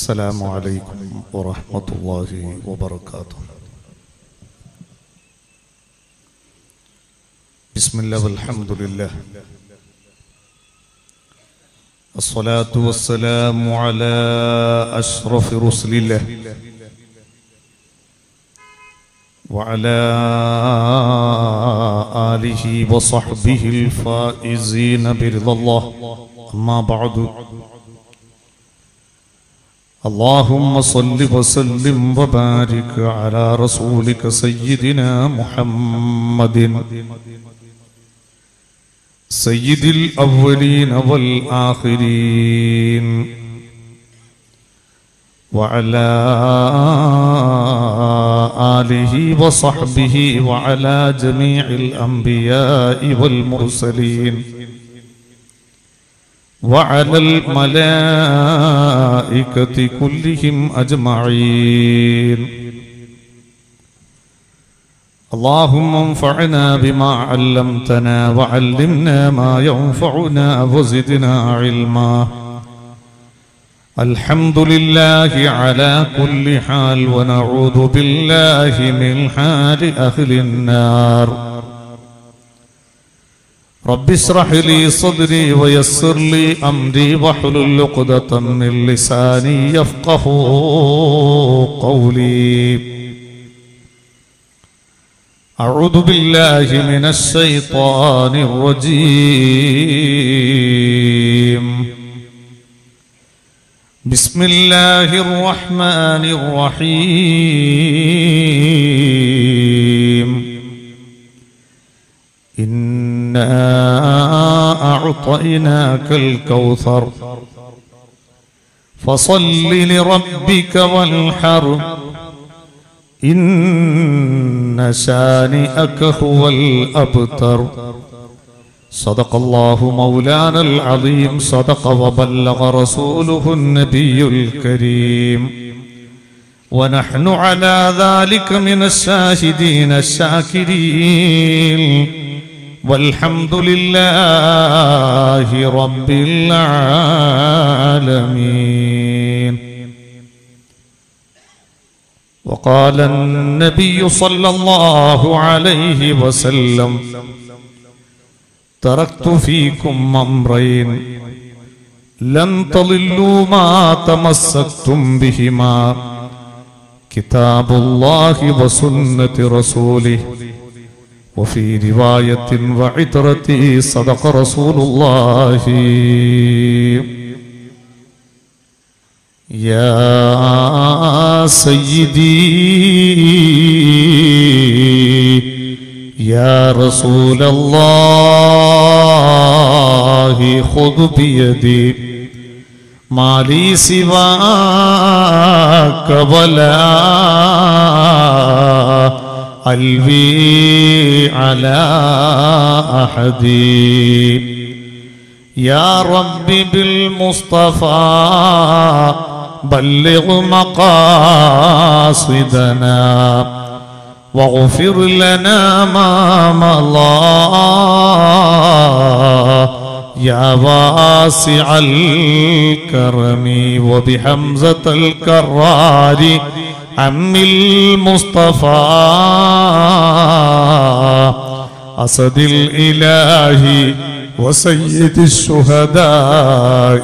السلام عليكم ورحمة الله وبركاته بسم الله والحمد لله الصلاة والسلام على أشرف رسل الله وعلى آله وصحبه الفائزين برضا الله أما بعد اللهم صل وسلم وبارك على رسولك سيدنا محمد سيد الأولين والآخرين وعلى آله وصحبه وعلى جميع الأنبياء والمرسلين وعلى الملائكة كلهم أجمعين اللهم انفعنا بما علمتنا وعلمنا ما ينفعنا وزدنا علما الحمد لله على كل حال ونعوذ بالله من حال أهل النار رب اشرح لي صدري ويسر لي أمري واحلل عقدة من لساني يفقه قولي أعوذ بالله من الشيطان الرجيم بسم الله الرحمن الرحيم إنا أعطيناك الكوثر فصل لربك وانحر إن شانئك هو الأبتر صدق الله مولانا العظيم صدق وبلغ رسوله النبي الكريم ونحن على ذلك من الشاهدين الشاكرين والحمد لله رب العالمين وقال النبي صلى الله عليه وسلم تركت فيكم امرين لن تضلوا ما تمسكتم بهما كتاب الله وسنة رسوله وفي رواية وعترتي صدق رسول الله يا سيدي يا رسول الله خذ بيدي ما لي سواك ولا ألوي على أحد يا رب بالمصطفى بلغ مقاصدنا واغفر لنا ما مضى يا واسع الكرم وبحمزة الكرار عم المصطفى أسد الإله وسيد الشهداء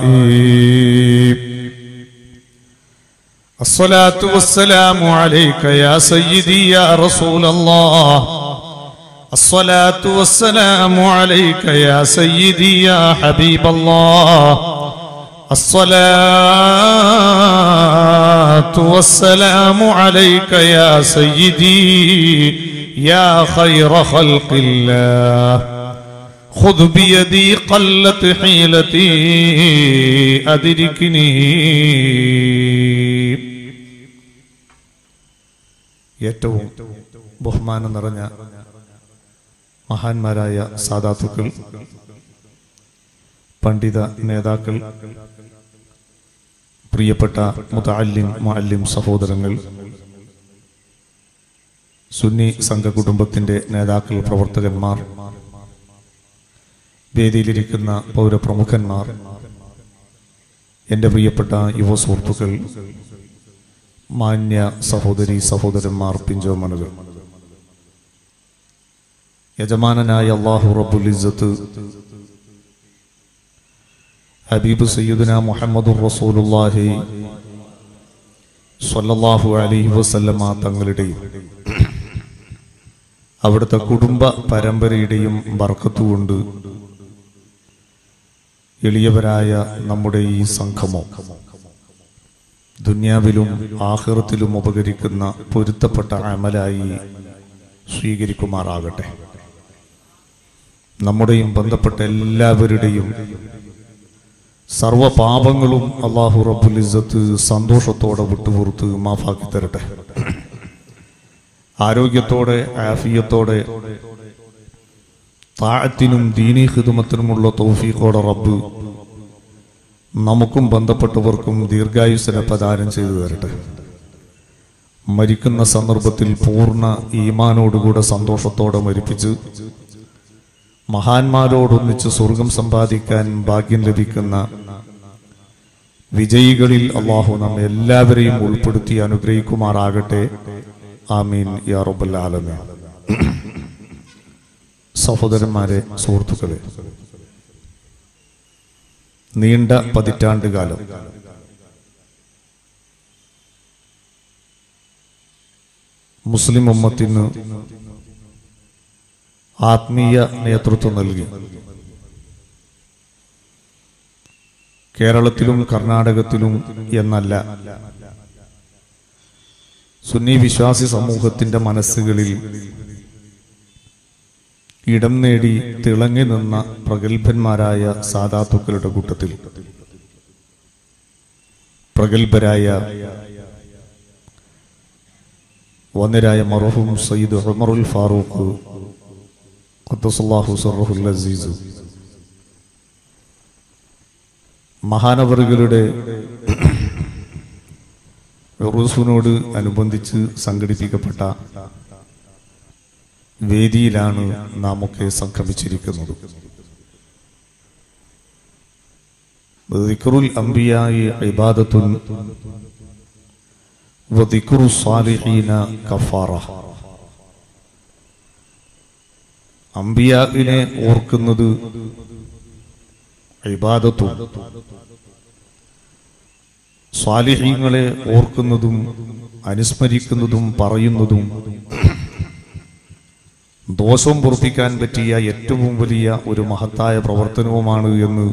الصلاة والسلام عليك يا سيدي يا رسول الله الصلاة والسلام عليك يا سيدي يا حبيب الله الصلاة والسلام عليك يا سيدي يا خير خلق الله خذ بيدي قلت حيلتي أدركني ഏറ്റവും ബഹുമാനം നിറഞ്ഞ മഹാന്മാരായ സാധാത്തുക്കൾ പണ്ഡിത നേതാക്കൾ പ്രിയപ്പെട്ട മുതഅല്ലിം മുഅല്ലിം സഹോദരങ്ങൾ സുന്നി സംഘ കുടുംബത്തിന്റെ നേതാക്കൾ പ്രവർത്തകന്മാർ വേദിയിലിരിക്കുന്ന പൗരപ്രമുഖന്മാർ എൻ്റെ പ്രിയപ്പെട്ട യുവ സുഹൃത്തുക്കൾ മാന്യ സഹോദരി സഹോദരന്മാർ പിഞ്ചോമനുകൾ യജമാനനായ അള്ളാഹു റബ്ബുൽ ഇസ്സത്ത് ഹബീബ് സയ്യിദുന മുഹമ്മദുർ റസൂലുള്ളാഹി സ്വല്ലല്ലാഹു അലൈഹി വസല്ലമ തങ്ങളുടെയും അവിടുത്തെ കുടുംബ പരമ്പരയുടെയും ബർക്കത്തുകൊണ്ട് എളിയവരായ നമ്മുടെ ഈ സംഘമോ ദുന്യാവിലും ആഹ്റത്തിലും ഉപകരിക്കുന്ന പൊരുത്തപ്പെട്ട അമലായി സ്വീകരിക്കുമാറാകട്ടെ നമ്മുടെയും ബന്ധപ്പെട്ട എല്ലാവരുടെയും സർവ പാപങ്ങളും അള്ളാഹു റബ്ബുൽ ഇസ്സത്ത് സന്തോഷത്തോടെ വിട്ടുപുറത്ത് മാഫാക്കി തരട്ടെ ആരോഗ്യത്തോടെ ആഫിയത്തോടെ താഴത്തിനും ദീനീ ഹിദുമത്തിനുമുള്ള തൗഫീഖോടെ റബ്ബ് നമുക്കും ബന്ധപ്പെട്ടവർക്കും ദീർഘായുസിനെ പ്രദാനം ചെയ്തു തരട്ടെ മരിക്കുന്ന സന്ദർഭത്തിൽ പൂർണ്ണ ഈമാനോടുകൂടെ സന്തോഷത്തോടെ മരിപ്പിച്ച് മഹാന്മാരോടൊന്നിച്ച് സ്വർഗം സമ്പാദിക്കാൻ ഭാഗ്യം ലഭിക്കുന്ന വിജയികളിൽ അള്ളാഹു നമ്മെ എല്ലാവരെയും ഉൾപ്പെടുത്തി അനുഗ്രഹിക്കുമാറാകട്ടെ ആമീൻ യാ റബ്ബൽ ആലമീൻ സഹോദരന്മാരെ സുഹൃത്തുക്കളെ നീണ്ട പതിറ്റാണ്ട് കാലം മുസ്ലിം ഉമ്മത്തിന് ആത്മീയ നേതൃത്വം നൽകി കേരളത്തിലും കർണാടകത്തിലും എന്നല്ല സുന്നി വിശ്വാസി സമൂഹത്തിന്റെ മനസ്സുകളിൽ ഇടം നേടി തിളങ്ങി നിന്ന പ്രഗത്ഭന്മാരായ സാധാത്തുക്കളുടെ കൂട്ടത്തിൽ പ്രഗത്ഭരായ വന്നരായ മറഹൂം സയ്യിദ് ഉമറുൽ ഫാറൂഖ് ഖദ്ദസല്ലാഹു സർറഹുൽ അസീസ് മഹാനവറുകളുടെ ഉറൂസിനോട് അനുബന്ധിച്ച് സംഘടിപ്പിക്കപ്പെട്ട വേദിയിലാണ് നാം ഒക്കെ സംഗമിച്ചിരിക്കുന്നത് ദിക്റുൽ അംബിയായി ഇബാദത്തുൻ വദിക്റു സാലിഹീന കഫാറ അംബിയാവിനെ ഓർക്കുന്നത് ഇബാദത്തും സ്വാലിഹീങ്ങളെ ഓർക്കുന്നതും അനുസ്മരിക്കുന്നതും പറയുന്നതും ദോഷം പൊറപ്പിക്കാൻ പറ്റിയ ഏറ്റവും വലിയ ഒരു മഹത്തായ പ്രവർത്തനവുമാണ് എന്ന്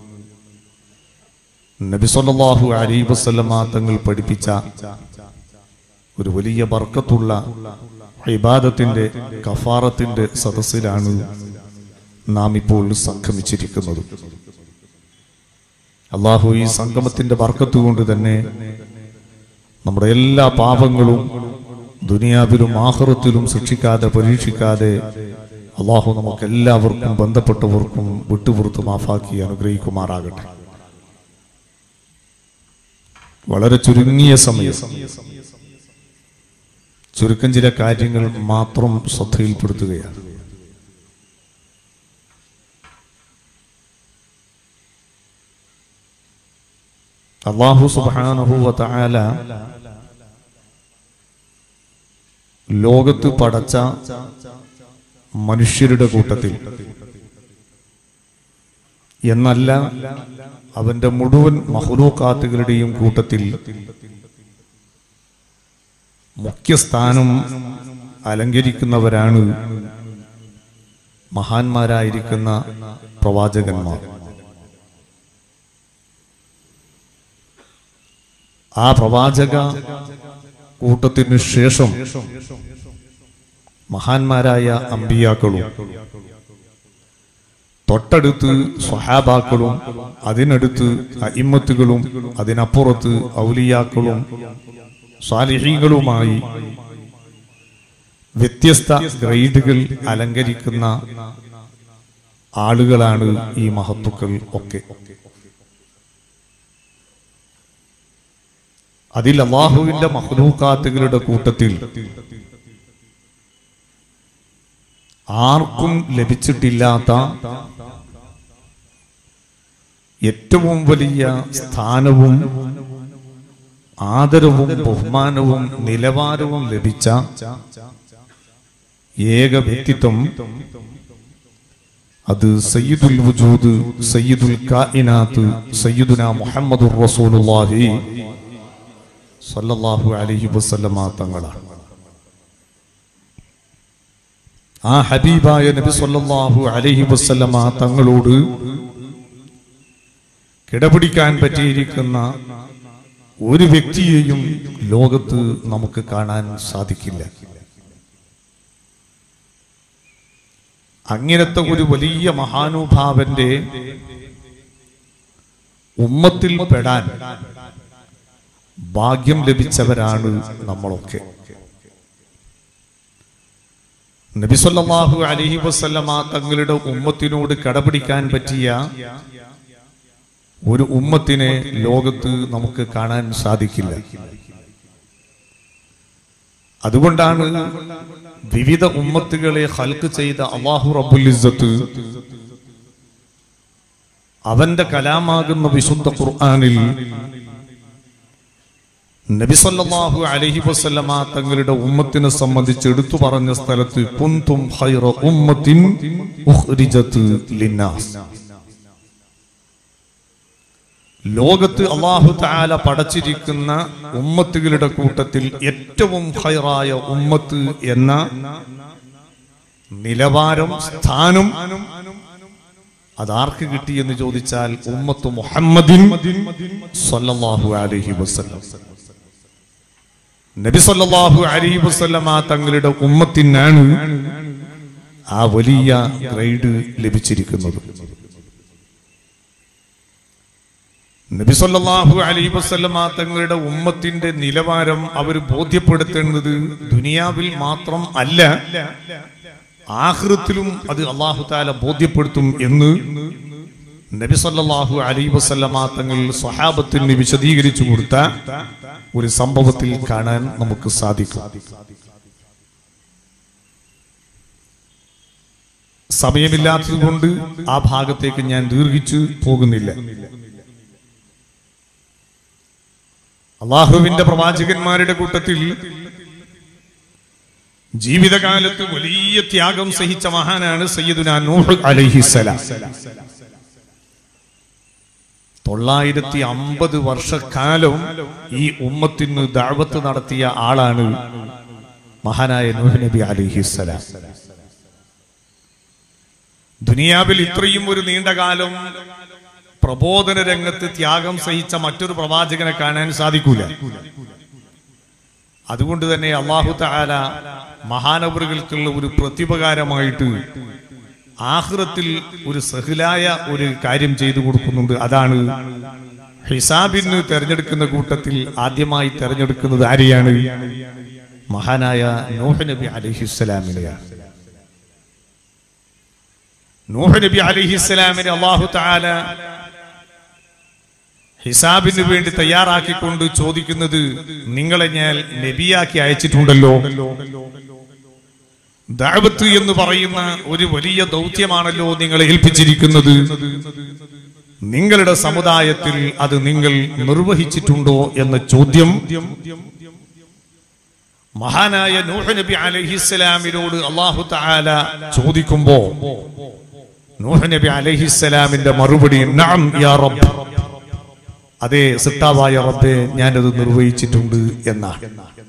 നബിസൊല്ലാഹു അലി വസ്ലമ തങ്ങൾ പഠിപ്പിച്ച ഒരു വലിയ ബർക്കത്തുള്ള ഇബാദത്തിന്റെ കഫാറത്തിന്റെ സദസ്സിലാണ് നാം ഇപ്പോൾ സംഗമിച്ചിരിക്കുന്നത് അള്ളാഹു ഈ സംഗമത്തിന്റെ ബർക്കത്ത് കൊണ്ട് തന്നെ നമ്മുടെ എല്ലാ പാപങ്ങളും ദുനിയാവിലും ആഹ്റത്തിലും ശിക്ഷിക്കാതെ പരീക്ഷിക്കാതെ അള്ളാഹു നമുക്ക് എല്ലാവർക്കും ബന്ധപ്പെട്ടവർക്കും വിട്ടുപുറത്ത് മാഫാക്കി അനുഗ്രഹിക്കുമാറാകട്ടെ വളരെ ചുരുങ്ങിയ സമയം ചുരുക്കം ചില കാര്യങ്ങൾ മാത്രം ശ്രദ്ധയിൽപ്പെടുത്തുകയാണ് അള്ളാഹു സുബാനഹുവ തആല ലോകത്ത് പടച്ച മനുഷ്യരുടെ കൂട്ടത്തിൽ എന്നല്ല അവന്റെ മുഴുവൻ മഹുലൂക്കാത്തുകളുടെയും കൂട്ടത്തിൽ മുഖ്യസ്ഥാനം അലങ്കരിക്കുന്നവരാണ് മഹാന്മാരായിരിക്കുന്ന പ്രവാചകന്മാർ ആ പ്രവാചക കൂട്ടത്തിനു ശേഷം മഹാന്മാരായ അമ്പിയാക്കളും തൊട്ടടുത്ത് സ്വഹാബാക്കളും അതിനടുത്ത് അയിമ്മത്തുകളും അതിനപ്പുറത്ത് ഔലിയാക്കളും സ്വാലിഹീങ്ങളുമായി വ്യത്യസ്ത ഗ്രേഡുകൾ അലങ്കരിക്കുന്ന ആളുകളാണ് ഈ മഹത്തുക്കൾ ഒക്കെ അതിൽ അള്ളാഹുവിന്റെ മഹ്ലൂക്കാത്തുകളുടെ കൂട്ടത്തിൽ ആർക്കും ലഭിച്ചിട്ടില്ലാത്ത ഏറ്റവും വലിയ സ്ഥാനവും ആദരവും ബഹുമാനവും നിലവാരവും ലഭിച്ച ഏക വ്യക്തിത്വം അത് സയ്യിദുൽ വജൂദ് സയ്യിദുൽ കായിനാത്ത് സയ്യിദുന മുഹമ്മദുർ റസൂലുള്ളാഹി സല്ലല്ലാഹു അലൈഹി വസല്ലമ തങ്ങളാണ് ആ ഹബീബായ നബി സല്ലല്ലാഹു അലൈഹി വസല്ലമ തങ്ങളോട് കിടപിടിക്കാൻ പറ്റിയിരിക്കുന്ന ഒരു വ്യക്തിയെയും ലോകത്ത് നമുക്ക് കാണാൻ സാധിക്കില്ല അങ്ങനത്തെ ഒരു വലിയ മഹാനുഭാവന്റെ ഉമ്മത്തിൽ പെടാൻ ഭാഗ്യം ലഭിച്ചവരാണ് നമ്മളൊക്കെ നബിസല്ലാഹു അലഹി വസ്ല്ലമ തങ്ങളുടെ ഉമ്മത്തിനോട് കടപിടിക്കാൻ പറ്റിയ ഒരു ഉമ്മത്തിനെ ലോകത്ത് നമുക്ക് കാണാൻ സാധിക്കില്ല അതുകൊണ്ടാണ് വിവിധ ഉമ്മത്തുകളെ ഹൽക്ക് ചെയ്ത അള്ളാഹു റബ്ബുൽ ഇസ്സത്ത് അവന്റെ കലാമാകുന്ന വിശുദ്ധ ഖുർആനിൽ നബിസല്ലാഹു അലഹി വസ്ലമ തങ്ങളുടെ ഉമ്മത്തിനെ സംബന്ധിച്ച് എടുത്തു പറഞ്ഞ സ്ഥലത്ത് കുന്തും ഖൈറ ഉമ്മത്തിൻ ഉഖ്രിജത്ത് ലിന്നാസ് ലോകത്ത് അള്ളാഹു താല പടച്ചിരിക്കുന്ന ഉമ്മത്തുകളുടെ കൂട്ടത്തിൽ ഏറ്റവും ഹൈറായ ഉമ്മത്ത് എന്ന നിലവാരം സ്ഥാനം അതാർക്ക് കിട്ടി എന്ന് ചോദിച്ചാൽ ഉമ്മത്ത് മുഹമ്മദിൻ സല്ലല്ലാഹു അലൈഹി വസല്ലം നബി സല്ലല്ലാഹു അലൈഹി വസല്ലമ തങ്ങളുടെ ഉമ്മത്തിനാണ് ആ വലിയ ഗ്രേഡ് ലഭിച്ചിരിക്കുന്നത് നബി സല്ലല്ലാഹു അലൈഹി വസല്ലമ തങ്ങളുടെ ഉമ്മത്തിന്റെ നിലവാരം അവർ ബോധ്യപ്പെടുത്തേണ്ടത് ദുനിയാവിൽ മാത്രം അല്ല ആഹൃത്തിലും അത് അള്ളാഹു താല ബോധ്യപ്പെടുത്തും എന്ന് നബി സല്ലല്ലാഹു അലൈഹി വസല്ലമ തങ്ങൾ സ്വഹാബത്തിന് വിശദീകരിച്ചു കൊടുത്ത ഒരു സംഭവത്തിൽ കാണാൻ നമുക്ക് സാധിക്കും സമയമില്ലാത്തത് കൊണ്ട് ആ ഭാഗത്തേക്ക് ഞാൻ ദീർഘിച്ചു പോകുന്നില്ല അള്ളാഹുവിന്റെ പ്രവാചകന്മാരുടെ കൂട്ടത്തിൽ ജീവിതകാലത്ത് വലിയ ത്യാഗം സഹിച്ച മഹാനാണ് സയ്യിദുന നൂഹ് അലൈഹിസലാം തൊള്ളായിരത്തി അമ്പത് വർഷക്കാലം ഈ ഉമ്മത്തിന് ദാവത്ത് നടത്തിയ ആളാണ് മഹാനായ നൂഹ് നബി അലിഹിസലാം ദുനിയാവിൽ ഇത്രയും ഒരു നീണ്ട കാലം പ്രബോധന രംഗത്ത് ത്യാഗം സഹിച്ച മറ്റൊരു പ്രവാചകനെ കാണാൻ സാധിക്കൂല അതുകൊണ്ട് തന്നെ അള്ളാഹു താല മഹാനവറുകൾക്കുള്ള ഒരു പ്രത്യുപകാരമായിട്ട് ആഹ്റത്തിൽ ഒരു സഹിലായ ഒരു കാര്യം ചെയ്തു കൊടുക്കുന്നുണ്ട് അതാണ് ഹിസാബിന് തെരഞ്ഞെടുക്കുന്ന കൂട്ടത്തിൽ ആദ്യമായി തെരഞ്ഞെടുക്കുന്നത് ആരെയാണ് മഹാനായ നൂഹ് നബി അലിഹിസ്സലാമിനെയാണ് നൂഹ് നബി അലിഹിസ്സലാമിനെ അള്ളാഹു താല ഹിസാബിന് വേണ്ടി തയ്യാറാക്കിക്കൊണ്ട് ചോദിക്കുന്നത് നിങ്ങളെ ഞാൻ നബിയാക്കി അയച്ചിട്ടുണ്ടല്ലോ ദാവത്ത് എന്ന് പറയുന്ന ഒരു വലിയ ദൗത്യമാണല്ലോ നിങ്ങളെ ഏൽപ്പിച്ചിരിക്കുന്നത് നിങ്ങളുടെ സമുദായത്തിൽ അത് നിങ്ങൾ നിർവഹിച്ചിട്ടുണ്ടോ എന്ന ചോദ്യം മഹാനായ നൂഹ് നബി അലഹിസ്സലാമിനോട് അള്ളാഹു താല ചോദിക്കുമ്പോ നൂഹ് നബി അലഹിസ്സലാമിന്റെ മറുപടി നഅം യാ റബ്ബ് അതേ സിട്ടാവായ റബ്ബെ ഞാനത് നിർവഹിച്ചിട്ടുണ്ട് എന്നാണ്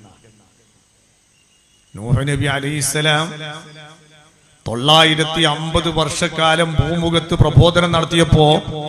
നൂഹ് നബി അലൈഹിസ്സലാം തൊള്ളായിരത്തി അമ്പത് വർഷക്കാലം ഭൂമുഖത്ത് പ്രബോധനം നടത്തിയപ്പോ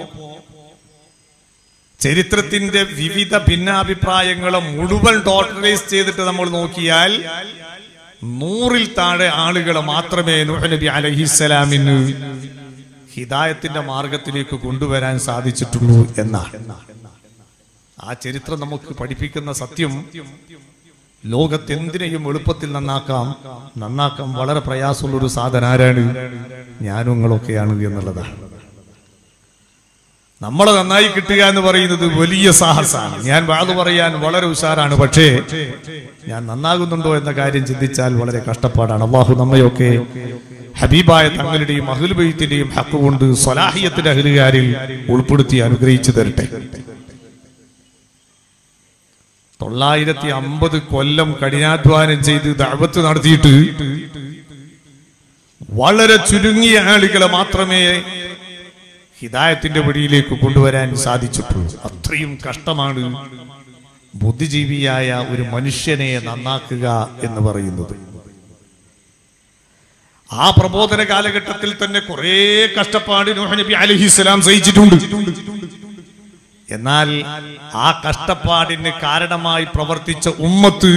ചരിത്രത്തിന്റെ വിവിധ ഭിന്നാഭിപ്രായങ്ങളെ മുഴുവൻ ടോട്ടലൈസ് ചെയ്തിട്ട് നമ്മൾ നോക്കിയാൽ നൂറിൽ താഴെ ആളുകളെ മാത്രമേ നൂഹ് നബി അലഹിസ്സലാമിന് ഹിദായത്തിന്റെ മാർഗത്തിലേക്ക് കൊണ്ടുവരാൻ സാധിച്ചിട്ടുള്ളൂ എന്നാണ് ആ ചരിത്രം നമുക്ക് പഠിപ്പിക്കുന്ന സത്യം ലോകത്ത് എന്തിനേയും എളുപ്പത്തിൽ നന്നാക്കാം നന്നാക്കാം വളരെ പ്രയാസമുള്ള ഒരു സാധനം ആരാണ് ഞാനും നിങ്ങളൊക്കെയാണ് എന്നുള്ളതാണ് നമ്മളെ നന്നായി കിട്ടുക എന്ന് പറയുന്നത് വലിയ സാഹസമാണ് ഞാൻ വാത് പറയാൻ വളരെ ഉഷാറാണ് പക്ഷേ ഞാൻ നന്നാകുന്നുണ്ടോ എന്ന കാര്യം ചിന്തിച്ചാൽ വളരെ കഷ്ടപ്പാടാണ് അള്ളാഹു നമ്മയൊക്കെ ഹബീബായ തങ്ങളുടെയും അഹുൽബൈത്തിന്റെയും ഹക്ക് കൊണ്ട് സ്വലാഹിയത്തിന്റെ അഹലുകാരിൽ ഉൾപ്പെടുത്തി അനുഗ്രഹിച്ചു തരട്ടെ തൊള്ളായിരത്തി അമ്പത് കൊല്ലം കഠിനാധ്വാനം ചെയ്ത് ദഅവത്ത് നടത്തിയിട്ട് വളരെ ചുരുങ്ങിയ ആളുകളെ മാത്രമേ ഹിദായത്തിന്റെ വഴിയിലേക്ക് കൊണ്ടുവരാൻ സാധിച്ചിട്ടുള്ളൂ അത്രയും കഷ്ടമാണ് ബുദ്ധിജീവിയായ ഒരു മനുഷ്യനെ നന്നാക്കുക എന്ന് പറയുന്നത് ആ പ്രബോധന കാലഘട്ടത്തിൽ തന്നെ കുറെ കഷ്ടപ്പാട് നൂഹ് നബി അലഹിസ്സലാം സഹിച്ചിട്ടുണ്ട് എന്നാൽ ആ കഷ്ടപ്പാടിന് കാരണമായി പ്രവർത്തിച്ച ഉമ്മത്ത്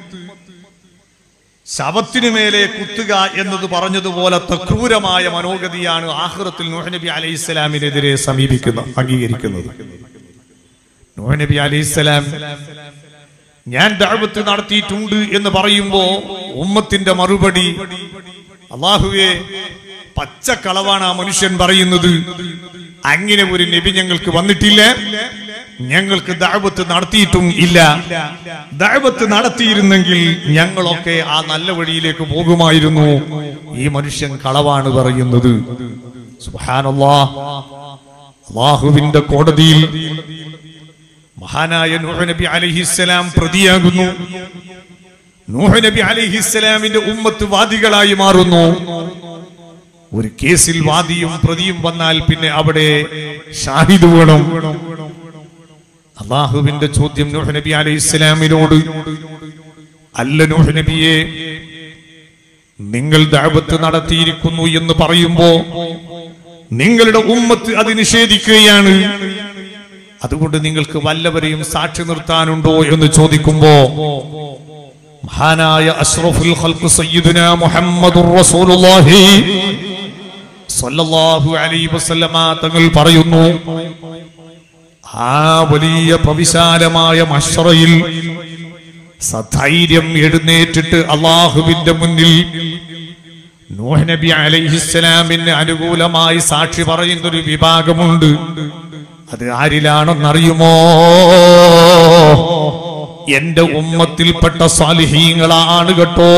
ശവത്തിനു മേലെ കുത്തുക എന്നത് പറഞ്ഞതുപോലത്തെ ക്രൂരമായ മനോഗതിയാണ് ആഹ്റത്തിൽ നൂഹ് നബി അലൈഹി ഇസ്ലാമിനെതിരെ സമീപിക്കുന്ന അംഗീകരിക്കുന്നത് നൂഹ് നബി അലൈഹി ഇസ്ലാം ഞാൻ ദഅവത്ത് നടത്തിയിട്ടുണ്ട് എന്ന് പറയുമ്പോ ഉമ്മത്തിന്റെ മറുപടി അള്ളാഹുവെ പച്ചക്കളവാണ് ആ മനുഷ്യൻ പറയുന്നത് അങ്ങനെ ഒരു നബി ഞങ്ങൾക്ക് വന്നിട്ടില്ല ഞങ്ങൾക്ക് ദഅവത്ത് നടത്തിയിട്ടും ഇല്ല ദഅവത്ത് നടത്തിയിരുന്നെങ്കിൽ ഞങ്ങളൊക്കെ ആ നല്ല വഴിയിലേക്ക് പോകുമായിരുന്നു ഈ മനുഷ്യൻ കളവാണ് പറയുന്നത് സുബ്ഹാനല്ലാഹ് അള്ളാഹുവിന്റെ കോടതിയിൽ മഹാനായ നൂഹ് നബി അലൈഹിസ്സലാം പ്രതിയാകുന്നു നൂഹ് നബി അലൈഹിസ്സലാമിന്റെ ഉമ്മത്ത് വാദികളായി മാറുന്നു ഒരു കേസിൽ വാദിയും പ്രതിയും വന്നാൽ പിന്നെ അവിടെ ഷാഹിദ് വേണം അള്ളാഹുവിന്റെ ചോദ്യം നൂഹ് നബി അലൈഹി ഇസ്ലാമിനോട് അല്ല നൂഹ് നബിയെ നിങ്ങൾ ദഅവത്ത് നടത്തിയിരിക്കുന്നു എന്ന് പറയുമ്പോ നിങ്ങളുടെ ഉമ്മത്ത് അത് നിഷേധിക്കുകയാണ് അതുകൊണ്ട് നിങ്ങൾക്ക് വല്ലവരെയും സാക്ഷി നിർത്താനുണ്ടോ എന്ന് ചോദിക്കുമ്പോ മഹാനായ അഷ്റഫുൽ ഖൽഖ് സയ്യിദുന മുഹമ്മദുർ റസൂലുള്ളാഹി സ്വല്ലല്ലാഹു അലൈഹി വസല്ലമ തങ്ങൾ പറയുന്നു ആ വലിയ പ്രവിശാലമായ മഷറയിൽ സധൈര്യം എഴുന്നേറ്റിട്ട് അള്ളാഹുവിന്റെ മുന്നിൽ നൂഹ് നബി അലൈഹിസ്സലാമിന് അനുകൂലമായി സാക്ഷി പറയുന്നൊരു വിഭാഗമുണ്ട് അത് ആരിലാണെന്നറിയുമോ എന്റെ ഉമ്മത്തിൽപ്പെട്ട സാലിഹീങ്ങളാണ് കേട്ടോ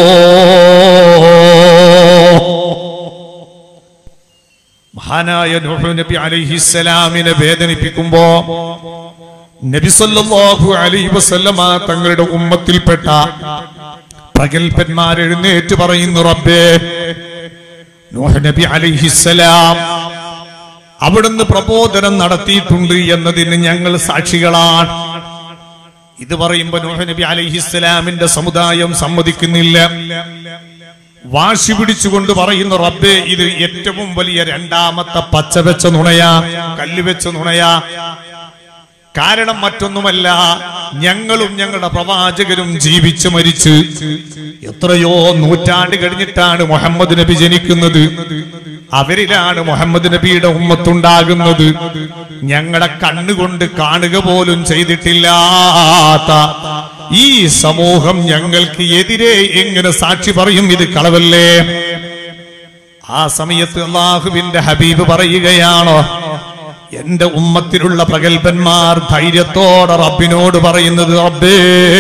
മഹാനായ നൂഹ് നബി അലൈഹിസ്സലാമിനെ വേദനിപ്പിക്കുമ്പോ നബി സല്ലല്ലാഹു അലൈഹി വസല്ലമ തങ്ങളുടെ ഉമ്മത്തിൽപ്പെട്ട പ്രഗത്ഭന്മാർ എഴുന്നേറ്റ് പറയുന്നു റബ്ബേ നൂഹ് നബി അലൈഹിസ്സലാം അവിടുന്ന് പ്രബോധനം നടത്തിയിട്ടുണ്ട് എന്നതിന് ഞങ്ങൾ സാക്ഷികളാണ് ഇത് പറയുമ്പോ നൂഹ് നബി അലൈഹിസ്സലാമിന്റെ സമുദായം സമ്മതിക്കുന്നില്ല വാശി പിടിച്ചുകൊണ്ട് പറയുന്നു റബ്ബേ ഇത് ഏറ്റവും വലിയ രണ്ടാമത്തെ പച്ച വെച്ച നുണയാ കല്ല് വെച്ച നൂണയാ കാരണം മറ്റൊന്നുമല്ല ഞങ്ങളും ഞങ്ങളുടെ പ്രവാചകരും ജീവിച്ചു മരിച്ച് എത്രയോ നൂറ്റാണ്ട് കഴിഞ്ഞിട്ടാണ് മുഹമ്മദ് നബി ജനിക്കുന്നത് അവരിലാണ് മുഹമ്മദ് നബിയുടെ ഉമ്മത്തുണ്ടാകുന്നത് ഞങ്ങളുടെ കണ്ണുകൊണ്ട് കാണുക പോലും ചെയ്തിട്ടില്ലാത്ത ഈ സമൂഹം ഞങ്ങൾക്ക് എതിരെ എങ്ങനെ സാക്ഷി പറയും ഇത് കളവല്ലേ ആ സമയത്ത് അള്ളാഹുവിന്റെ ഹബീബ് പറയുകയാണോ എന്റെ ഉമ്മത്തിലുള്ള പ്രഗത്ഭന്മാർ ധൈര്യത്തോടെ റബ്ബിനോട് പറയുന്നത് റബ്ബേ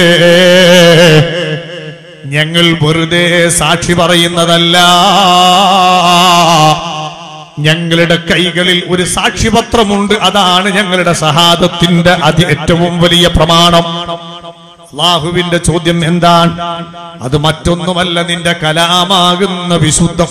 ഞങ്ങൾ വെറുതെ സാക്ഷി പറയുന്നതല്ല ഞങ്ങളുടെ കൈകളിൽ ഒരു സാക്ഷിപത്രമുണ്ട് അതാണ് ഞങ്ങളുടെ സഹാദത്തിന്റെ അതി ഏറ്റവും വലിയ പ്രമാണം അള്ളാഹുവിന്റെ ചോദ്യം എന്താണ് അത് മറ്റൊന്നുമല്ല നിന്റെ കലാമാകുന്ന വിശുദ്ധ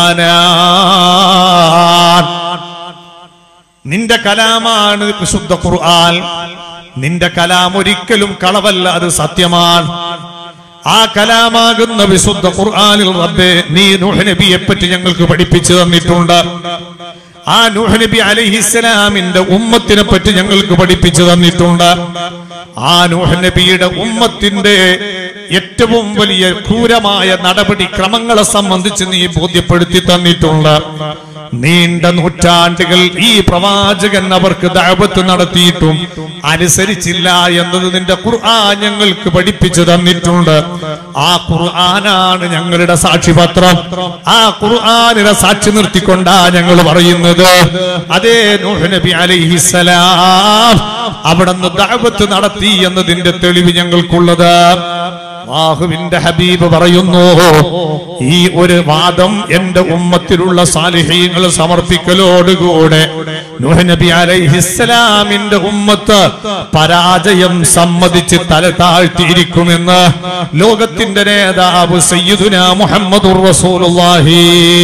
ഖുർആനാണ് നിന്റെ കലാമാണ് വിശുദ്ധ ഖുർആൻ നിന്റെ കലാം ഒരിക്കലും കളവല്ല അത് സത്യമാണ് ആ കലാമാകുന്ന വിശുദ്ധ ഖുർആനിൽ റബ്ബേ നീ നൂഹ് നബിയെ പറ്റി ഞങ്ങൾക്ക് പഠിപ്പിച്ചു തന്നിട്ടുണ്ട് ആ നൂഹ് നബി അലൈഹിസ്സലാമിന്റെ ഉമ്മത്തിനെ പറ്റി ഞങ്ങൾക്ക് പഠിപ്പിച്ചു തന്നിട്ടുണ്ട് ആ നൂഹ് നബിയുടെ ഉമ്മത്തിന്റെ ഏറ്റവും വലിയ ക്രൂരമായ നടപടി ക്രമങ്ങളെ സംബന്ധിച്ച് നീ ബോധ്യപ്പെടുത്തി തന്നിട്ടുണ്ട് നീണ്ട നൂറ്റാണ്ടുകൾ ഈ പ്രവാചകൻ അവർക്ക് ദഅവത്ത് നടത്തിയിട്ടും അനുസരിച്ചില്ല എന്നത് നിന്റെ ഖുർആൻ ഞങ്ങൾക്ക് പഠിപ്പിച്ചു തന്നിട്ടുണ്ട് ആ ഖുർആനാണ് ഞങ്ങളുടെ സാക്ഷിപത്രം ആ ഖുർആനിനെ സാക്ഷി നിർത്തിക്കൊണ്ടാ ഞങ്ങൾ പറയുന്നത് അതേ നൂഹ് നബി അലൈഹിസ്സലാം അവിടുന്ന് ദഅവത്ത് നടത്തി എന്നതിന്റെ തെളിവ് ഞങ്ങൾക്കുള്ളത് അള്ളാഹുവിന്റെ ഹബീബ് പറയുന്നു ഈ ഒരു വാദം എന്റെ ഉമ്മത്തിലുള്ള സാലിഹീങ്ങൾ സമർപ്പിക്കലോടുകൂടെ നൂഹ് നബി അലൈഹിസ്സലാമിന്റെ ഉമ്മത്ത് പരാജയം സമ്മതിച്ച് തല താഴ്ത്തിയിരിക്കുമെന്ന് ലോകത്തിന്റെ നേതാവ് സയ്യിദുന മുഹമ്മദുർ റസൂലുള്ളാഹി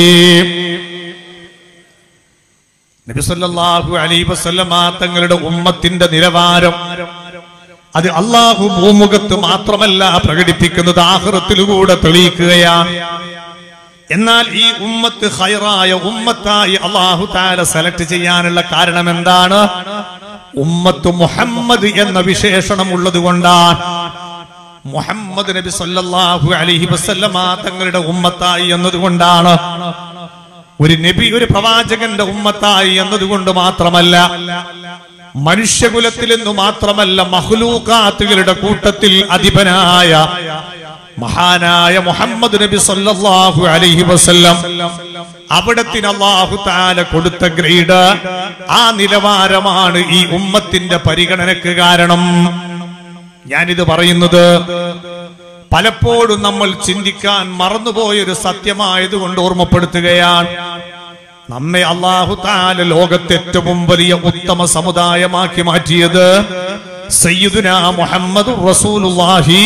നബി സല്ലല്ലാഹു അലൈഹി വസല്ലമ തങ്ങളുടെ ഉമ്മത്തിന്റെ നിലവാരം അത് അള്ളാഹു ഭൂമുഖത്ത് മാത്രമല്ല പ്രകടിപ്പിക്കുന്നത് ആഹ്റത്തിലൂടെ തെളിയിക്കുകയാണ് എന്നാൽ ഈ ഉമ്മത്ത് ഹൈറായ ഉമ്മത്തായി അള്ളാഹു താല സെലക്ട് ചെയ്യാനുള്ള കാരണം എന്താണ് ഉമ്മത്ത് മുഹമ്മദ് എന്ന വിശേഷണം ഉള്ളത് കൊണ്ടാണ് മുഹമ്മദ് നബി സല്ലല്ലാഹു അലൈഹി വസല്ലമ തങ്ങളുടെ ഉമ്മത്തായി എന്നതുകൊണ്ടാണ് ഒരു നബി ഒരു പ്രവാചകന്റെ ഉമ്മത്തായി എന്നതുകൊണ്ട് മാത്രമല്ല മനുഷ്യകുലത്തിൽ നിന്ന് മാത്രമല്ല മഹ്ലൂക്കാത്തുകളുടെ കൂട്ടത്തിൽ അധിപനായ മഹാനായ മുഹമ്മദ് നബി സല്ലല്ലാഹു അലൈഹി വസല്ലം അവിടത്തിന് അള്ളാഹു താല കൊടുത്ത ഗ്രേഡ് ആ നിലവാരമാണ് ഈ ഉമ്മത്തിന്റെ പരിഗണനക്ക് കാരണം ഞാനിത് പറയുന്നത് പലപ്പോഴും നമ്മൾ ചിന്തിക്കാൻ മറന്നുപോയൊരു സത്യമായതുകൊണ്ട് ഓർമ്മപ്പെടുത്തുകയാണ് നമ്മെ അള്ളാഹു താല ലോകത്തെ ഏറ്റവും വലിയ ഉത്തമ സമുദായമാക്കി മാറ്റിയത് സയ്യിദുന മുഹമ്മദ് റസൂലുള്ളാഹി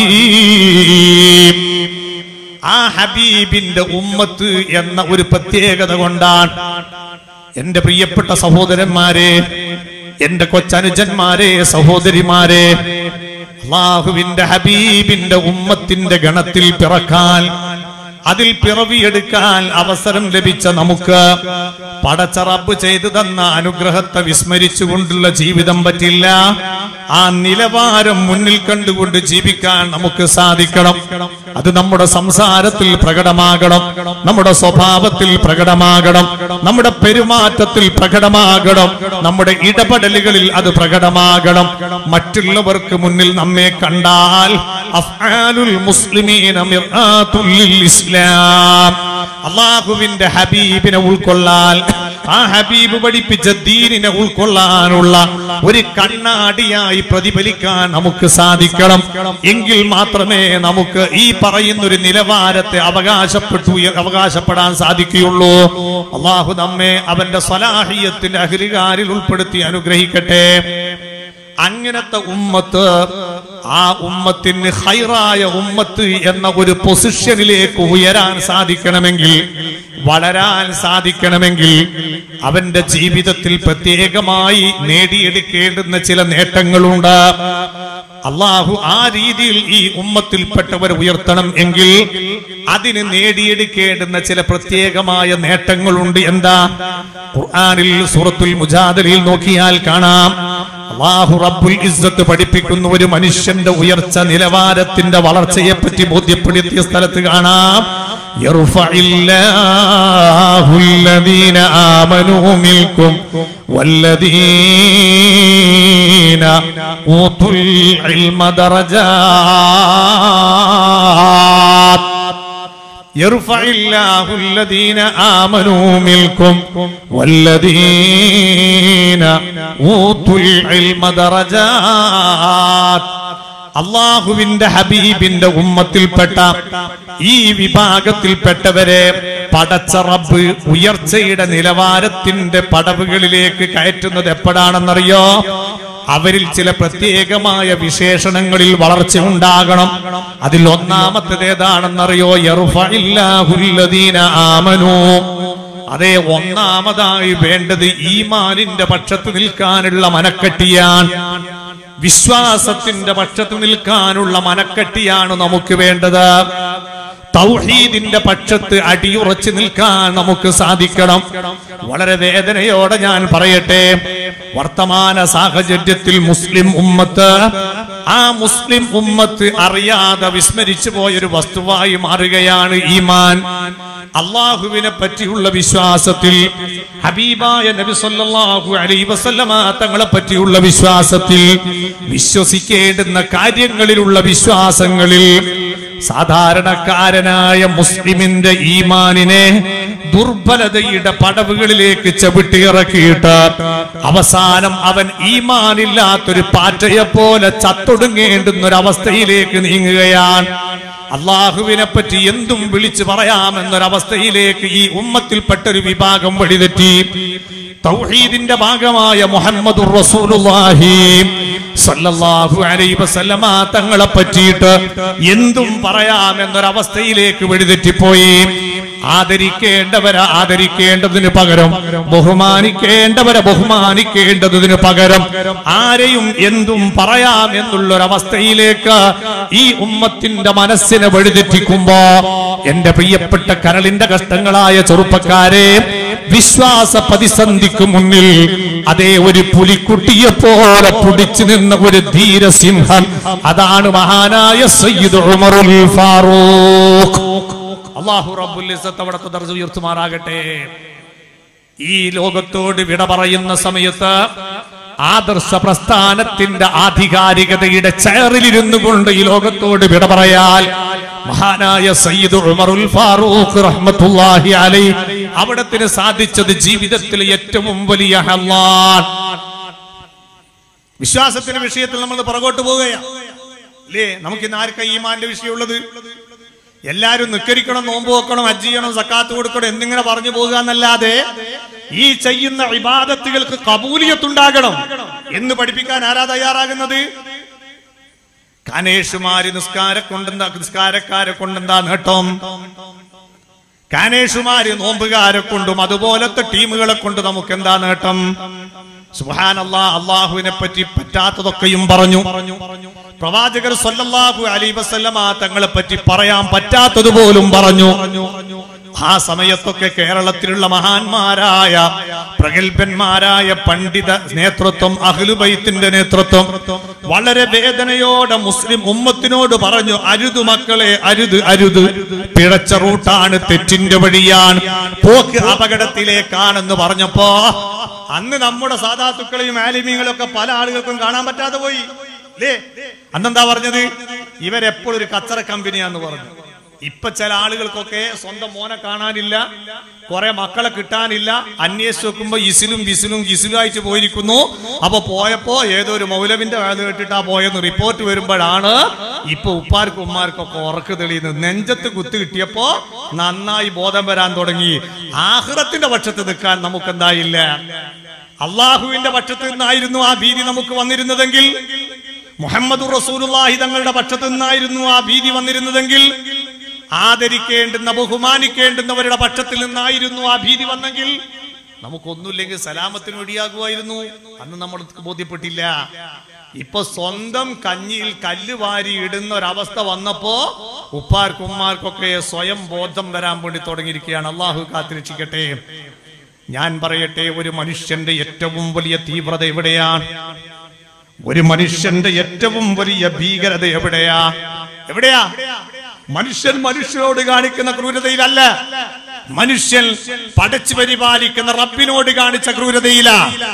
ആ ഹബീബിന്റെ ഉമ്മത്ത് എന്ന ഒരു പ്രത്യേകത കൊണ്ടാണ് എന്റെ പ്രിയപ്പെട്ട സഹോദരന്മാരെ എന്റെ കൊച്ചനുജന്മാരെ സഹോദരിമാരെ അള്ളാഹുവിന്റെ ഹബീബിന്റെ ഉമ്മത്തിന്റെ ഗണത്തിൽ പിറക്കാൻ അതിൽ പിറവിയെടുക്കാൻ അവസരം ലഭിച്ച നമുക്ക് പടച്ച റബ്ബ് ചെയ്തു തന്ന അനുഗ്രഹത്തെ വിസ്മരിച്ചുകൊണ്ടുള്ള ജീവിതം പറ്റില്ല ആ നിലവാരം മുന്നിൽ കണ്ടുകൊണ്ട് ജീവിക്കാൻ നമുക്ക് സാധിക്കണം അത് നമ്മുടെ സംസാരത്തിൽ പ്രകടമാകണം നമ്മുടെ സ്വഭാവത്തിൽ പ്രകടമാകണം നമ്മുടെ പെരുമാറ്റത്തിൽ പ്രകടമാകണം നമ്മുടെ ഇടപെടലുകളിൽ അത് പ്രകടമാകണം മറ്റുള്ളവർക്ക് മുന്നിൽ നമ്മെ കണ്ടാൽ അഫ്ആലുൽ മുസ്ലിമീന മിർആത്തുൽ ലിൽ ഇസ്ലാം അള്ളാഹുവിന്റെ ഹബീബിനെ ഉൾക്കൊള്ളാൻ ആ ഹബീബ് പഠിപ്പിച്ച ദീനിനെ ഉൾക്കൊള്ളാനുള്ള ഒരു കണ്ണാടിയായി പ്രതിഫലിക്കാൻ നമുക്ക് സാധിക്കണം എങ്കിൽ മാത്രമേ നമുക്ക് ഈ പറയുന്ന ഒരു നിലവാരത്തെ അവകാശപ്പെട്ടു അവകാശപ്പെടാൻ സാധിക്കുകയുള്ളൂ അള്ളാഹു നമ്മെ അവന്റെ സ്വലാഹിയത്തിന്റെ അഹരികാരിൽ ഉൾപ്പെടുത്തി അനുഗ്രഹിക്കട്ടെ അങ്ങനത്തെ ഉമ്മത്ത് ആ ഉമ്മത്തിന് ഹൈറായ ഉമ്മത്ത് എന്ന ഒരു പൊസിഷനിലേക്ക് ഉയരാൻ സാധിക്കണമെങ്കിൽ വളരാൻ സാധിക്കണമെങ്കിൽ അവന്റെ ജീവിതത്തിൽ പ്രത്യേകമായി നേടിയെടുക്കേണ്ടുന്ന ചില നേട്ടങ്ങളുണ്ട് അള്ളാഹു ആ രീതിയിൽ ഈ ഉമ്മത്തിൽപ്പെട്ടവർ ഉയർത്തണം എങ്കിൽ അതിന് നേടിയെടുക്കേണ്ടുന്ന ചില പ്രത്യേകമായ നേട്ടങ്ങളുണ്ട് എന്താ ഖുർആനിൽ സൂറത്തുൽ മുജാദലിൽ നോക്കിയാൽ കാണാം അള്ളാഹു റബ്ബുൽ ഇസ്സത്ത് പഠിപ്പിക്കുന്ന ഒരു മനുഷ്യന്റെ ഉയർച്ച നിലവാരത്തിന്റെ വളർച്ചയെ പറ്റി ബോധ്യപ്പെടുത്തിയ സ്ഥലത്ത് കാണാം يرفع الله الذين آمنوا منكم والذين أوتوا العلم درجات يرفع الله الذين آمنوا منكم والذين أوتوا العلم درجات അള്ളാഹുവിന്റെ ഹബീബിന്റെ ഉമ്മത്തിൽപ്പെട്ട ഈ വിഭാഗത്തിൽപ്പെട്ടവരെ പടച്ച റബ്ബ് ഉയർച്ചയുടെ നിലവാരത്തിന്റെ പടവുകളിലേക്ക് കയറ്റുന്നത് എപ്പോഴാണെന്നറിയോ അവരിൽ ചില പ്രത്യേകമായ വിശേഷണങ്ങളിൽ വളർച്ച ഉണ്ടാകണം അതിൽ ഒന്നാമത്തേത് ഏതാണെന്നറിയോ യറുഫഇല്ലാഹുല്ലദീന ആമനു അതെ ഒന്നാമതായി വേണ്ടത് ഈമാനിന്റെ പക്ഷത്ത് നിൽക്കാനുള്ള മനക്കെട്ടിയാണ് വിശ്വാസത്തിന്റെ പക്ഷത്ത് നിൽക്കാനുള്ള മനക്കെട്ടിയാണ് നമുക്ക് വേണ്ടത് തൗഹീദിന്റെ പക്ഷത്ത് അടിയുറച്ചു നിൽക്കാൻ നമുക്ക് സാധിക്കണം വളരെ വേദനയോടെ ഞാൻ പറയട്ടെ വർത്തമാന സാഹചര്യത്തിൽ മുസ്ലിം ഉമ്മത്ത് ആ മുസ്ലിം ഉമ്മത്ത് അറിയാതെ വിസ്മരിച്ചു പോയൊരു വസ്തുവായി മാറുകയാണ് ഈമാൻ അള്ളാഹുവിനെ പറ്റിയുള്ള വിശ്വാസത്തിൽ ഹബീബായ നബി സല്ലല്ലാഹു അലൈഹി വസല്ലമ തങ്ങളെ പറ്റിയുള്ള വിശ്വാസത്തിൽ വിശ്വസിക്കേണ്ടുന്ന കാര്യങ്ങളിലുള്ള വിശ്വാസങ്ങളിൽ സാധാരണക്കാരനായ മുസ്ലിമിന്റെ ഈമാനിനെ ദുർബലതയുടെ പടവുകളിലേക്ക് ചവിട്ടിയിറക്കിയിട്ട് അവസാനം അവൻ ഈമാനില്ലാത്തൊരു പാറ്റയെ പോലെ ചത്തൊടുങ്ങേണ്ടുന്ന ഒരു അവസ്ഥയിലേക്ക് നീങ്ങുകയാണ് അള്ളാഹുവിനെ പറ്റി എന്തും വിളിച്ചു പറയാമെന്നൊരവസ്ഥയിലേക്ക് ഈ ഉമ്മത്തിൽപ്പെട്ട ഒരു വിഭാഗം വഴിതെറ്റി തൗഹീദിന്റെ ഭാഗമായ മുഹമ്മദുർ റസൂലുള്ളാഹി സല്ലല്ലാഹു അലൈഹി വസല്ലമ തങ്ങളെ പറ്റിയിട്ട് എന്തും പറയാമെന്നൊരവസ്ഥയിലേക്ക് വഴിതെറ്റിപ്പോയി ആദരിക്കേണ്ടവരെ ആദരിക്കേണ്ടതിന് പകരം ബഹുമാനിക്കേണ്ടവരെ ബഹുമാനിക്കേണ്ടതിന് പകരം ആരെയും എന്തും പറയാം എന്നുള്ളൊരവസ്ഥയിലേക്ക് ഈ ഉമ്മത്തിന്റെ മനസ്സിനെ വഴിതെറ്റിക്കുമ്പോ എന്റെ പ്രിയപ്പെട്ട കരളിന്റെ കഷ്ടങ്ങളായ ചെറുപ്പക്കാരെ വിശ്വാസ പ്രതിസന്ധിക്ക് മുന്നിൽ അതേ ഒരു പുലിക്കുട്ടിയെ പോലെ പിടിച്ചു നിന്ന ഒരു ധീരസിംഹം അതാണ് മഹാനായ സയ്യിദ് ഉമറുൽ ഫാറൂഖ് അള്ളാഹു റബ്ബുൽ ഇസ്സത്ത് അവിടുത്തെ ദർജ ഉയർത്തുമാറാകട്ടെ ഈ ലോകത്തോട് വിട പറയുന്ന സമയത്ത് ആദർശ പ്രസ്ഥാനത്തിന്റെ ആധികാരികതയുടെ ചെയറിലിരുന്നു കൊണ്ട് ഈ ലോകത്തോട് വിട പറയാൽ മഹാനായ സയ്യിദ് ഉമറുൽ ഫാറൂഖ് റഹ്മത്തുള്ളാഹി അലൈ അവിടത്തിന് സാധിച്ചത് ജീവിതത്തിലെ ഏറ്റവും വലിയ ഹല്ലാൻ വിശ്വാസത്തിന്റെ വിഷയത്തിൽ നമ്മൾ പുറകോട്ട് പോവുകയാണ് അല്ലേ നമുക്ക് ഇന്ന് ആർക്കാ ഈമാന്റെ വിഷയമുള്ളത് എല്ലാരും നിക്കരിക്കണം നോമ്പ് വെക്കണം ഹജ്ജ് ചെയ്യണം സക്കാത്ത് കൊടുക്കണം എന്നിങ്ങനെ പറഞ്ഞു പോകുക എന്നല്ലാതെ ഈ ചെയ്യുന്ന ഇബാദത്തുകൾക്ക് കബൂലിയത്തുണ്ടാകണം എന്ന് പഠിപ്പിക്കാൻ ആരാ തയ്യാറാകുന്നത് കനേഷുമാര് നിസ്കാര കൊണ്ടെന്താ നിസ്കാരക്കാരെ കൊണ്ടെന്താ നേട്ടം കാനേഷുമാര് നോമ്പുകാരെ കൊണ്ടും അതുപോലത്തെ ടീമുകളെ കൊണ്ട് നമുക്ക് എന്താ നേട്ടം സുഹാനല്ലാ അള്ളാഹുവിനെ പറ്റി പറ്റാത്തതൊക്കെയും പറഞ്ഞു പ്രവാചകർ സല്ലല്ലാഹു അലൈഹി വസല്ലമ തങ്ങളെ പറ്റി പറയാൻ പറ്റാത്തത് പോലും പറഞ്ഞു ആ സമയത്തൊക്കെ കേരളത്തിലുള്ള മഹാന്മാരായ പ്രഗത്ഭന്മാരായ പണ്ഡിത നേതൃത്വം അഹ്ലുബൈത്തിന്റെ നേതൃത്വം വളരെ വേദനയോടെ മുസ്ലിം ഉമ്മത്തിനോട് പറഞ്ഞു അരുത് മക്കളെ അരുത് അരുത് പിഴച്ച റൂട്ടാണ് തെറ്റിന്റെ വഴിയാണ് പോക്ക് അപകടത്തിലേക്കാണെന്ന് പറഞ്ഞപ്പോ അന്ന് നമ്മുടെ സാധാത്തുക്കളെയും ആലിമീങ്ങളെയും ഒക്കെ പല ആളുകൾക്കും കാണാൻ പറ്റാതെ പോയി അല്ലേ അന്നെന്താ പറഞ്ഞത് ഇവരെപ്പോഴും ഒരു കച്ചറ കമ്പനിയാന്ന് പറഞ്ഞു ഇപ്പൊ ചില ആളുകൾക്കൊക്കെ സ്വന്തം മോനെ കാണാനില്ല കുറെ മക്കളെ കിട്ടാനില്ല അന്വേഷിച്ച് നോക്കുമ്പോ ഇസിലും വിസിലും ഗിസിലുമായിട്ട് പോയിരിക്കുന്നു അപ്പൊ പോയപ്പോ ഏതോ ഒരു മൗലവിന്റെ വേല കേട്ടിട്ടാ പോയെന്ന് റിപ്പോർട്ട് വരുമ്പോഴാണ് ഇപ്പൊ ഉപ്പാർക്കും ഉമ്മാർക്കൊക്കെ ഉറക്ക് തെളിയുന്നത് നെഞ്ചത്ത് കുത്തു കിട്ടിയപ്പോ നന്നായി ബോധം വരാൻ തുടങ്ങി ആഹ്റത്തിന്റെ പക്ഷത്ത് നിൽക്കാൻ നമുക്ക് എന്തായില്ല അള്ളാഹുവിന്റെ പക്ഷത്ത് നിന്നായിരുന്നു ആ ഭീതി നമുക്ക് വന്നിരുന്നതെങ്കിൽ മുഹമ്മദ് റസൂലുള്ളാഹി തങ്ങളുടെ പക്ഷത്ത് നിന്നായിരുന്നു ആ ഭീതി വന്നിരുന്നതെങ്കിൽ ആദരിക്കേണ്ടുന്ന ബഹുമാനിക്കേണ്ടുന്നവരുടെ പക്ഷത്തിൽ നിന്നായിരുന്നു ആ ഭീതി വന്നെങ്കിൽ നമുക്കൊന്നുമില്ലെങ്കിൽ സലാമത്തിന് വഴിയാകുമായിരുന്നു അന്ന് നമ്മൾ ബോധ്യപ്പെട്ടില്ല ഇപ്പൊ സ്വന്തം കഞ്ഞിയിൽ കല്ല് വാരി ഇടുന്ന ഒരവസ്ഥ വന്നപ്പോ ഉപ്പാർക്കും ഉമ്മാർക്കൊക്കെ സ്വയം ബോധം വരാൻ വേണ്ടി തുടങ്ങിയിരിക്കുകയാണ് അള്ളാഹു കാത്തിരക്ഷിക്കട്ടെ ഞാൻ പറയട്ടെ ഒരു മനുഷ്യന്റെ ഏറ്റവും വലിയ തീവ്രത എവിടെയാണ് ഒരു മനുഷ്യന്റെ ഏറ്റവും വലിയ ഭീകരത എവിടെയാ എവിടെയാ മനുഷ്യൻ മനുഷ്യനോട് കാണിക്കുന്ന ക്രൂരതയിലല്ല മനുഷ്യൻ പടച്ചു പരിപാലിക്കുന്ന റബ്ബിനോട് കാണിച്ച ക്രൂരതയില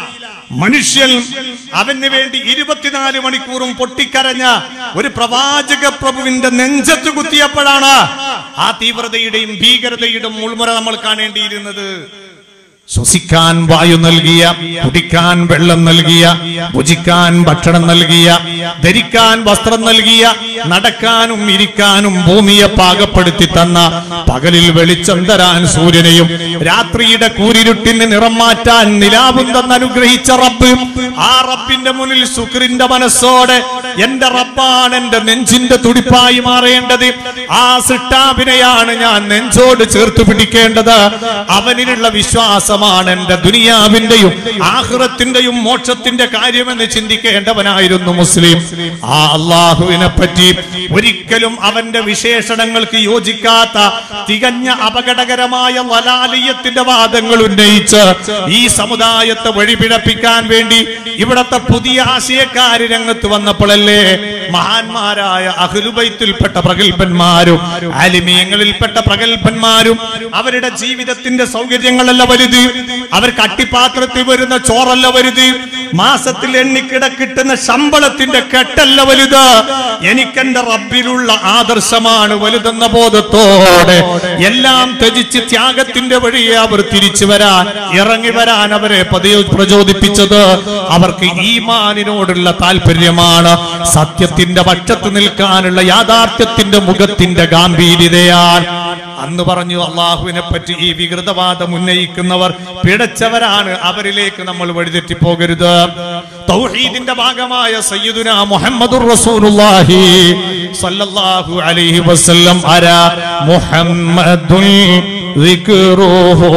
മനുഷ്യൻ അവന് വേണ്ടി ഇരുപത്തിനാല് മണിക്കൂറും പൊട്ടിക്കരഞ്ഞ ഒരു പ്രവാചക പ്രഭുവിന്റെ നെഞ്ചത്ത് കുത്തിയപ്പോഴാണ് ആ തീവ്രതയുടെയും ഭീകരതയുടെയും മുൾമുറ നമ്മൾ കാണേണ്ടിയിരുന്നത് ശ്വസിക്കാൻ വായു നൽകിയ കുടിക്കാൻ വെള്ളം നൽകിയ ഭുജിക്കാൻ ഭക്ഷണം നൽകിയ ധരിക്കാൻ വസ്ത്രം നൽകിയ നടക്കാനും ഇരിക്കാനും ഭൂമിയെ പാകപ്പെടുത്തി തന്ന പകലിൽ വെളിച്ചം തരാൻ സൂര്യനെയും രാത്രിയുടെ കൂരിരുട്ടിന് നിറം മാറ്റാൻ നിലാവും തന്ന് അനുഗ്രഹിച്ച റബ്ബ് ആ റബ്ബിന്റെ മുന്നിൽ ശുക്രിന്റെ മനസ്സോടെ എന്റെ റബ്ബാണ് എന്റെ നെഞ്ചിന്റെ തുടിപ്പായി മാറേണ്ടത് ആ സിട്ടാവിനെയാണ് ഞാൻ നെഞ്ചോട് ചേർത്ത് പിടിക്കേണ്ടത് അവനിലുള്ള വിശ്വാസമാണ് എന്റെ ദുനിയാവിന്റെയും ആഹ്റത്തിന്റെയും മോക്ഷത്തിന്റെ കാര്യമെന്ന് ചിന്തിക്കേണ്ടവനായിരുന്നു മുസ്ലിം ആ അള്ളാഹുവിനെ പറ്റി ഒരിക്കലും അവന്റെ വിശേഷണങ്ങൾക്ക് യോജിക്കാത്ത തികഞ്ഞ അപകടകരമായ വലാലിയത്തിന്റെ വാദങ്ങൾ ഉന്നയിച്ച് ഈ സമുദായത്തെ വഴിപിഴപ്പിക്കാൻ വേണ്ടി ഇവിടത്തെ പുതിയ ആശയക്കാര് രംഗത്ത് വന്നപ്പോഴല്ലേ മഹാന്മാരായ അഖിലുബൈത്തിൽപ്പെട്ട പ്രഗത്ഭന്മാരും അലിമീയങ്ങളിൽപ്പെട്ട പ്രഗത്ഭന്മാരും അവരുടെ ജീവിതത്തിന്റെ സൗകര്യങ്ങളല്ല വലുത് അവർക്ക് അട്ടിപ്പാത്രത്തിൽ വരുന്ന ചോറല്ല വലുത് മാസത്തിൽ എണ്ണിക്കിട കിട്ടുന്ന ശമ്പളത്തിന്റെ കെട്ടല്ല വലുത് എനിക്കെന്റെ റബ്ബിലുള്ള ആദർശമാണ് വലുതെന്ന ബോധത്തോടെ എല്ലാം ത്യജിച്ച് ത്യാഗത്തിന്റെ വഴിയെ അവർ തിരിച്ചു വരാൻ ഇറങ്ങി വരാൻ അവരെ പതിയോ പ്രചോദിപ്പിച്ചത് അവർക്ക് ഈമാനിനോടുള്ള താല്പര്യമാണ് സത്യത്തിന്റെ പക്ഷത്ത് നിൽക്കാനുള്ള യാഥാർത്ഥ്യത്തിന്റെ മുഖത്തിന്റെ ഗാംഭീര്യതയാൽ അന്ന് പറഞ്ഞു അള്ളാഹുവിനെ പറ്റി ഈ വികൃതവാദം ഉന്നയിക്കുന്നവർ പിടച്ചവരാണ് അവരിലേക്ക് നമ്മൾ വഴിതെറ്റി പോകരുത് തൗഹീദിന്റെ ഭാഗമായ സയ്യിദുന മുഹമ്മദുർ റസൂലുള്ളാഹി സല്ലല്ലാഹു അലൈഹി വസല്ലം അരാ മുഹമ്മദുൽ ذكره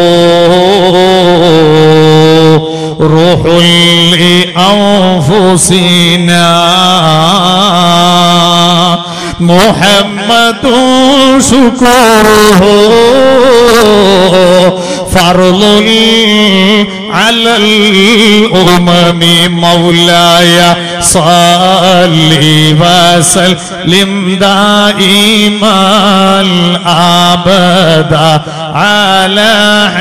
روح لأنفسنا محمد شكره فرض على الأمم مولاي صل وسلم دائما الأبد على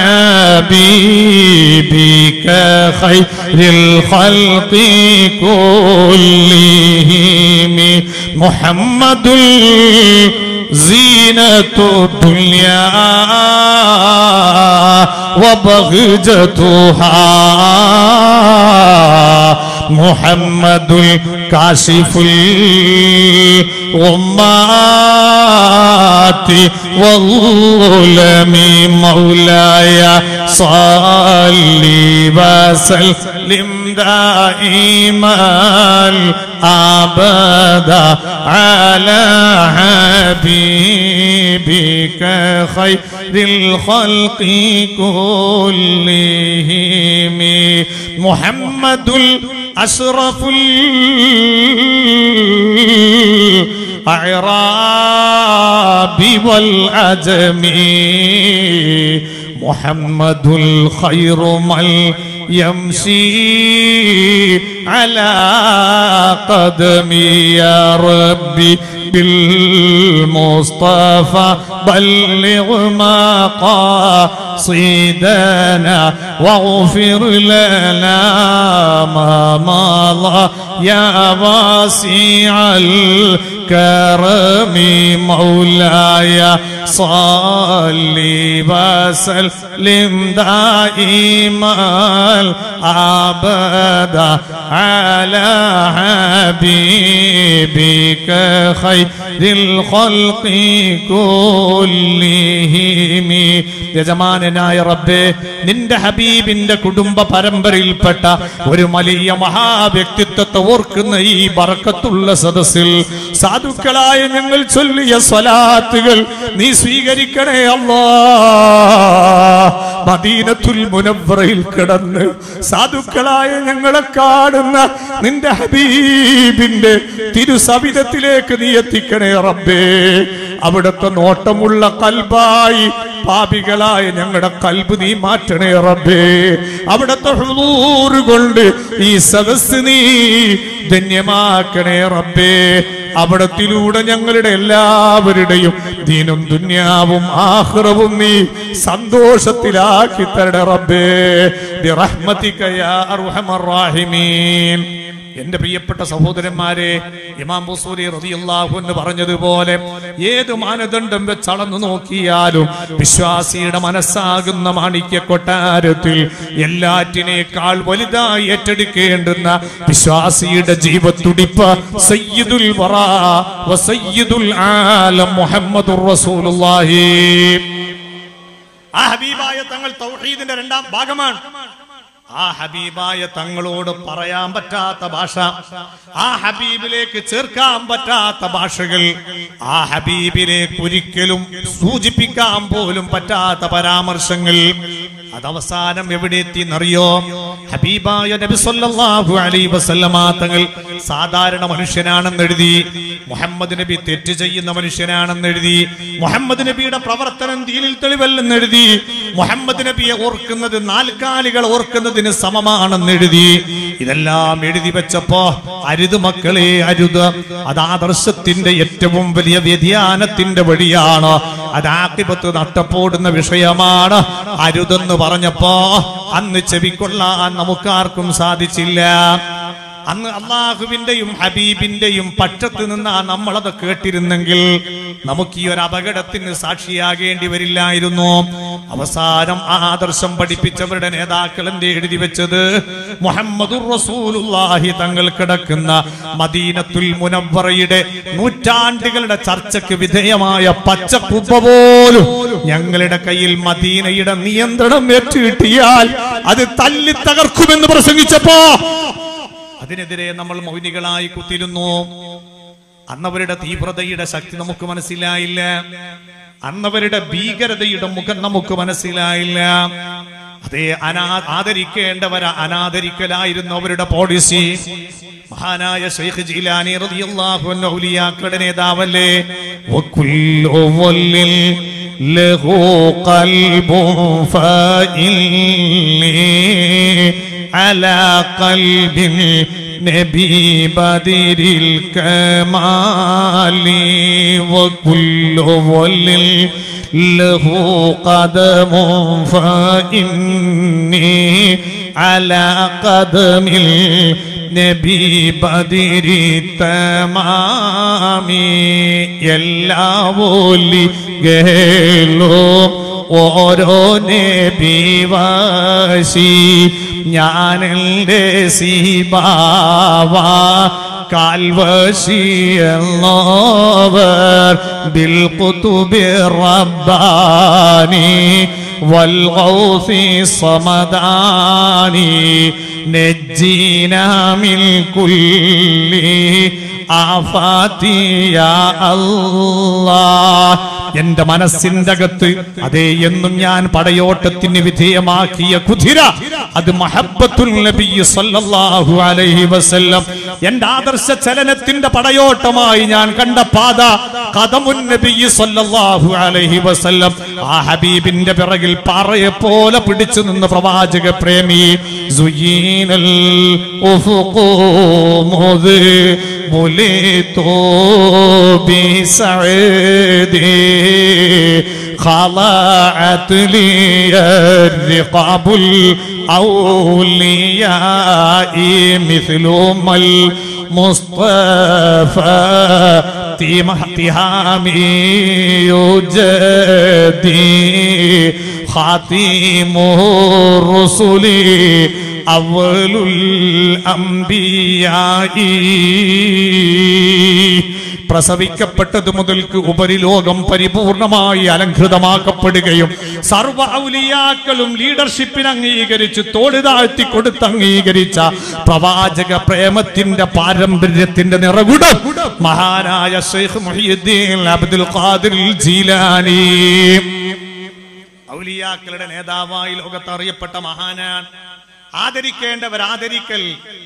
حبيبك خير الخلق كلهم محمد زينة الدنيا وبغجتها محمد الكاشف الغمات والظلم مولاي صل وسلم دائما أبدا على حبيبك خير الخلق كلهم محمد الأشرف الأعراب والعجم محمد الخير من يمشي على قدمي يا ربي بالمصطفى بلغ مقاصدنا واغفر لنا ما مضى يا واسع الكرم مولاي صل وسلم دائما أبدا على حبيبك خير الخلق كلهم യജമാനായ റബ്ബേ നിന്റെ ഹബീബിന്റെ കുടുംബ പരമ്പരയിൽപ്പെട്ട ഒരു വലിയ മഹാവ്യക്തിത്വത്തെ ഓർക്കുന്ന ഈ ബറക്കത്തുള്ള സദസ്സിൽ സാധുക്കളായ ഞങ്ങൾ ചൊല്ലിയ സ്വലാത്തുകൾ നീ സ്വീകരിക്കണേ അല്ലാ മദീനത്തുൽ മുനവ്വറയിൽ കിടന്ന് സാധുക്കളായ ഞങ്ങളെ കാണുന്ന നിന്റെ ഹബീബിന്റെ തിരുസവിധത്തിലേക്ക് നീ എത്തിക്കണേ റബ്ബേ അവിടുത്തെ നോട്ടമുള്ള കൽബായി പാപികളായ ഞങ്ങളുടെ കൽബ് നീ മാറ്റണേ റബ്ബേ അവിടുത്തെ ഹുദൂർ കൊണ്ട് ഈ സദസ് നീ ധന്യമാക്കണേ റബ്ബേ അവിടത്തിലൂടെ ഞങ്ങളുടെ എല്ലാവരുടെയും ദീനും ദുന്യാവും ആഹ്റവും നീ സന്തോഷത്തിലാക്കി തരണേ റബ്ബേ ബിറഹ്മതിക യാ അർഹമർ റാഹിമീൻ എന്റെ പ്രിയപ്പെട്ട സഹോദരന്മാരെ ഇമാം ബുസൂരി റളിയല്ലാഹു എന്ന് പറഞ്ഞതുപോലെ ഏത് മാനദണ്ഡം വെച്ച് അളന്നു നോക്കിയാലും വിശ്വാസിയുടെ മനസ്സാകുന്ന മാണിക്യ കൊട്ടാരത്തിൽ എല്ലാറ്റിനേക്കാൾ വലുതായി ഏറ്റെടുക്കേണ്ടുന്ന വിശ്വാസിയുടെ ജീവത്തുടിപ്പ് സയ്യിദുൽ വറാ വ സയ്യിദുൽ ആലം മുഹമ്മദുർ റസൂലുള്ളാഹി ആ ഹബീബായ തങ്ങൾ തൗഹീദിന്റെ രണ്ടാം ഭാഗമാണ് ആ ഹബീബായ തങ്ങളോട് പറയാൻ പറ്റാത്ത ഭാഷ ആ ഹബീബിലേക്ക് ചേർക്കാൻ പറ്റാത്ത ഭാഷകൾ ആ ഹബീബിലേക്ക് ഒരിക്കലും സൂചിപ്പിക്കാൻ പോലും പറ്റാത്ത പരാമർശങ്ങൾ അതവസാനം എവിടെ എത്തിയെന്നറിയോ ഹബീബായ നബി സല്ലല്ലാഹു അലൈഹി വസല്ലമ തങ്ങൾ സാധാരണ മനുഷ്യനാണെന്ന് എഴുതി മുഹമ്മദ് നബി തെറ്റ് ചെയ്യുന്ന മനുഷ്യനാണെന്ന് എഴുതി മുഹമ്മദ് നബിയുടെ പ്രവർത്തനം ദീനിൽ തെളിവല്ലെന്ന് എഴുതി മുഹമ്മദ് നബിയെ ഓർക്കുന്നത് നാൽക്കാലികൾ ഓർക്കുന്നതിന് സമമാണെന്ന് എഴുതി ഇതെല്ലാം എഴുതി വെച്ചപ്പോ അരുത് മക്കളെ അരുത് അത് ആദർശത്തിന്റെ ഏറ്റവും വലിയ വ്യതിയാനത്തിന്റെ വഴിയാണ് അത് ആക്കിപത്ത് നട്ടപ്പോടുന്ന വിഷയമാണ് അരുതെന്ന് പറഞ്ഞപ്പോ അന്ന് ചെവിക്കൊള്ളാൻ നമുക്കാർക്കും സാധിച്ചില്ല അന്ന് അള്ളാഹുവിന്റെയും ഹബീബിന്റെയും പക്ഷത്ത് നിന്ന് നമ്മളത് കേട്ടിരുന്നെങ്കിൽ നമുക്ക് ഈ ഒരു അപകടത്തിന് സാക്ഷിയാകേണ്ടി വരില്ലായിരുന്നു അവസാനം ആ ആദർശം പഠിപ്പിച്ചവരുടെ നേതാക്കൾ എന്ത് എഴുതി വെച്ചത് മുഹമ്മദുർ റസൂലുള്ളാഹി തങ്ങൾ കിടക്കുന്ന മദീനത്തുൽ മുനവ്വറയുടെ നൂറ്റാണ്ടുകളുടെ ചർച്ചയ്ക്ക് വിധേയമായ പച്ചക്കുപ്പ പോലും ഞങ്ങളുടെ കയ്യിൽ മദീനയുടെ നിയന്ത്രണം ഏറ്റുകിട്ടിയാൽ അത് തല്ലി തകർക്കുമെന്ന് പ്രസംഗിച്ചപ്പോ അതിനെതിരെ നമ്മൾ മൗനികളായി കുത്തിരുന്നു അന്നവരുടെ തീവ്രതയുടെ ശക്തി നമുക്ക് മനസ്സിലായില്ല അന്നവരുടെ ഭീകരതയുടെ മുഖം നമുക്ക് മനസ്സിലായില്ല അതേ അനാ ആദരിക്കേണ്ടവരെ അനാദരിക്കലായിരുന്നു അവരുടെ പോളിസി മഹാനായ ഷെയ്ഖ് ജീലാനി റളിയല്ലാഹു അൻഹു ഔലിയാക്കളുടെ നേതാവല്ലേ വകുല്ലു വല്ലിൽ ലഹു ഖൽബുൻ ഫഇല്ലി على قلب نبي بدر الكمال وكل ول له قدم فإني على قدم നബി ബദിരി തമാമി എല്ലാ ഒലികളും ഓരോ നബിവാശി ഞാനെന്റെ സീബാവ കാൽവശിയല്ലോവർ ബിൽ കുതുബി റബ്ബാനി والغوث صمداني نجينا من كل آفات يا الله എന്റെ മനസ്സിന്റെ അകത്ത് അതേ എന്നും ഞാൻ പടയോട്ടത്തിന് വിധേയമാക്കിയ കുതിര അത് മഹബത്തുൽ നബി സല്ലല്ലാഹു അലൈഹി വസല്ലം എന്റെ ആദർശ ചലനത്തിന്റെ പടയോട്ടമായി ഞാൻ കണ്ട പാത കഥമുൻ നബി സല്ലല്ലാഹു അലൈഹി വസല്ലം ആ ഹബീബിന്റെ പിറകിൽ പാറയെ പോലെ പിടിച്ചു നിന്ന് പ്രവാചക പ്രേമി സുയീനൽ ഉഫുഖു മുദ് മുലിതോ ബിസഅദി خضعت لي الرقاب الأولياء مثل ما المصطفى تهامي يجدي خاتم الرسل أول الأنبياء പ്രസവിക്കപ്പെട്ടത് മുതൽക്ക് ഉപരിലോകം പരിപൂർണമായി അലങ്കൃതമാക്കപ്പെടുകയും സർവ ഔലിയാക്കളും ലീഡർഷിപ്പിന് അംഗീകരിച്ച് തോട് താഴ്ത്തി കൊടുത്ത് അംഗീകരിച്ച പ്രവാചക പ്രേമത്തിന്റെ പാരമ്പര്യത്തിന്റെ നിറകുടം മഹാനായ ഷെയ്ഖ് മുഹിയുദ്ദീൻ അബ്ദുൽ ഖാദിർ ജീലാനി ഔലിയാക്കളുടെ നേതാവായി ലോകത്ത് അറിയപ്പെട്ട മഹാനാൻ ആദരിക്കേണ്ടവർ ആദരിക്കൽ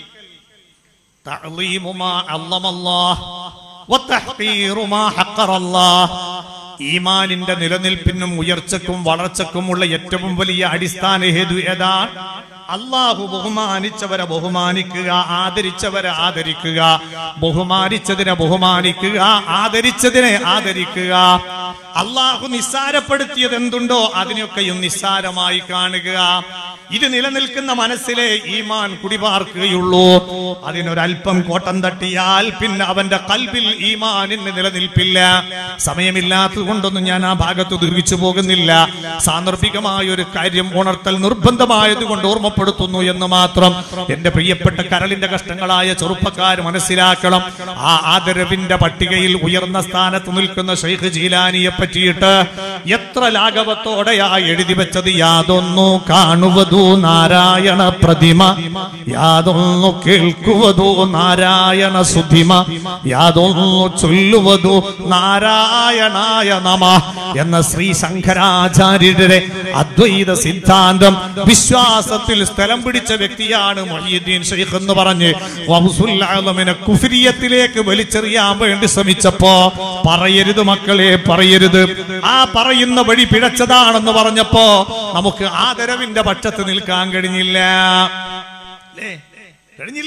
تعظيم ما عظم الله وتحقير ما حقر الله ഈമാനിന്റെ നിലനിൽപ്പിനും ഉയർച്ചക്കും വളർച്ചക്കുമുള്ള ഏറ്റവും വലിയ അടിസ്ഥാന ഹേതു ഏതാണ് അള്ളാഹു ബഹുമാനിച്ചവരെ ബഹുമാനിക്കുക ആദരിച്ചവരെ ആദരിക്കുക ബഹുമാനിച്ചതിനെ ബഹുമാനിക്കുക ആദരിച്ചതിനെ ആദരിക്കുക അള്ളാഹു നിസ്സാരപ്പെടുത്തിയത് എന്തുണ്ടോ അതിനൊക്കെയും നിസ്സാരമായി കാണുക ഇത് നിലനിൽക്കുന്ന മനസ്സിലെ ഈമാൻ കുടിപാർക്കുകയുള്ളൂ അതിനൊരൽപ്പം കോട്ടം തട്ടിയാൽ പിന്നെ അവന്റെ കൽബിൽ ഈമാനിന് നിലനിൽപ്പില്ല സമയമില്ലാത്തത് കൊണ്ടൊന്നും ഞാൻ ആ ഭാഗത്ത് ദീർഘിച്ചു പോകുന്നില്ല സാന്ദർഭികമായ ഒരു കാര്യം ഉണർത്തൽ നിർബന്ധമായത് കൊണ്ട് ഓർമ്മപ്പെടുത്തുന്നു എന്ന് മാത്രം എന്റെ പ്രിയപ്പെട്ട കരളിന്റെ കഷ്ടങ്ങളായ ചെറുപ്പക്കാർ മനസ്സിലാക്കണം ആ ആദരവിന്റെ പട്ടികയിൽ ഉയർന്ന സ്ഥാനത്ത് നിൽക്കുന്ന ഷെയ്ഖ് ജീലാനിയെ പറ്റിയിട്ട് എത്ര ലാഘവത്തോടെയാ എഴുതി വെച്ചത് യാതൊന്നു കാണുവതു നാരായണ പ്രതിമ യാതൊന്നു കേൾക്കുവതു നാരായണ സുധിമ യാതൊന്നു ചൊല്ലുവതു നാരായണായ നമ എന്ന ശ്രീ ശങ്കരാചാര്യരുടെ അദ്വൈത സിദ്ധാന്തം വിശ്വാസത്തിൽ സ്ഥലം പിടിച്ച വ്യക്തിയാണ് മൊഹീദ്ദീൻ ഷെയ്ഖ് എന്ന് പറഞ്ഞ് വംസുൽ ആലമിനെ കുഫിരിയത്തിലേക്ക് വലിച്ചെറിയാൻ വേണ്ടി ശ്രമിച്ചപ്പോ പറയരുത് മക്കളെ പറയരുത് ആ പറയുന്ന വഴി പിഴച്ചതാണെന്ന് പറഞ്ഞപ്പോ നമുക്ക് ആദരവിന്റെ പക്ഷത്ത് നിൽക്കാൻ കഴിഞ്ഞില്ല അല്ലേ? കഴിഞ്ഞില്ല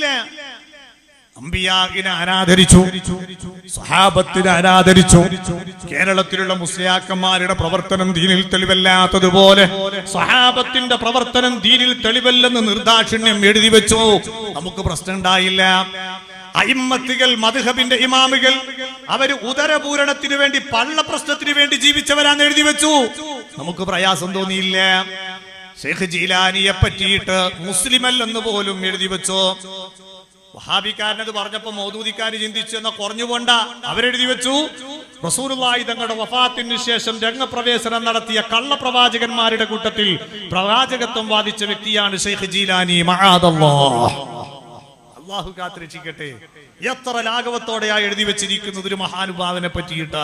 അമ്പിയാകിനെ ആരാധരിച്ചു സഹാബത്തിനെ ആരാധരിച്ചു കേരളത്തിലുള്ള മുസ്ലിയാക്കന്മാരുടെ പ്രവർത്തനം ദീനിൽ തെളിവല്ലാത്തതുപോലെ സഹാബത്തിന്റെ പ്രവർത്തനം ദീനിൽ തെളിവല്ലെന്ന് നിർദാക്ഷിണ്യം എഴുതി വെച്ചു നമുക്ക് പ്രശ്നം ഉണ്ടായില്ല അയിമ്മത്തികൾ മധുഹബിന്റെ ഇമാമുകൾ അവര് ഉദരപൂരണത്തിന് വേണ്ടി പള്ള പ്രശ്നത്തിന് വേണ്ടി ജീവിച്ചവരാന്ന് എഴുതി വെച്ചു നമുക്ക് പ്രയാസം തോന്നിയില്ല ഷെയ്ഖ് ജീലാനിയെ പറ്റിയിട്ട് മുസ്ലിമല്ലെന്ന് പോലും എഴുതി വെച്ചു വഹാബിക്കാരനത് പറഞ്ഞപ്പോ മൗദൂദിക്കാര് ചിന്തിച്ചു എന്ന കുറഞ്ഞു പോണ്ട അവരെഴുതി വെച്ചു റസൂലുള്ളാഹി തങ്ങളുടെ വഫാത്തിന് ശേഷം രംഗപ്രവേശനം നടത്തിയ കള്ളപ്രവാചകന്മാരുടെ കൂട്ടത്തിൽ പ്രവാചകത്വം വാദിച്ച വ്യക്തിയാണ് ഷെയ്ഖ് ജീലാനി മഹാദല്ലാഹ് അള്ളാഹു കാത്തിരക്ഷിക്കട്ടെ എത്ര ലാഘവത്തോടെയാ എഴുതി വെച്ചിരിക്കുന്നത് ഒരു മഹാനുഭാവനെ പറ്റിയിട്ട്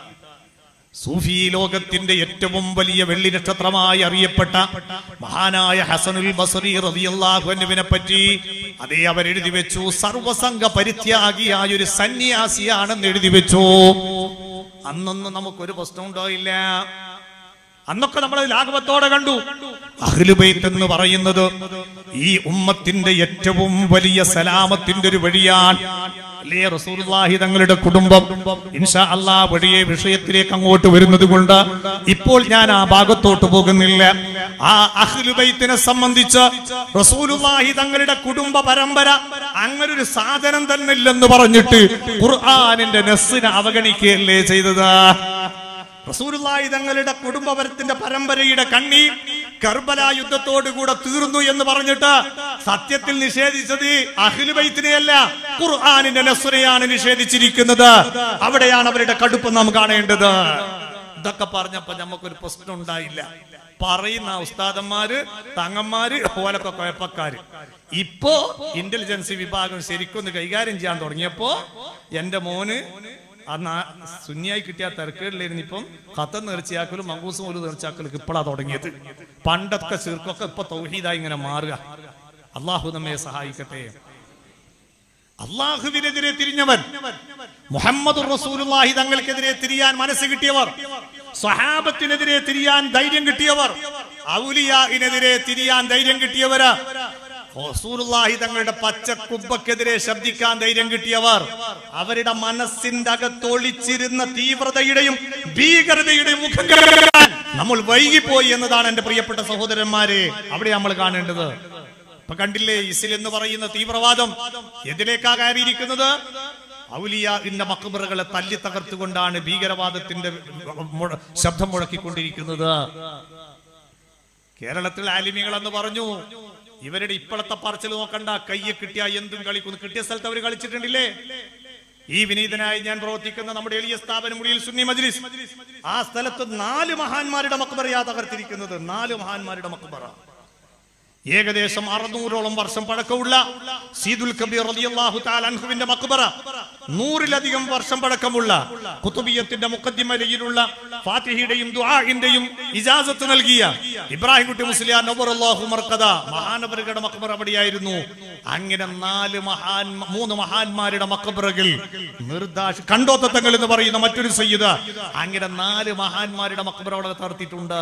സൂഫി ലോകത്തിന്റെ ഏറ്റവും വലിയ വെള്ളി നക്ഷത്രമായി അറിയപ്പെട്ട മഹാനായ ഹസനുൽ ബസറി റളിയല്ലാഹു അൻഹുവിനെ പറ്റി അതേ അവരെഴുതി വെച്ചു സർവസംഘ പരിത്യാഗിയായ ഒരു സന്യാസിയാണെന്ന് എഴുതി വെച്ചു അന്നൊന്നും നമുക്കൊരു പ്രശ്നം ഉണ്ടായില്ല അന്നൊക്കെ നമ്മൾ ലാഘവത്തോടെ കണ്ടു അഹ്ലുബൈത്ത് എന്ന് പറയുന്നത് ഈ ഉമ്മത്തിന്റെ ഏറ്റവും വലിയ സലാമത്തിന്റെ ഒരു വഴിയാണ് അല്ലേ റസൂലുള്ളാഹി തങ്ങളുടെ കുടുംബം ഇൻഷാ അല്ലാ വഴിയെ വിഷയത്തിലേക്ക് അങ്ങോട്ട് വരുന്നത് കൊണ്ട് ഇപ്പോൾ ഞാൻ ആ ഭാഗത്തോട്ട് പോകുന്നില്ല ആ അഹ്ലുബൈത്തിനെ സംബന്ധിച്ച് റസൂലുള്ളാഹി തങ്ങളുടെ കുടുംബ പരമ്പര അങ്ങനെ ഒരു സാധനം തന്നെ ഇല്ലെന്ന് പറഞ്ഞിട്ട് ഖുർആനിന്റെ നെസ്സിനെ അവഗണിക്കുകയല്ലേ ചെയ്തത് റസൂലുള്ളാഹി തങ്ങളുടെ കുടുംബപരത്തിന്റെ പരമ്പരയുടെ കണ്ണി കർബല യുദ്ധത്തോടുകൂടെ തീർന്നു എന്ന് പറഞ്ഞിട്ട് സത്യത്തിൽ നിഷേധിച്ചത് അഖിലുബൈത്തിനെയല്ല ഖുർആാനിന്റെ നസ്രയാണ് നിഷേധിച്ചിരിക്കുന്നത് അവിടെയാണ് അവരുടെ കടുപ്പം നാം കാണേണ്ടത് ഇതൊക്കെ പറഞ്ഞപ്പോ നമുക്കൊരു പ്രശ്നം ഉണ്ടായില്ല പറയുന്ന ഉസ്താദന്മാര് തങ്ങന്മാര് ഓലൊക്കെ കുഴപ്പക്കാര് ഇപ്പോ ഇന്റലിജൻസ് വിഭാഗം ശരിക്കൊന്ന് കൈകാര്യം ചെയ്യാൻ തുടങ്ങിയപ്പോ എന്റെ മോന് അന്ന് ആ സുന്നിയായി കിട്ടിയ തിരക്കേടിലായിരുന്നു ഇപ്പം കത്തം നേർച്ചയാക്കലും മങ്കൂസും ഒരു നേർച്ചയാക്കലും ഇപ്പോഴാ തുടങ്ങിയത് പണ്ടൊക്കെ ചീർക്കൊക്കെ ഇപ്പൊ തൗഹീദായി ഇങ്ങനെ മാറുക അള്ളാഹു നമ്മെ സഹായിക്കട്ടെ അള്ളാഹുവിനെതിരെ തിരിഞ്ഞവൻ മുഹമ്മദ് റസൂലുള്ളാഹി തങ്ങൾക്കെതിരെ തിരിയാൻ മനസ്സ് കിട്ടിയവർ സ്വഹാബത്തിനെതിരെ തിരിയാൻ ധൈര്യം കിട്ടിയവർ ഔലിയാഹിനെതിരെ തിരിയാൻ ധൈര്യം കിട്ടിയവര് റസൂലുള്ളാഹി തങ്ങളുടെ പച്ചക്കുബ്ബക്കെതിരെ ശബ്ദിക്കാൻ ധൈര്യം കിട്ടിയവർ അവരുടെ മനസ്സിന്റെ അകത്തൊളിച്ചിരുന്ന തീവ്രതയുടെയും ഭീകരതയുടെയും മുഖം കാണാൻ നമ്മൾ വൈകിപ്പോയി എന്നതാണ് എന്റെ പ്രിയപ്പെട്ട സഹോദരന്മാരെ അവിടെ നമ്മൾ കാണേണ്ടത് ഇപ്പൊ കണ്ടില്ലേ ഇസിൽ എന്ന് പറയുന്ന തീവ്രവാദം എതിലേക്കാ കയറിയിരിക്കുന്നത് ഔലിയാന്റെ മക്ബറുകളെ തല്ലി തകർത്തുകൊണ്ടാണ് ഭീകരവാദത്തിന്റെ മുഴ- ശബ്ദം മുഴക്കിക്കൊണ്ടിരിക്കുന്നത് കേരളത്തിൽ ആലിമികൾ എന്ന് പറഞ്ഞു ഇവരുടെ ഇപ്പോഴത്തെ പറച്ചിൽ നോക്കണ്ട കയ്യെ കിട്ടിയ എന്തും കളിക്കുന്നു കിട്ടിയ സ്ഥലത്ത് അവർ കളിച്ചിട്ടുണ്ടില്ലേ ഈ വിനീതനായി ഞാൻ പ്രവർത്തിക്കുന്ന നമ്മുടെ എളിയ സ്ഥാപനം മുടിയിൽ സുന്നി മജ്ലിസ് ആ സ്ഥലത്ത് നാല് മഹാന്മാരുടെ മക്ബറയാ തകർത്തിരിക്കുന്നത് നാല് മഹാന്മാരുടെ മക്ബറ ഏകദേശം അറുന്നൂറോളം വർഷം പഴക്കമുള്ള സീദുൽ കബീർ റളിയല്ലാഹു തആല അൻഹുവിന്റെ മക്ബറ നൂറിലധികം വർഷം പഴക്കമുള്ള കുത്തുബിയത്തിന്റെ മുഖദ്ദിമയിലുള്ള ഫാത്തിഹയുടെയും ദുആഇന്റെയും ഇജാസത്ത് നൽകിയ ഇബ്രാഹിം കുട്ടി മുസ്ലിയാർ നവറുല്ലാഹു മർക്കദ മഹാനവറുകളുടെ മക്ബറ അവിടെയായിരുന്നു അങ്ങനെ നാല് മഹാൻ മൂന്ന് മഹാന്മാരുടെ മക്ബറകൾ നിർദാഷ് കണ്ടോത്തങ്ങൾ എന്ന് പറയുന്ന മറ്റൊരു സയ്യിദ് അങ്ങനെ നാല് മഹാന്മാരുടെ മക്ബറ അവിടെ തർത്തിയിട്ടുണ്ട്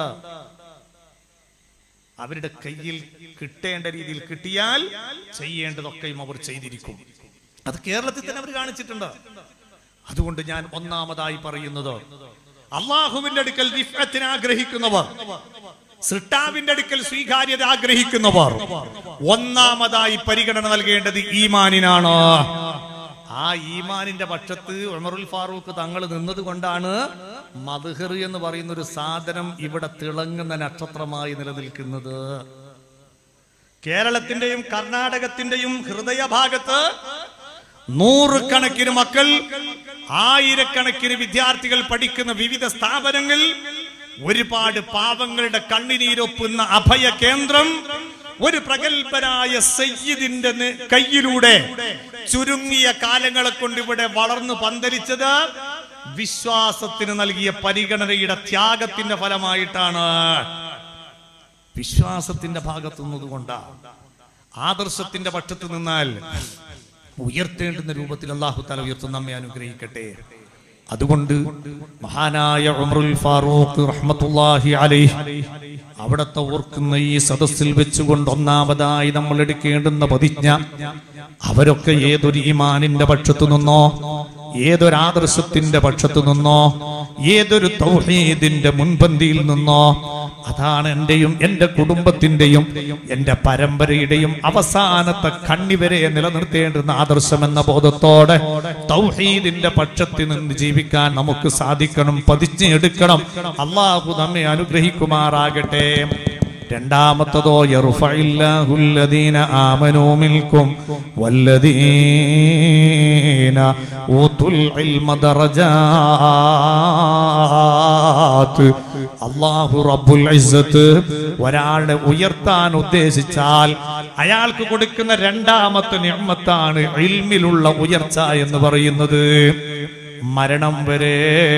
അവരുടെ കയ്യിൽ കിട്ടേണ്ട രീതിയിൽ കിട്ടിയാൽ ചെയ്യേണ്ടതൊക്കെയും അവർ ചെയ്തിരിക്കും അത് കേരളത്തിൽ തന്നെ അവർ കാണിച്ചിട്ടുണ്ട് അതുകൊണ്ട് ഞാൻ ഒന്നാമതായി പറയുന്നത് അള്ളാഹുവിന്റെ അടുക്കൽ റിഫത്തിന് ആഗ്രഹിക്കുന്നവർ സൃഷ്ടാവിന്റെ അടുക്കൽ സ്വീകാര്യത ആഗ്രഹിക്കുന്നവർ ഒന്നാമതായി പരിഗണന നൽകേണ്ടത് ഈമാനിനാണ് ആ ഈമാനിന്റെ പക്ഷത്ത് ഉമറുൽ ഫാറൂഖ് തങ്ങൾ നിന്നത് കൊണ്ടാണ് മദ്ഹർ എന്ന് പറയുന്ന ഒരു സാധനം ഇവിടെ തിളങ്ങുന്ന നക്ഷത്രമായി നിലനിൽക്കുന്നത് കേരളത്തിന്റെയും കർണാടകത്തിന്റെയും ഹൃദയഭാഗത്ത് നൂറുകണക്കിന് മക്കൾ ആയിരക്കണക്കിന് വിദ്യാർത്ഥികൾ പഠിക്കുന്ന വിവിധ സ്ഥാപനങ്ങൾ ഒരുപാട് പാവങ്ങളുടെ കണ്ണുനീരൊപ്പുന്ന അഭയ കേന്ദ്രം ഒരു പ്രഗത്ഭനായ സയ്യിദിന്റെ നെ- കയ്യിലൂടെ ചുരുങ്ങിയ കാലങ്ങളെ കൊണ്ട് ഇവിടെ വളർന്നു പന്തലിച്ചത് വിശ്വാസത്തിന് നൽകിയ പരിഗണനയുടെ ത്യാഗത്തിന്റെ ഫലമായിട്ടാണ് വിശ്വാസത്തിന്റെ ഭാഗത്തുനിന്നത് കൊണ്ടാണ് ആദർശത്തിന്റെ പക്ഷത്ത് നിന്നാൽ ഉയർത്തേണ്ടുന്ന രൂപത്തിൽ അള്ളാഹു തല ഉയർത്തുന്ന നമ്മെ അനുഗ്രഹിക്കട്ടെ അതുകൊണ്ട് മഹാനായ ഉമറുൽ ഫാറൂഖ് റഹ്മത്തുള്ളാഹി അലൈഹി അവിടത്തെ ഓർക്കുന്ന ഈ സദസ്സിൽ വെച്ചുകൊണ്ട് ഒന്നാമതായി നമ്മൾ എടുക്കേണ്ടുന്ന പ്രതിജ്ഞ അവരൊക്കെ ഏതൊരു ഈമാനിന്റെ പക്ഷത്തു നിന്നോ ഏതൊരു ആദർശത്തിന്റെ പക്ഷത്തു നിന്നോ ഏതൊരു തൗഹീദിന്റെ മുൻപന്തിയിൽ നിന്നോ അതാണ് എന്റെയും എന്റെ കുടുംബത്തിന്റെയും എന്റെ പരമ്പരയുടെയും അവസാനത്തെ കണ്ണിവരെ നിലനിർത്തേണ്ടുന്ന ആദർശം എന്ന ബോധത്തോടെ തൗഹീദിന്റെ പക്ഷത്തിൽ നിന്ന് ജീവിക്കാൻ നമുക്ക് സാധിക്കണം പതിച്ചെടുക്കണം അള്ളാഹു നമ്മെ അനുഗ്രഹിക്കുമാറാകട്ടെ രണ്ടാമത്തതോ യർഫഇല്ലാഹുല്ലദീന ആമനൂ മിൻകും വല്ലദീന ഊതുൽ ഇൽമ ദറജാത്ത് അല്ലാഹു റബ്ബുൽ ഇസ്സത്ത് ഒരാളെ ഉയർത്താൻ ഉദ്ദേശിച്ചാൽ അയാൾക്ക് കൊടുക്കുന്ന രണ്ടാമത്തെ നിഅമത്താണ് ഇൽമിലുള്ള ഉയർച്ച എന്ന് പറയുന്നത് മരണം വരെ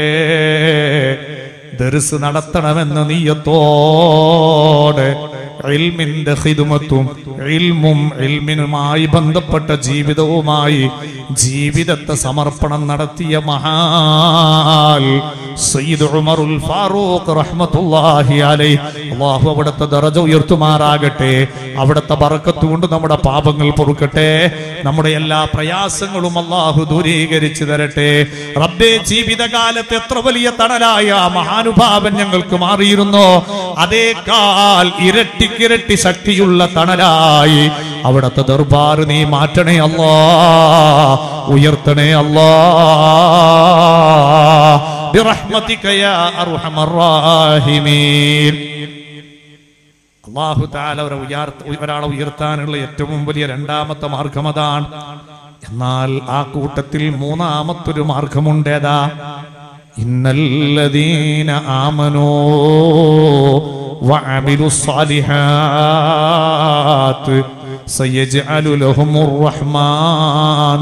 ദർസ് നടത്തണമെന്ന നീയത്തോടെ ഇൽമിന്റെ ഹിദുമത്തും ഇൽമും ഇൽമിനുമായി ബന്ധപ്പെട്ട ജീവിതവുമായി ജീവിതത്തെ സമർപ്പണം നടത്തിയ മഹാൽ സയ്യിദ് ഉമറുൽ ഫാറൂഖ് റഹ്മത്തുള്ളാഹി അലൈഹി അല്ലാഹു അവിടുത്തെ ദറജ ഉയർത്തുമാറാകട്ടെ അവിടുത്തെ ബറക്കത്ത് കൊണ്ട് നമ്മുടെ പാപങ്ങൾ പൊറുക്കട്ടെ നമ്മുടെ എല്ലാ പ്രയാസങ്ങളും അള്ളാഹു ദൂരീകരിച്ചു തരട്ടെ റബ്ബേ ജീവിതകാലത്ത് എത്ര വലിയ തണലായ ആ മഹാനുഭാവൻ ഞങ്ങൾക്ക് മാറിയിരുന്നു അതേക്കാൾ ഇരട്ടിക്കിരട്ടി ശക്തിയുള്ള തണലായി അവിടത്തെ ദർബാർ നീ മാറ്റണേ അല്ലാ ഉയർത്തണേ അല്ലാ برحمتك يا أرحم الراحمين അള്ളാഹു താല ഒരു ഉയർ ഒരാളെ ഉയർത്താനുള്ള ഏറ്റവും വലിയ രണ്ടാമത്തെ മാർഗം അതാണ് എന്നാൽ ആ കൂട്ടത്തിൽ മൂന്നാമത്തൊരു മാർഗമുണ്ടേതാ ഇന്നല്ലദീന ആമനോ وعملوا الصالحات سيجعل لهم الرحمن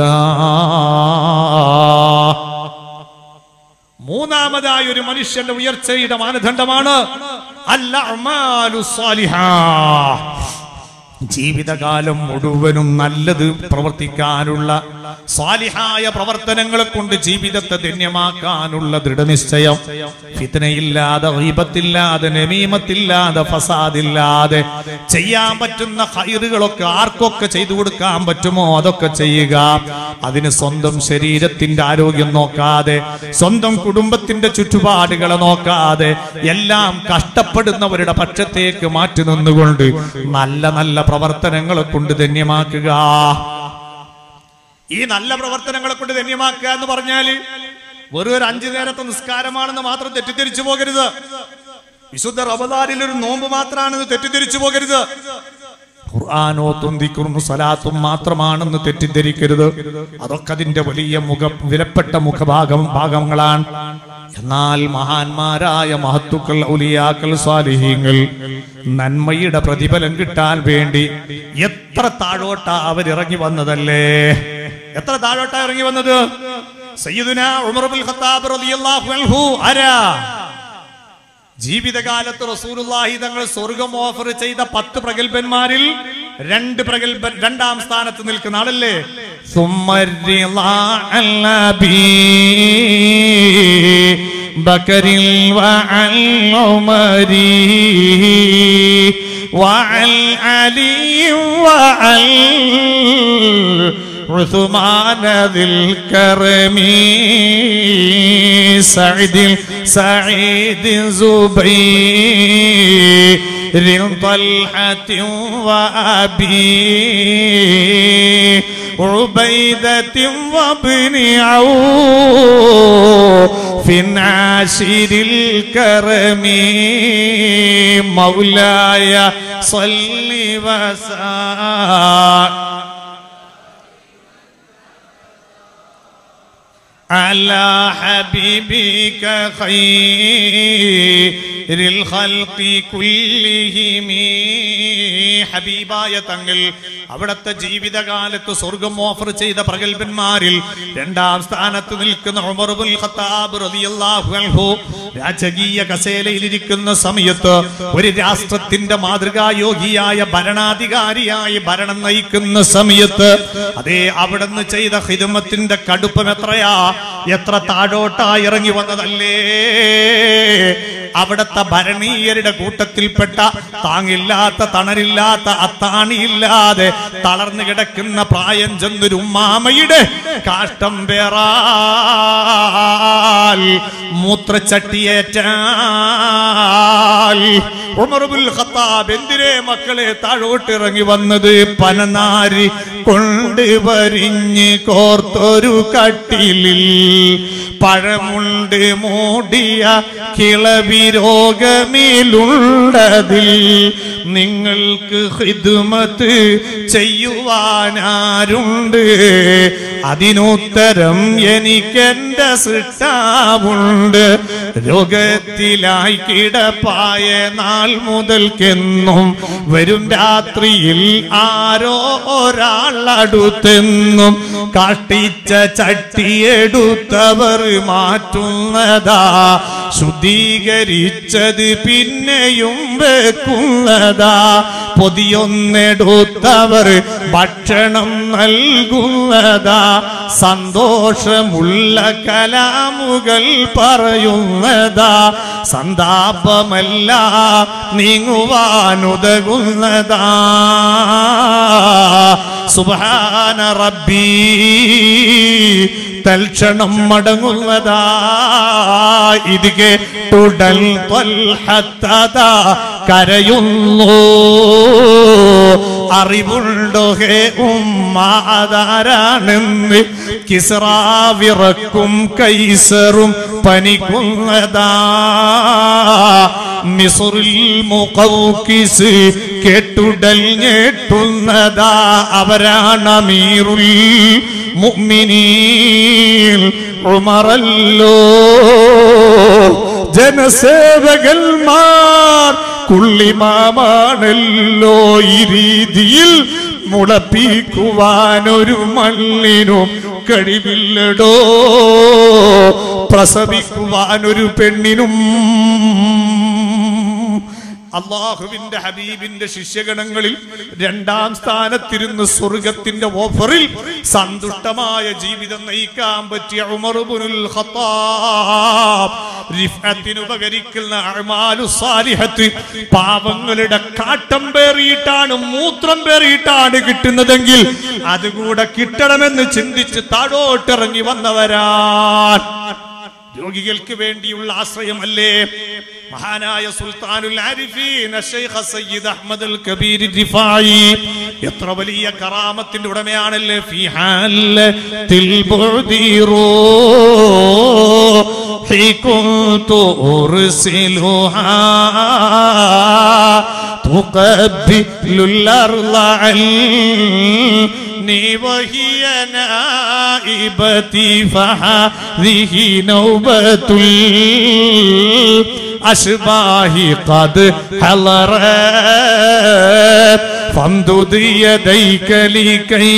ودا മൂന്നാമതായ ഒരു മനുഷ്യന്റെ ഉയർച്ചയുടെ മാനദണ്ഡമാണ് അൽ അഅ്മാലു സ്വാലിഹാ. ജീവിതകാലം മുഴുവനും നല്ലത് പ്രവർത്തിക്കാനുള്ള സ്വാലിഹായ പ്രവർത്തനങ്ങളെ കൊണ്ട് ജീവിതത്തെ ധന്യമാക്കാനുള്ള ദൃഢനിശ്ചയം ഫിത്തനയില്ലാതെ ഗീബത്തില്ലാതെ നമീമത്തില്ലാതെ ഫസാദില്ലാതെ ചെയ്യാൻ പറ്റുന്ന ഹൈറുകളൊക്കെ ആർക്കൊക്കെ ചെയ്തു കൊടുക്കാൻ പറ്റുമോ അതൊക്കെ ചെയ്യുക അതിന് സ്വന്തം ശരീരത്തിന്റെ ആരോഗ്യം നോക്കാതെ സ്വന്തം കുടുംബത്തിന്റെ ചുറ്റുപാടുകളെ നോക്കാതെ എല്ലാം കഷ്ടപ്പെടുന്നവരുടെ പക്ഷത്തേക്ക് മാറ്റി നിന്നുകൊണ്ട് നല്ല നല്ല പ്രവർത്തനങ്ങളെ കൊണ്ട് ധന്യമാക്കുക ഈ നല്ല പ്രവർത്തനങ്ങളെ കൊണ്ട് ധന്യമാക്കുക എന്ന് പറഞ്ഞാല് വെറും ഒരു അഞ്ചു നേരത്തെ നിസ്കാരമാണെന്ന് മാത്രം തെറ്റിദ്ധരിച്ചു പോകരുത് വിശുദ്ധ റമദാനിൽ ഒരു നോമ്പ് മാത്രമാണെന്ന് തെറ്റിദ്ധരിച്ചു പോകരുത് ഖുർആാനോത്തും ദിക്റും സലാത്തും മാത്രമാണെന്ന് തെറ്റിദ്ധരിക്കരുത് അതൊക്കെ അതിന്റെ വലിയ മുഖ വിലപ്പെട്ട മുഖഭാഗം ഭാഗങ്ങളാണ് എന്നാൽ മഹാന്മാരായ മഹത്തുക്കൾ ഔലിയാക്കൾ സ്വാലിഹീങ്ങൾ നന്മയുടെ പ്രതിഫലം കിട്ടാൻ വേണ്ടി എത്ര താഴോട്ടാ അവരിറങ്ങി വന്നതല്ലേ എത്ര താഴോട്ടാ ഇറങ്ങി വന്നത് സയ്യിദുന ഉമർ ബിൻ ഖത്താബ് റളിയല്ലാഹു അൻഹു ആരാ ജീവിതകാലത്ത് റസൂലുള്ളാഹി തങ്ങൾ സ്വർഗം ഓഫർ ചെയ്ത പത്ത് പ്രഗത്ഭന്മാരിൽ രണ്ട് പ്രഗത്ഭൻ രണ്ടാം സ്ഥാനത്ത് നിൽക്കുന്ന ആളല്ലേ بكر وعن عمر وعن علي وعن عثمان ذي الكرم سعد سعيد زبير طلحة وأبي عبيدة وابن عوف عاشر الكرم مولاي صل وسلم على حبيبك خير ഖൽഖി കുല്ലിഹിമീ. ഹബീബായ തങ്ങൾ അവിടത്തെ ജീവിതകാലത്ത് സ്വർഗം ഓഫർ ചെയ്ത പ്രഗത്ഭന്മാരിൽ രണ്ടാം സ്ഥാനത്ത് നിൽക്കുന്ന ഉമറുൽ ഖത്താബ് റളിയല്ലാഹു അൻഹു രാജകീയ കസേലയിലിരിക്കുന്ന സമയത്ത് ഒരു രാഷ്ട്രത്തിന്റെ മാതൃകായോഗിയായ ഭരണാധികാരിയായി ഭരണം നയിക്കുന്ന സമയത്ത് അതേ അവിടുന്ന് ചെയ്ത ഹിദമത്തിന്റെ കടുപ്പം എത്രയാ എത്ര താഴോട്ടാ ഇറങ്ങി വന്നതല്ലേ അവിടത്തെ ഭരണീയരുടെ കൂട്ടത്തിൽപ്പെട്ട താങ്ങില്ലാത്ത തണലില്ലാത്ത അത്താണിയില്ലാതെ തളർന്നു കിടക്കുന്ന പ്രായം ചെന്നൊരു ഉമ്മാമയുടെ കാഷ്ടം പേറാൽ മൂത്രച്ചട്ടിയേറ്റാൽ ഉമറുൽ ഖത്താബ് എന്തിനെ മക്കളെ താഴോട്ട് ഇറങ്ങി വന്നത് പനനാരി കൊണ്ട് വരിഞ്ഞ് കോർത്തൊരു കട്ടിലിൽ പഴമുണ്ട് മൂടിയ കിളവി രോഗമേലുള്ളതിൽ നിങ്ങൾക്ക് ഹിദ്മത്ത് ചെയ്യുവാനാരുണ്ട് അതിനുത്തരം എനിക്കെന്റെ സൃഷ്ടാവുണ്ട് രോഗത്തിലായി കിടപ്പായ നാൾ മുതൽക്കെന്നും വരും രാത്രിയിൽ ആരോ ഒരാൾ അടുത്തെന്നും കാട്ടിച്ച ചട്ടിയെടുത്തവർ മാറ്റുന്നതാ ശുദ്ധീകരിച്ചത് പിന്നെയും വെക്കുന്നതാ പൊതിയൊന്നെടുത്തവർ ഭക്ഷണം നൽകുന്നതാ സന്തോഷമുള്ള കലാമുകൾ പറയുന്നതാ സന്താപമല്ല നീങ്ങുവാനുതകുന്നതാ സുബാന റബ്ബീ തൽക്ഷണം മടങ്ങുന്നതാ ഇത് കേട്ടുടൽ ത്വൽഹത്തത കരയുന്നു അറിവുണ്ടോ ഹേ ഉമ്മ അതാരാണെന്ന് കിസ്റാവിറക്കും കൈസറും പനിക്കുന്നതാ മിസുറിൽ മുഖൗക്കിസ് കേട്ടുടൽ ഞെട്ടുന്നതാ അവരാണ് അമീറുൽ മുഅ്മിനീൻ ഉമറല്ലോ ജനസേവകന്മാർ കുള്ളിമാമാണല്ലോ ഈ രീതിയിൽ മുളപ്പിക്കുവാനൊരു മണ്ണിനും കഴിവില്ലടോ പ്രസവിക്കുവാനൊരു പെണ്ണിനും അള്ളാഹുവിന്റെ ഹബീബിന്റെ ശിഷ്യഗണങ്ങളിൽ രണ്ടാം സ്ഥാനത്തിരുന്ന് സ്വർഗത്തിന്റെ ഓഫറിൽ സന്തുഷ്ടമായ ജീവിതം നയിക്കാൻ പറ്റിയ ഉമറുബുൽ ഖത്താബ് റിഫഅത്തിന് ഉപകരിക്കുന്ന അഅ്മാലു സാലിഹത്ത് പാവങ്ങളുടെ കാട്ടം പേറിയിട്ടാണ് മൂത്രം പേറിയിട്ടാണ് കിട്ടുന്നതെങ്കിൽ അതുകൂടെ കിട്ടണമെന്ന് ചിന്തിച്ച് താഴോട്ടിറങ്ങി വന്നവരാൻ രോഗികൾക്ക് വേണ്ടിയുള്ള ആശ്രയമല്ലേ മഹാനായ സുൽത്താനുൽ ആരിഫീൻ അശൈഖ് Sayyid Ahmad al Kabir Rifai എത്ര വലിയ കറാമത്തിന്റെ ഉടമയാണല്ലേ ഫി ഹാലത്തിൽ ബുദിറോ كنت أرسلها تقبل الأرض عني وهي نائبتي فهذه نوبة الأشباه قد حضرت فامدد يديك لكي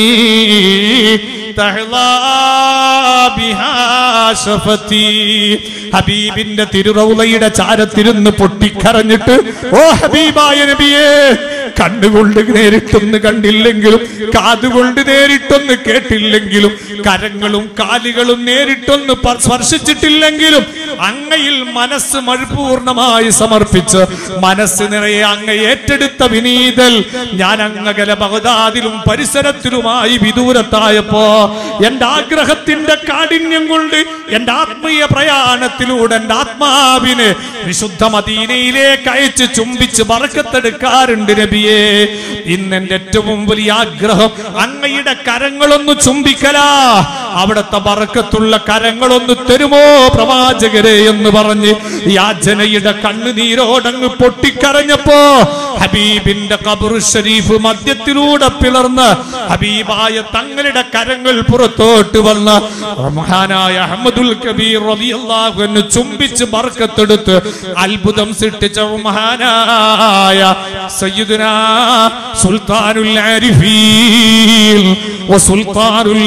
تحظى بها شفتي ഹബീബിന്റെ തിരുറൗലയുടെ ചാരത്തിരുന്ന് പൊട്ടിക്കരഞ്ഞിട്ട് ഓ ഹബീബായ നബിയേ കണ്ണുകൊണ്ട് നേരിട്ടൊന്ന് കണ്ടില്ലെങ്കിലും കാതുകൊണ്ട് നേരിട്ടൊന്ന് കേട്ടില്ലെങ്കിലും കരങ്ങളും കാലുകളും നേരിട്ടൊന്ന് പ- സ്പർശിച്ചിട്ടില്ലെങ്കിലും അങ്ങയിൽ മനസ്സ് മഴുപൂർണമായി സമർപ്പിച്ച് മനസ്സ് നിറയെ അങ്ങ് ഏറ്റെടുത്ത വിനീതൽ ഞാൻ അങ്ങകല ബഗദാദിലും പരിസരത്തിലുമായി വിദൂരത്തായപ്പോ എന്റെ ആഗ്രഹത്തിന്റെ കാഠിന്യം കൊണ്ട് എന്റെ ആത്മീയ പ്രയാണത്തിലൂടെ എന്റെ ആത്മാവിന് വിശുദ്ധ മദീനയിലേക്ക് അയച്ച് ചുംബിച്ച് വറക്കത്തെടുക്കാറുണ്ട് നബിയെ ഇന്ന് എന്റെ ഏറ്റവും വലിയ ആഗ്രഹം അങ്ങയുടെ കരങ്ങളൊന്ന് ചുംബിക്കലാ അവിടുത്തെ വറക്കത്തുള്ള കരങ്ങളൊന്ന് തരുമോ പ്രവാചകരെ എന്ന് പറഞ്ഞ് യാചനയുടെ കണ്ണുനീരോടങ്ങ് പൊട്ടിക്കരഞ്ഞപ്പോ ഹബീബിന്റെ ഖബർ ഷരീഫ് മധ്യത്തിലൂടെ പിളർന്ന് ഹബീബായ തങ്ങളുടെ കരങ്ങൾ പുറത്തോട്ട് വന്ന് മഹാനായ അഹമ്മദുൽ കബീർ റളിയല്ലാഹു അൻഹു ചുംബിച്ച് ബർക്കത്തെടുത്ത് അത്ഭുതം സൃഷ്ടിച്ച മഹാനായ സയ്യിദുനാ സുൽത്താനുൽ ആരിഫീൻ വസുൽത്താനുൽ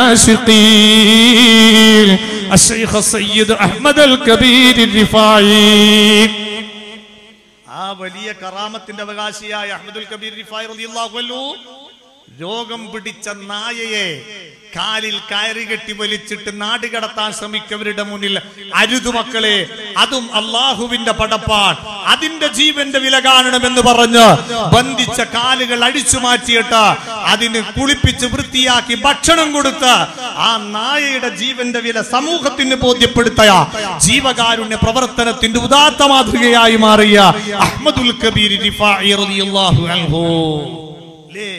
ആശിഖീൻ الشيخ السيد أحمد الكبير الرفاعي ആ വലിയ കറാമത്തിന്റെ അവകാശിയായ അഹമ്മദുൽ കബീർ റിഫായി റളിയല്ലാഹു അൻഹു രോഗം പിടിച്ച നായയെ കാലിൽ കയറി കെട്ടി വലിച്ചിട്ട് നാട് കടത്താൻ ശ്രമിക്കവരുടെ മുന്നിൽ അരുതു മക്കളെ അതും അള്ളാഹുവിന്റെ പടപ്പാൻ അതിന്റെ ജീവന്റെ വില കാണണമെന്ന് പറഞ്ഞ് ബന്ധിച്ച കാലുകൾ അടിച്ചു മാറ്റിയിട്ട് അതിന് കുളിപ്പിച്ച് വൃത്തിയാക്കി ഭക്ഷണം കൊടുത്ത് ആ നായയുടെ ജീവന്റെ വില സമൂഹത്തിന് ബോധ്യപ്പെടുത്തിയ ജീവകാരുണ്യ പ്രവർത്തനത്തിന്റെ ഉദാത്ത മാതൃകയായി മാറിയ അഹ്മദുൽ കബീർ റിഫാഇ റളിയല്ലാഹു അൻഹു ലേ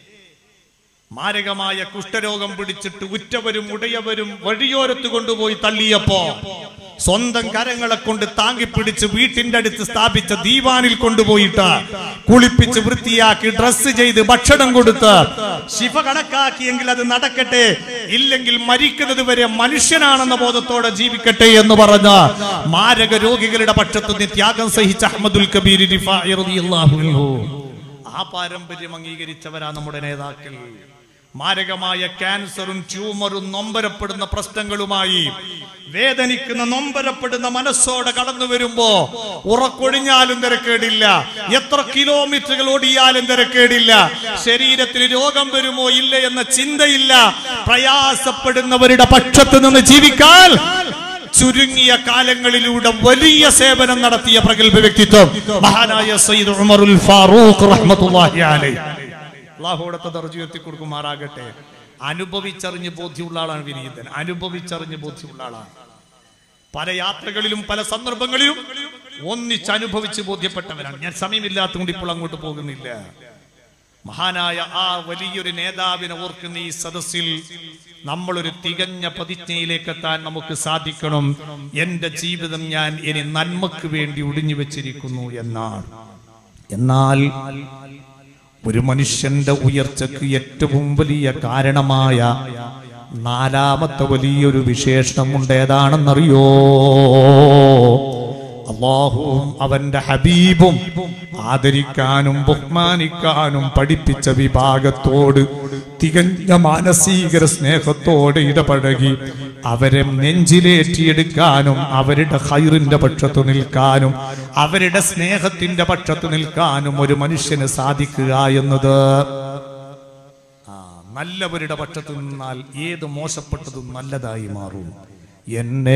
മാരകമായ കുഷ്ഠരോഗം പിടിച്ചിട്ട് ഉറ്റവരും ഉടയവരും വഴിയോരത്ത് കൊണ്ടുപോയി തള്ളിയപ്പോ സ്വന്തം കരങ്ങളെ കൊണ്ട് താങ്ങിപ്പിടിച്ച് വീട്ടിന്റെ അടുത്ത് സ്ഥാപിച്ച ദീവാനിൽ കൊണ്ടുപോയിട്ട് കുളിപ്പിച്ച് വൃത്തിയാക്കി ഡ്രസ്സ് ചെയ്ത് ഭക്ഷണം കൊടുത്ത് ശിഫ കണക്കാക്കിയെങ്കിൽ അത് നടക്കട്ടെ ഇല്ലെങ്കിൽ മരിക്കുന്നത് വരെ മനുഷ്യനാണെന്ന ബോധത്തോടെ ജീവിക്കട്ടെ എന്ന് പറഞ്ഞ് മാരക രോഗികളുടെ പക്ഷത്ത് നിന്ന് ത്യാഗം സഹിച്ച അഹമ്മദുൽ കബീർ റിഫാഇ റളിയല്ലാഹു അൻഹു ആ പാരമ്പര്യം അംഗീകരിച്ചവരാ നമ്മുടെ നേതാക്കൾ മാരകമായ ക്യാൻസറും ട്യൂമറും നൊമ്പരപ്പെടുന്ന പ്രശ്നങ്ങളുമായി വേദനിക്കുന്ന നൊമ്പരപ്പെടുന്ന മനസ്സോടെ കടന്നു വരുമ്പോ ഉറക്കൊഴിഞ്ഞാലും തിരക്കേടില്ല എത്ര കിലോമീറ്ററുകൾ ഓടിയാലും തിരക്കേടില്ല ശരീരത്തിൽ രോഗം വരുമോ ഇല്ല എന്ന ചിന്തയില്ല പ്രയാസപ്പെടുന്നവരുടെ പക്ഷത്ത് നിന്ന് ജീവിക്കാൻ ചുരുങ്ങിയ കാലങ്ങളിലൂടെ വലിയ സേവനം നടത്തിയ പ്രഗത്ഭ വ്യക്തിത്വം മഹാനായ സയ്യിദ് ഉമറുൽ ഫാറൂഖ് റഹ്മത്തുള്ളാഹി അലൈഹി അള്ളാഹുടത്തെ ദർജ ഉയർത്തി കൊടുക്കുമാറാകട്ടെ അനുഭവിച്ചറിഞ്ഞ് ബോധ്യമുള്ള ആളാണ് വിനീതൻ അനുഭവിച്ചറിഞ്ഞ് ബോധ്യമുള്ള ആളാണ് പല യാത്രകളിലും പല സന്ദർഭങ്ങളിലും ഒന്നിച്ച് അനുഭവിച്ച് ബോധ്യപ്പെട്ടവരാണ് ഞാൻ സമയമില്ലാത്തതുകൊണ്ട് ഇപ്പോൾ അങ്ങോട്ട് പോകുന്നില്ല മഹാനായ ആ വലിയൊരു നേതാവിനെ ഓർക്കുന്ന ഈ സദസ്സിൽ നമ്മളൊരു തികഞ്ഞ പ്രതിജ്ഞയിലേക്ക് എത്താൻ നമുക്ക് സാധിക്കണം എന്റെ ജീവിതം ഞാൻ ഇനി നന്മക്ക് വേണ്ടി ഒടിഞ്ഞു വെച്ചിരിക്കുന്നു എന്നാണ് എന്നാൽ ഒരു മനുഷ്യന്റെ ഉയർച്ചക്ക് ഏറ്റവും വലിയ കാരണമായ നാലാമത്തെ വലിയൊരു വിശേഷണമുണ്ട് ഏതാണെന്നറിയോ അള്ളാഹുവും അവന്റെ ഹബീബും ആദരിക്കാനും ബഹുമാനിക്കാനും പഠിപ്പിച്ച വിഭാഗത്തോട് തികഞ്ഞ മാനസിക സ്നേഹത്തോടെ ഇടപഴകി അവരെ നെഞ്ചിലേറ്റിയെടുക്കാനും അവരുടെ ഹൈറിന്റെ പക്ഷത്ത് നിൽക്കാനും അവരുടെ സ്നേഹത്തിന്റെ പക്ഷത്ത് നിൽക്കാനും ഒരു മനുഷ്യന് സാധിക്കുക എന്നത് ആ നല്ലവരുടെ പക്ഷത്ത് നിന്നാൽ ഏത് മോശപ്പെട്ടതും നല്ലതായി മാറും എന്നെ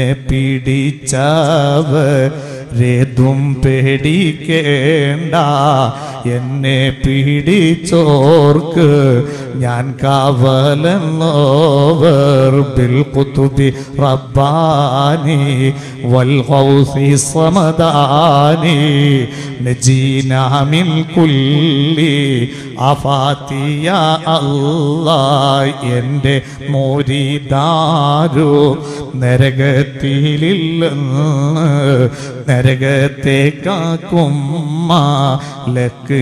പിടിച്ചവരേതും പേടിക്കേണ്ട എന്നെ പിടിച്ചോർക്ക് ഞാൻ കാവലെന്നോവർ ബിൽ കുത്തുബി റബ്ബാനി വൽ ഖൗസി സമദാനി നജീന മിൻ കുല്ലി അഫാത്തിയ അല്ലാ എൻ്റെ മോരിദാരു നരകത്തിലില്ലെന്ന് നരകത്തെ കാക്കുമ്മ ലക്ക്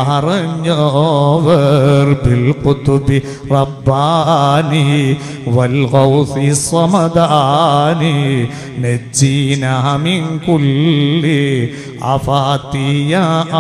പറഞ്ഞോവർ ബിൽ കുത്തുബി റബ്ബാനി വൽ ഗൗസി സമദാനി നജ്ജീന മിൻ കുല്ലി അഫാത്തിയ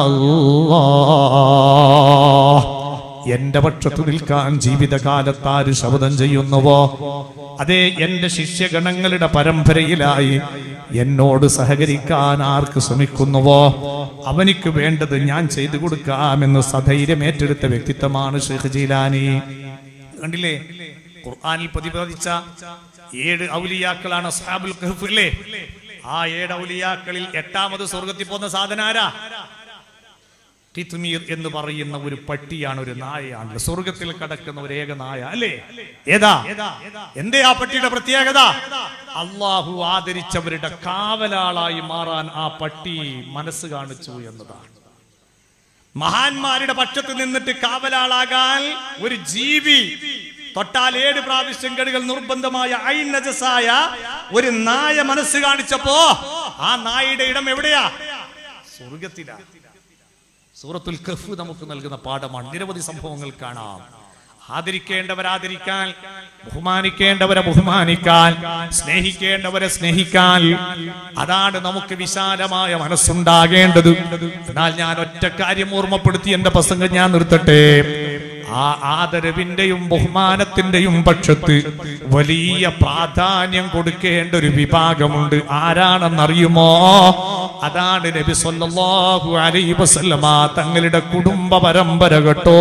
അല്ലാഹ് എന്റെ പക്ഷത്ത് നിൽക്കാൻ ജീവിതകാലത്താര് ശബ്ദം ചെയ്യുന്നുവോ അതെ എന്റെ ശിഷ്യഗണങ്ങളുടെ പരമ്പരയിലായി എന്നോട് സഹകരിക്കാൻ ആർക്ക് ശ്രമിക്കുന്നുവോ അവനിക്ക് വേണ്ടത് ഞാൻ ചെയ്തു കൊടുക്കാമെന്ന് സധൈര്യം ഏറ്റെടുത്ത വ്യക്തിത്വമാണ് ഷെയ്ഖ് ജീലാനി കണ്ടില്ലേ ഖുർആനിൽ പ്രതിപാദിച്ച ഏഴ് ഔലിയാക്കളാണ് അസ്ഹാബുൽ കഹ്ഫ് അല്ലേ ആ ഏഴ് ഔലിയാക്കളിൽ എട്ടാമത് സ്വർഗത്തിൽ പോകുന്ന സാധനാരാ കിത്മീർ എന്ന് പറയുന്ന ഒരു പട്ടിയാണ് ഒരു നായയാണ് സ്വർഗത്തിൽ കടക്കുന്ന ഒരു ഏക നായ അല്ലേ ഏതാ എന്തേ ആ പട്ടിയുടെ പ്രത്യേകത അള്ളാഹു ആദരിച്ചവരുടെ കാവലാളായി മാറാൻ ആ പട്ടി മനസ്സ് കാണിച്ചു എന്നതാണ് മഹാന്മാരുടെ പക്ഷത്ത് നിന്നിട്ട് കാവലാളാകാൻ ഒരു ജീവി തൊട്ടാൽ ഏഴ് പ്രാവശ്യം കെടുകൾ നിർബന്ധമായ ഐൻ നജസായ ഒരു നായ മനസ്സ് കാണിച്ചപ്പോ ആ നായയുടെ ഇടം എവിടെയാ സ്വർഗത്തിലാ സൂറത്തുൽ കഫ് നമുക്ക് നൽകുന്ന പാഠമാണ് നിരവധി സംഭവങ്ങൾ കാണാം ആദരിക്കേണ്ടവരെ ആദരിക്കാൻ ബഹുമാനിക്കേണ്ടവരെ ബഹുമാനിക്കാൻ സ്നേഹിക്കേണ്ടവരെ സ്നേഹിക്കാൻ അതാണ് നമുക്ക് വിശാലമായ മനസ്സുണ്ടാകേണ്ടത് എന്നാൽ ഞാൻ ഒറ്റ കാര്യം ഓർമ്മപ്പെടുത്തി എന്റെ പ്രസംഗം ഞാൻ നിർത്തട്ടെ ആ ആദരവിന്റെയും ബഹുമാനത്തിന്റെയും പക്ഷത്ത് വലിയ പ്രാധാന്യം കൊടുക്കേണ്ട ഒരു വിഭാഗമുണ്ട് ആരാണെന്നറിയുമോ അതാണ് നബി സല്ലല്ലാഹു അലൈഹി വസല്ലമ തങ്ങളുടെ കുടുംബ പരമ്പര കേട്ടോ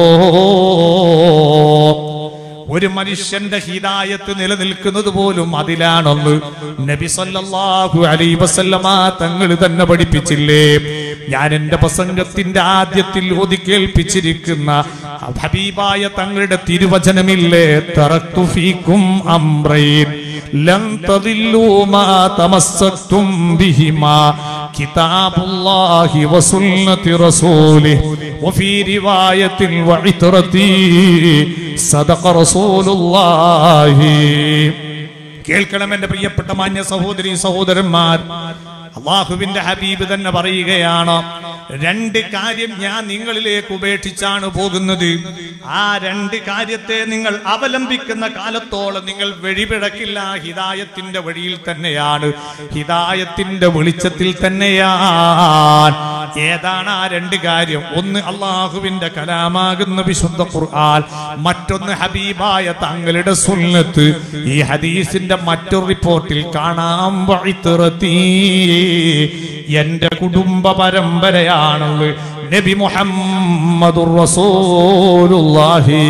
ഒരു മനുഷ്യന്റെ ഹിദായത്ത് നിലനിൽക്കുന്നത് പോലും അതിലാണെന്ന് നബി സല്ലല്ലാഹു അലൈഹി വസല്ലമ തങ്ങൾ തന്നെ പഠിപ്പിച്ചില്ലേ ഞാൻ എന്റെ പ്രസംഗത്തിന്റെ ആദ്യത്തിൽ ഓതി കേൾപ്പിച്ചിരിക്കുന്ന ഹബീബായ തങ്ങളുടെ തിരുവചനമില്ലേ തറക്തു ഫീക്കും അംറൈൻ ലൻ തദില്ലൂ മാ തമസ്സക്തും ബിഹിമാ കിതാബുല്ലാഹി വസുന്നതി റസൂലിഹി وفي رواية وعترتي صدق رسول الله കേൾക്കണം എന്റെ പ്രിയപ്പെട്ട മാന്യ സഹോദരി സഹോദരന്മാർ അള്ളാഹുവിന്റെ ഹബീബ് തന്നെ പറയുകയാണ് രണ്ട് കാര്യം ഞാൻ നിങ്ങളിലേക്ക് ഉപേക്ഷിച്ചാണ് പോകുന്നത് ആ രണ്ട് കാര്യത്തെ നിങ്ങൾ അവലംബിക്കുന്ന കാലത്തോളം നിങ്ങൾ വഴിപിഴക്കില്ല ഹിദായത്തിന്റെ വഴിയിൽ തന്നെയാണ് ഹിദായത്തിന്റെ വെളിച്ചത്തിൽ തന്നെയാണ് ഏതാണ് ആ രണ്ട് കാര്യം ഒന്ന് അള്ളാഹുവിന്റെ കലാമാകുന്ന വിശുദ്ധ ഖുർആൻ മറ്റൊന്ന് ഹബീബായ തങ്ങളുടെ സുന്നത്ത് ഈ ഹദീസിന്റെ മറ്റൊരു റിപ്പോർട്ടിൽ കാണാം വഴിത്തിറത്തി എന്റെ കുടുംബ പരമ്പരയാണത് നബി മുഹമ്മദുർ റസൂലുള്ളാഹി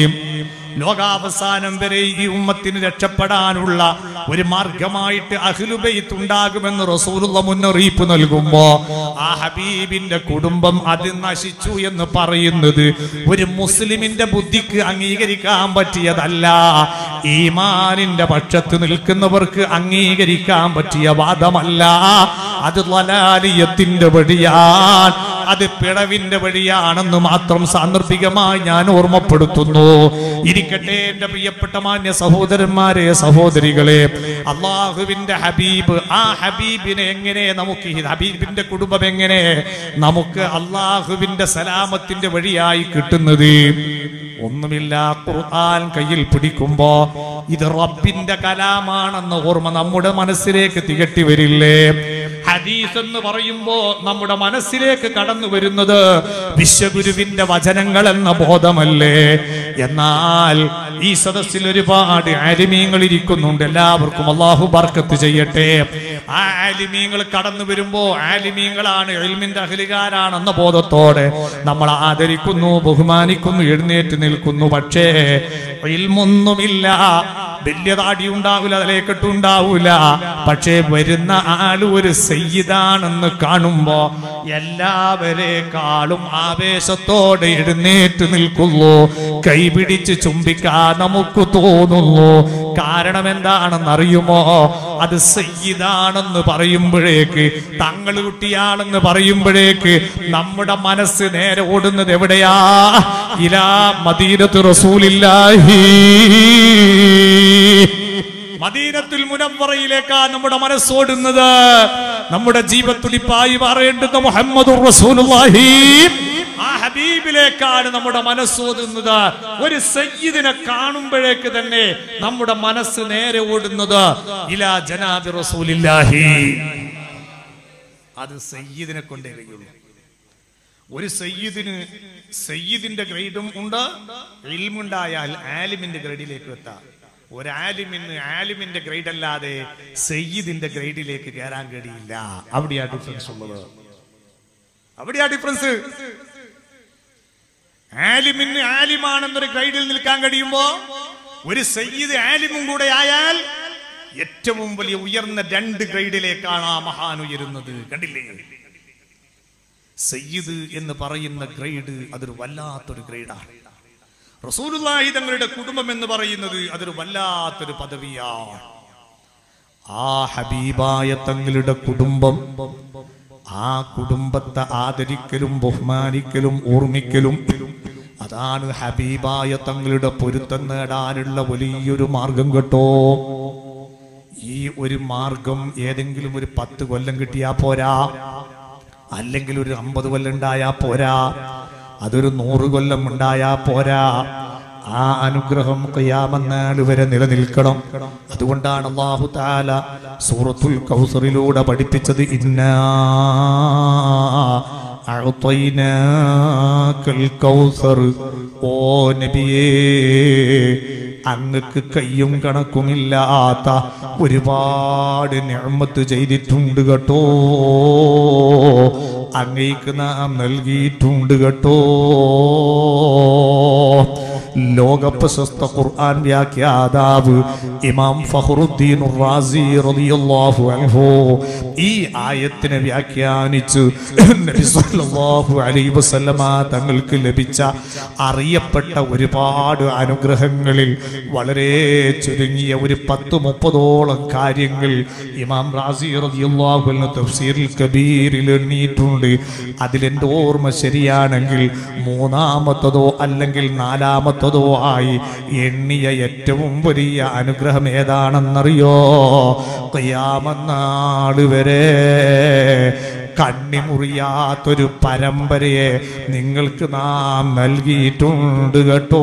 ലോകാവസാനം വരെ ഈ ഉമ്മത്തിന് രക്ഷപ്പെടാനുള്ള ഒരു മാർഗമായിട്ട് അഖിലുബൈത്ത് ഉണ്ടാകുമെന്ന് റസൂലുള്ള മുന്നറിയിപ്പ് നൽകുമ്പോ ആ ഹബീബിന്റെ കുടുംബം അത് നശിച്ചു എന്ന് പറയുന്നത് ഒരു മുസ്ലിമിന്റെ ബുദ്ധിക്ക് അംഗീകരിക്കാൻ പറ്റിയതല്ല ഈമാനിന്റെ പക്ഷത്ത് നിൽക്കുന്നവർക്ക് അംഗീകരിക്കാൻ പറ്റിയ വാദമല്ല അത് ലലാലിയത്തിന്റെ വഴിയാൻ അത് പിഴവിന്റെ വഴിയാണെന്ന് മാത്രം സാന്ദർഭികമായി ഞാൻ ഓർമ്മപ്പെടുത്തുന്നു ഇരിക്കട്ടെ എന്റെ പ്രിയപ്പെട്ട മാന്യ സഹോദരന്മാരെ സഹോദരികളെ അള്ളാഹുവിന്റെ ഹബീബ് ആ ഹബീബിനെ എങ്ങനെ നമുക്ക് ഈ ഹബീബിന്റെ കുടുംബം എങ്ങനെ നമുക്ക് അള്ളാഹുവിന്റെ സലാമത്തിന്റെ വഴിയായി കിട്ടുന്നത് ഒന്നുമില്ല ഖുർആൻ കയ്യിൽ പിടിക്കുമ്പോ ഇത് റബ്ബിന്റെ കലാമാണെന്ന ഓർമ്മ നമ്മുടെ മനസ്സിലേക്ക് തികട്ടി വരില്ലേ ഹദീസ് എന്ന് പറയുമ്പോ നമ്മുടെ മനസ്സിലേക്ക് കടന്നു വരുന്നത് വിശ്വഗുരുവിന്റെ വചനങ്ങൾ എന്ന ബോധമല്ലേ എന്നാൽ ഈ സദസ്സിൽ ഒരുപാട് ആലിമീങ്ങൾ ഇരിക്കുന്നുണ്ട് എല്ലാവർക്കും അള്ളാഹു ബർക്കത്ത് ചെയ്യട്ടെ ആ ആലിമീങ്ങൾ കടന്നു വരുമ്പോ ആലിമീങ്ങളാണ് എൽമിന്റെ അഹലികാരാണെന്ന ബോധത്തോടെ നമ്മൾ ആദരിക്കുന്നു ബഹുമാനിക്കുന്നു എഴുന്നേറ്റ് നിൽക്കുന്നു പക്ഷേ ഇൽമൊന്നുമില്ല വലിയ താടി ഉണ്ടാവില്ല തലയെക്കെട്ടുണ്ടാവൂല പക്ഷേ വരുന്ന ആള് ഒരു സയ്യിദാണെന്ന് കാണുമ്പോ എല്ലാവരെക്കാളും ആവേശത്തോടെ എഴുന്നേറ്റ് നിൽക്കുന്നു കൈപിടിച്ച് ചുംബിക്കാൻ നമുക്ക് തോന്നുന്നു കാരണം എന്താണെന്ന് അറിയുമോ അത് സയ്യിദാണെന്ന് പറയുമ്പോഴേക്ക് തങ്ങൾ കുട്ടിയാണെന്ന് പറയുമ്പോഴേക്ക് നമ്മുടെ മനസ്സ് നേരെ ഓടുന്നത് എവിടെയാ ഇലാ മദീനത്ത് റസൂലില്ലാഹി മദീനത്തുൽ മുനവ്വറയിലേക്കാ നമ്മുടെ മനസ്സോടുന്നത് നമ്മുടെ ജീവത്തുടിപ്പായി മാറേണ്ടുന്ന മുഹമ്മദ് റസൂലുള്ളാഹി ആ ഹബീബിലേക്കാണ് നമ്മുടെ മനസ്സോതുന്നത് ഒരു സയ്യിദിനെ കാണുമ്പോഴേക്ക് തന്നെ നമ്മുടെ മനസ്സ് നേരെ ഓടുന്നത് ഇലാ ജനാബി റസൂലില്ലാഹി അത് സയ്യിദിനെ കൊണ്ടേ കഴിയുള്ളൂ ഒരു സയ്യിദിന് സയ്യിദിന്റെ ഗ്രേഡും ഉണ്ട് ഇൽമുണ്ടായാൽ ആലിമിന്റെ ഗ്രേഡിലേക്ക് എത്താം ഒരു ആലിമിന് ആലിമിന്റെ ഗ്രേഡ് അല്ലാതെ സയ്യിദിന്റെ ഗ്രേഡിലേക്ക് കയറാൻ കഴിയില്ല അവിടെയാ ഡിഫറൻസ് ഉള്ളത് അവിടെയാ ഡിഫറൻസ് ആലിമിന് ആലിമാണെന്നൊരു ഗ്രേഡിൽ നിൽക്കാൻ കഴിയുമ്പോ ഒരു സയ്യിദ് ആലിമും കൂടെ ആയാൽ ഏറ്റവും വലിയ ഉയർന്ന രണ്ട് ഗ്രേഡിലേക്കാണ് ആ മഹാൻ ഉയരുന്നത് കണ്ടില്ലേ സയ്യിദ് എന്ന് പറയുന്ന ഗ്രേഡ് അതൊരു വല്ലാത്തൊരു ഗ്രേഡാണ് റസൂലുള്ളാഹി തങ്ങളുടെ കുടുംബം എന്ന് പറയുന്നത് അതൊരു വല്ലാത്തൊരു പദവിയാണ് ആ ഹബീബായ തങ്ങളുടെ കുടുംബം ആ കുടുംബത്തെ ആദരിക്കലും ബഹുമാനിക്കലും ഓർമ്മിക്കലും അതാണ് ഹബീബായ തങ്ങളുടെ പൊരുത്തം നേടാനുള്ള വലിയൊരു മാർഗം കേട്ടോ ഈ ഒരു മാർഗം ഏതെങ്കിലും ഒരു പത്ത് കൊല്ലം കിട്ടിയാ പോരാ അല്ലെങ്കിൽ ഒരു അമ്പത് കൊല്ലം ഉണ്ടായാ പോരാ അതൊരു നൂറ് കൊല്ലം ഉണ്ടായാ പോരാ ആ അനുഗ്രഹം ഖിയാമന്നാൾ വരെ നിലനിൽക്കണം അതുകൊണ്ടാണ് അള്ളാഹു താല സൂറത്തുൽ കൗസറിലൂടെ പഠിപ്പിച്ചത് ഇന്നാ അഅ്തൈനാക്കൽ കൗസർ ഓ നബിയേ അങ്ങക്ക് കയ്യും കണക്കുമില്ലാത്ത ഒരുപാട് നിഅമത്ത് ചെയ്തിട്ടുണ്ട് കേട്ടോ അങ്ങേക്ക് നാം നൽകിയിട്ടുണ്ട് കേട്ടോ ലോകപ്രശസ്ത ഖുർആൻ വ്യാഖ്യാതാവ് ഇമാം ഫഖറുദ്ദീൻ റാസി റളിയല്ലാഹു അൻഹു ഈ ആയത്തിനെ വ്യാഖ്യാനിച്ച് നബി സല്ലല്ലാഹു അലൈഹി വസല്ലമ തങ്ങൾക്ക് ലഭിച്ച അറിയപ്പെട്ട ഒരുപാട് അനുഗ്രഹങ്ങളിൽ വളരെ ചുരുങ്ങിയ ഒരു പത്ത് മുപ്പതോളം കാര്യങ്ങൾ ഇമാം റാസി റളിയല്ലാഹു അൻഹു തഫ്സീറിൽ കബീറിൽ എണ്ണിയിട്ടുണ്ട് അതിലെന്റെ ഓർമ്മ ശരിയാണെങ്കിൽ മൂന്നാമത്തതോ അല്ലെങ്കിൽ നാലാമത്തതോ ആയി എണ്ണിയ ഏറ്റവും വലിയ അനുഗ്രഹം ഏതാണെന്നറിയോ കയ്യാമന്നാള് വരെ കണ്ണിമുറിയാത്തൊരു പരമ്പരയെ നിങ്ങൾക്ക് നാം നൽകിയിട്ടുണ്ട് കേട്ടോ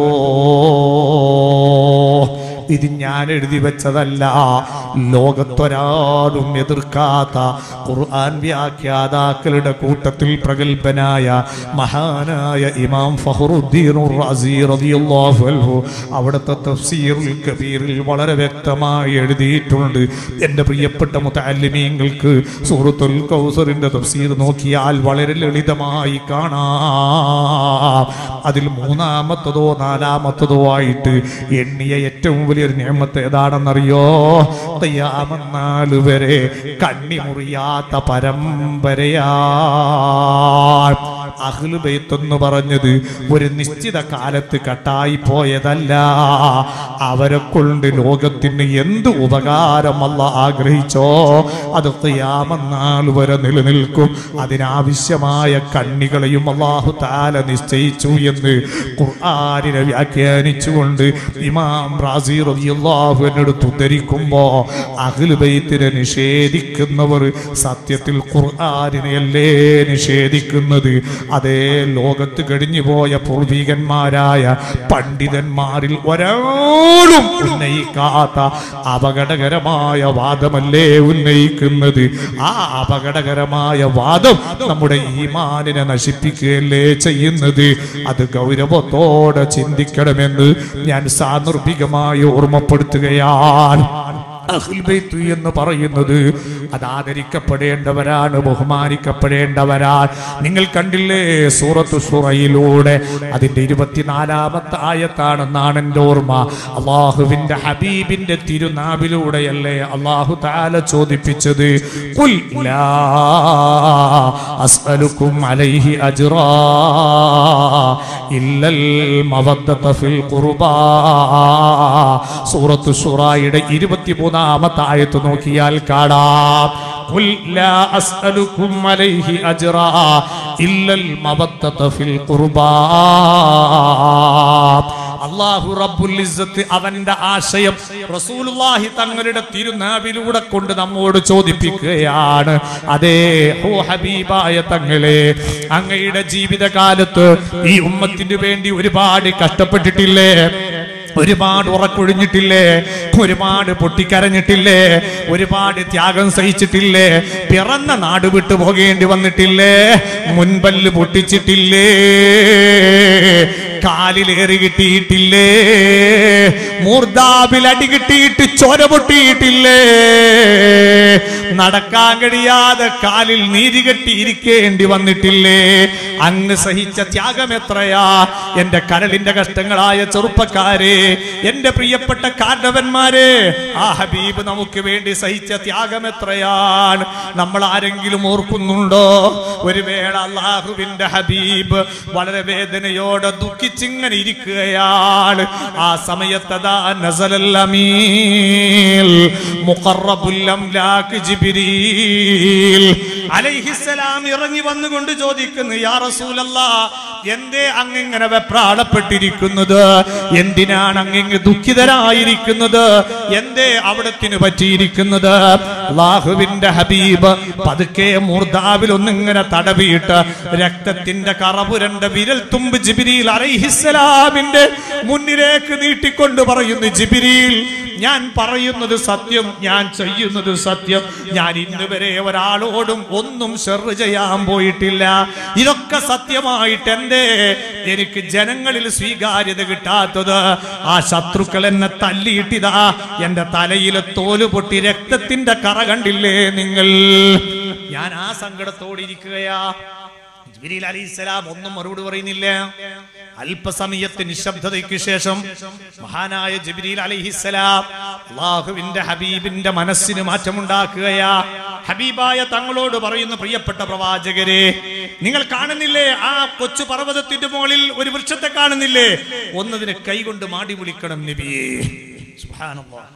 ഇത് ഞാൻ എഴുതി വെച്ചതല്ല ലോകത്തൊരാളും എതിർക്കാത്ത ഖുർആൻ വ്യാഖ്യാതാക്കളുടെ കൂട്ടത്തിൽ പ്രഗത്ഭനായ മഹാനായ ഇമാം ഫഹറുദ്ദീൻ റാസി റളിയല്ലാഹു അൻഹു അവിടുത്തെ തഫ്സീറുൽ കബീറിൽ വളരെ വ്യക്തമായി എഴുതിയിട്ടുണ്ട് എൻ്റെ പ്രിയപ്പെട്ട മുത്തല്ലിമീങ്ങൾക്ക് സൂറത്തുൽ കൗസറിന്റെ തഫ്സീർ നോക്കിയാൽ വളരെ ലളിതമായി കാണാം അതിൽ മൂന്നാമത്തതോ നാലാമത്തതോ ആയിട്ട് എണ്ണിയ ഏറ്റവും വലിയൊരു നിയമത്ത് ഏതാണെന്നറിയോ തയ്യാമെന്നാല് വരെ കണ്ണി മുറിയാത്ത പരമ്പരയാ അഹ്ലുബൈത്തെന്ന് പറഞ്ഞത് ഒരു നിശ്ചിത കാലത്ത് കട്ടായി പോയതല്ല അവരെ കൊണ്ട് ലോകത്തിന് എന്ത് ഉപകാരം അല്ല ആഗ്രഹിച്ചോ അത് തയ്യാമെന്നാൽ വരെ നിലനിൽക്കും അതിനാവശ്യമായ കണ്ണികളെയും അള്ളാഹു താല നിശ്ചയിച്ചു എന്ന് ഖുർആാനിനെ വ്യാഖ്യാനിച്ചുകൊണ്ട് ഇമാം റാസി റളിയല്ലാഹു എന്നടുത്ത് ഉദ്ധരിക്കുമ്പോ അഖിൽബൈത്തിനെ നിഷേധിക്കുന്നവർ സത്യത്തിൽ ഖുർആാനിനെയല്ലേ നിഷേധിക്കുന്നത് അതേ ലോകത്ത് കഴിഞ്ഞു പോയ പൂർവികന്മാരായ പണ്ഡിതന്മാരിൽ ഒരാളും ഉന്നയിക്കാത്ത അപകടകരമായ വാദമല്ലേ ഉന്നയിക്കുന്നത് ആ അപകടകരമായ വാദം നമ്മുടെ ഈമാനിനെ നശിപ്പിക്കുകയല്ലേ ചെയ്യുന്നത് അത് ഗൗരവത്തോടെ ചിന്തിക്കണമെന്ന് ഞാൻ സാന്ദർഭികമായി ഓർമ്മപ്പെടുത്തുകയാണ് അഹ്ലുൽ ബൈത്ത് എന്ന് പറയുന്നത് അത് ആദരിക്കപ്പെടേണ്ടവരാണ് ബഹുമാനിക്കപ്പെടേണ്ടവരാണ് നിങ്ങൾ കണ്ടില്ലേ സൂറത്ത് സുറയിലൂടെ അതിന്റെ ഇരുപത്തിനാലാമത്തെ ആയത്താണെന്നാണ് എൻ്റെ ഓർമ്മ അള്ളാഹുവിന്റെ ഹബീബിന്റെ തിരുനാവിലൂടെയല്ലേ അള്ളാഹു താല ചോദിപ്പിച്ചത് "ഖുൽ ലാ അസ്അലുക്കും അലൈഹി അജ്റാ ഇല്ലൽ മവദ്ദത ഫിൽ ഖുർബാ സൂറത്തു ഷുറായുടെ ഇരുപത്തിമൂന്നാമത്തെ ആയത്ത് നോക്കിയാൽ കാണാം "ഖുൽ ലാ അസ്അലുക്കും അലൈഹി അജ്റാ ഇല്ലൽ മവദ്ദത ഫിൽ ഖുർബാ അള്ളാഹു റബ്ബുൽ ഇസ്സത്ത് അവന്റെ ആശയം റസൂലുള്ളാഹി തങ്ങളുടെ തിരുനാവിലൂടെ കൊണ്ട് നമ്മോട് ചോദിപ്പിക്കുകയാണ് അതേ ഹോ ഹബീബായ തങ്ങളെ അങ്ങയുടെ ജീവിതകാലത്ത് ഈ ഉമ്മത്തിന് വേണ്ടി ഒരുപാട് കഷ്ടപ്പെട്ടിട്ടില്ലേ ഒരുപാട് ഉറക്കൊഴിഞ്ഞിട്ടില്ലേ ഒരുപാട് പൊട്ടിക്കരഞ്ഞിട്ടില്ലേ ഒരുപാട് ത്യാഗം സഹിച്ചിട്ടില്ലേ പിറന്ന നാട് വിട്ടു പോകേണ്ടി വന്നിട്ടില്ലേ മുൻപല്ല് പൊട്ടിച്ചിട്ടില്ലേ കാലിലേറി കിട്ടിയിട്ടില്ലേ മൂർദാബിൽ അടി കിട്ടിയിട്ട് ചോര പൊട്ടിയിട്ടില്ലേ നടക്കാൻ കഴിയാതെ കാലിൽ നീതി കെട്ടിയിരിക്കേണ്ടി വന്നിട്ടില്ലേ അങ്ങ് സഹിച്ച ത്യാഗം എത്രയാ എന്റെ കരളിന്റെ കഷ്ടങ്ങളായ ചെറുപ്പക്കാരെ എന്റെ പ്രിയപ്പെട്ട കാരണവന്മാരെ ആ ഹബീബ് നമുക്ക് വേണ്ടി സഹിച്ച ത്യാഗം എത്രയാണ് നമ്മൾ ആരെങ്കിലും ഓർക്കുന്നുണ്ടോ ഒരു വേള അള്ളാഹുവിന്റെ ഹബീബ് വളരെ വേദനയോടെ ദുഃഖിച്ചിങ്ങനെ ഇരിക്കുകയാണ് ആ സമയത്തതാ നസലൽ അമീൽ മുഖറബുൽ അംലാക്ക് ജിബ്രീൽ ജിബിരീൽ അലൈഹിസ്സലാം ഇറങ്ങി വന്നുകൊണ്ട് ചോദിക്കുന്നു യാ റസൂലല്ലാ എന്തേ അങ്ങിങ്ങനെ വെപ്രാളപ്പെട്ടിരിക്കുന്നത് എന്തിനാണ് അങ്ങിങ്ങ് ദുഃഖിതരായിരിക്കുന്നത് എന്തേ അവിടത്തിന് പറ്റിയിരിക്കുന്നത് അള്ളാഹുവിന്റെ ഹബീബ് പതുക്കെ മൂർദാവിൽ ഒന്നിങ്ങനെ തടവിയിട്ട് രക്തത്തിന്റെ കറപുരണ്ട വിരൽ തുമ്പ് ജിബിരിയിൽ അലൈഹിസ്സലാമിന്റെ മുന്നിലേക്ക് നീട്ടിക്കൊണ്ട് പറയുന്നു ജിബിരിയിൽ ഞാൻ പറയുന്നത് സത്യം ഞാൻ ചെയ്യുന്നത് സത്യം ഞാൻ ഇന്ന് വരെ ഒരാളോടും ഒന്നും ഷെറ് ചെയ്യാൻ പോയിട്ടില്ല ഇതൊക്കെ സത്യമായിട്ട് എന്തേ എനിക്ക് ജനങ്ങളിൽ സ്വീകാര്യത കിട്ടാത്തത് ആ ശത്രുക്കൾ എന്നെ തല്ലിയിട്ടിതാ എന്റെ തലയിലെ തോല് പൊട്ടി രക്തത്തിന്റെ കറ കണ്ടില്ലേ നിങ്ങൾ ഞാൻ ആ സങ്കടത്തോടെ ഇരിക്കുകയാ ജിബ്രീൽ അലൈഹിസ്സലാം ഒന്നും മറുപടി പറയുന്നില്ല അല്പസമയത്ത് നിശബ്ദതയ്ക്ക് ശേഷം മഹാനായ ജിബ്രീൽ അലൈഹിസ്സലാം അള്ളാഹുവിന്റെ ഹബീബിന്റെ മനസ്സിന് മാറ്റമുണ്ടാക്കുകയാ ഹബീബായ തങ്ങളോട് പറയുന്ന പ്രിയപ്പെട്ട പ്രവാചകരെ നിങ്ങൾ കാണുന്നില്ലേ ആ കൊച്ചു പർവ്വതത്തിന്റെ മുകളിൽ ഒരു വൃക്ഷത്തെ കാണുന്നില്ലേ ഒന്നതിന് കൈകൊണ്ട് മാടി വിളിക്കണം നബിയേ സുബ്ഹാനല്ലാഹ്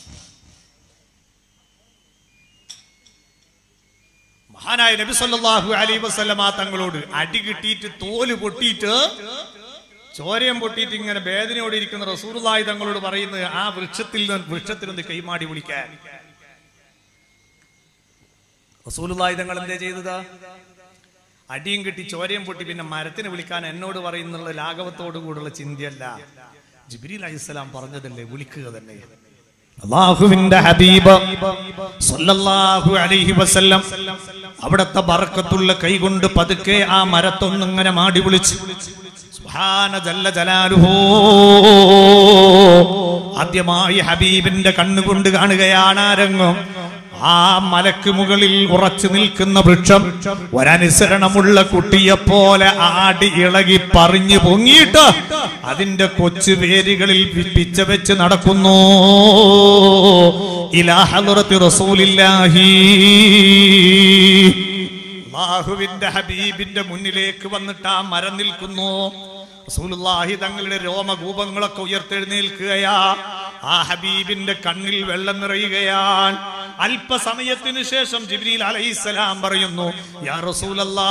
മഹാനായ നബി സല്ലല്ലാഹു അലൈഹി വസല്ലമ തങ്ങളോട് അടി കിട്ടിയിട്ട് തോല് പൊട്ടിയിട്ട് ചോരയം പൊട്ടിയിട്ട് ഇങ്ങനെ വേദനയോടെ ഇരിക്കുന്ന റസൂലുള്ളാഹി തങ്ങളോട് പറയുന്നത് ആ വൃക്ഷത്തിൽ നിന്ന് വൃക്ഷത്തിൽ നിന്ന് കൈമാടി വിളിക്കാൻ റസൂലുള്ളാഹി തങ്ങൾ എന്തേ ചെയ്തത് അടിയും കിട്ടി ചോരയും പൊട്ടി പിന്നെ മരത്തിന് വിളിക്കാൻ എന്നോട് പറയുന്നുള്ള ലാഘവത്തോടു കൂടെയുള്ള ചിന്തയല്ല ജിബ്രീൽ അലൈഹിസ്സലാം പറഞ്ഞതല്ലേ വിളിക്കുക തന്നെ അള്ളാഹുവിന്റെ ഹബീബ് സല്ലല്ലാഹു അലൈഹി വസല്ലം അവിടത്തെ ബറക്കത്തുള്ള കൈകൊണ്ട് പതുക്കെ ആ മരത്തൊന്നിങ്ങനെ മാടി വിളിച്ചു സുബ്ഹാന ജല്ല ജലാലുഹു ആദ്യമായി ഹബീബിന്റെ കണ്ണുകൊണ്ട് കാണുകയാണ് ആ രംഗം ആ മലക്ക് മുകളിൽ ഉറച്ചു നിൽക്കുന്ന വൃക്ഷം ഒരനുസരണമുള്ള കുട്ടിയെപ്പോലെ ആടി ഇളകി പറഞ്ഞു പൊങ്ങിയിട്ട് അതിന്റെ കൊച്ചു വേരുകളിൽ പിച്ച വെച്ച് നടക്കുന്നു ഇലാഹുറത്തി റസൂലില്ലാഹി അള്ളാഹുവിന്റെ ഹബീബിന്റെ മുന്നിലേക്ക് വന്നിട്ട് ആ മരം നിൽക്കുന്നു റസൂലുള്ളാഹി തങ്ങളുടെ രോമകൂപങ്ങളൊക്കെ ഉയർത്തെഴുന്നേൽക്കുകയാ ആ ഹബീബിന്റെ കണ്ണിൽ വെള്ളം നിറയുകയാണ് അല്പസമയത്തിന് ശേഷം ജിബ്രീൽ അലൈഹിസ്സലാം പറയുന്നു യാ റസൂലല്ലാ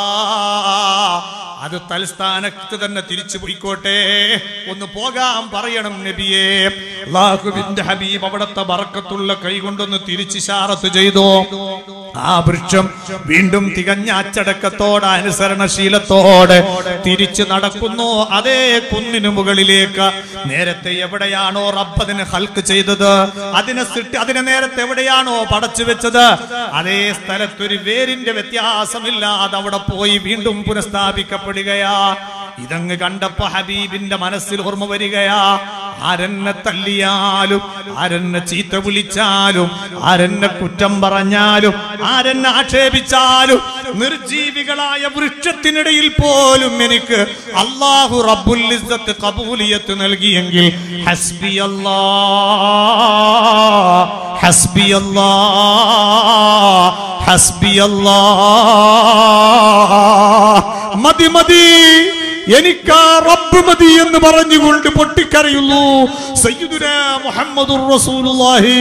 അത് തൽസ്ഥാനത്ത് തന്നെ തിരിച്ചു പോയിക്കോട്ടെ ഒന്ന് പോകാൻ പറയണം നബിയെ അള്ളാഹുവിന്റെ ഹബീബ് അവിടത്തെ ബറക്കത്തുള്ള കൈ കൊണ്ടൊന്ന് തിരിച്ചു ശാറത്ത് ചെയ്തു ആ വൃക്ഷം വീണ്ടും തികഞ്ഞ അച്ചടക്കത്തോടെ അനുസരണശീലത്തോടെ തിരിച്ചു നടക്കുന്നു അതേ കുന്നിനു മുകളിലേക്ക് നേരത്തെ എവിടെയാണോ റബ്ബതിന് ഹൽക്ക് ചെയ്തത് അതിനെ സൃഷ്ടി അതിനെ നേരത്തെ എവിടെയാണോ പടച്ചു വെച്ചത് അതേ സ്ഥലത്തൊരു വേരിന്റെ വ്യത്യാസമില്ലാതെ അവിടെ പോയി വീണ്ടും പുനഃസ്ഥാപിക്കപ്പെടുകയാ ഇതങ്ങ് കണ്ടപ്പോ ഹബീബിന്റെ മനസ്സിൽ ഓർമ്മ വരികയാ ആരെന്നെ തല്ലിയാലും ആരെന്നെ ചീത്ത വിളിച്ചാലും ആരെന്നെ കുറ്റം പറഞ്ഞാലും ആരെന്നെ ആക്ഷേപിച്ചാലും നിർജീവികളായ വൃക്ഷത്തിനിടയിൽ പോലും എനിക്ക് അള്ളാഹു റബ്ബുൽ ഇസ്സത്ത് കബൂലിയത്ത് നൽകിയെങ്കിൽ ഹസ്ബി അല്ലാ ഹസ്ബി അല്ലാ ഹസ്ബി അല്ലാ മതി മതി എനിക്ക് ആ റബ്ബ് മതി എന്ന് പറഞ്ഞുകൊണ്ട് പൊട്ടിക്കരയുന്നു സയ്യിദുന മുഹമ്മദുർ റസൂലുള്ളാഹി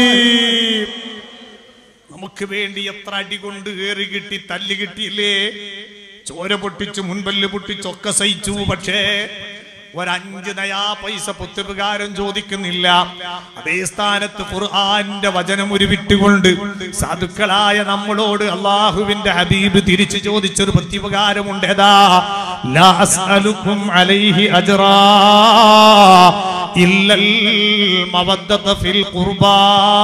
നമുക്ക് വേണ്ടി എത്ര അടി കൊണ്ട് കയറി കിട്ടി തല്ല് കിട്ടിയില്ലേ ചോര പൊട്ടിച്ചു മുൻപല്ല് പൊട്ടിച്ചൊക്കെ സഹിച്ചു പക്ഷേ ഒരഞ്ച് നയാ പൈസ പുത്തുപകാരം ചോദിക്കുന്നില്ല അതേ സ്ഥാനത്ത് ഖുർആന്റെ വചനം ഉരുവിട്ടുകൊണ്ട് സാധുക്കളായ നമ്മളോട് അള്ളാഹുവിന്റെ ഹബീബ് തിരിച്ചു ചോദിച്ചൊരു പ്രത്യുപകാരമുണ്ട് ഏതാ ലാ അസ്അലുക്കും അലൈഹി അജ്റാ ഇല്ലൽ മവദ്ദത ഫിൽ ഖുർബാ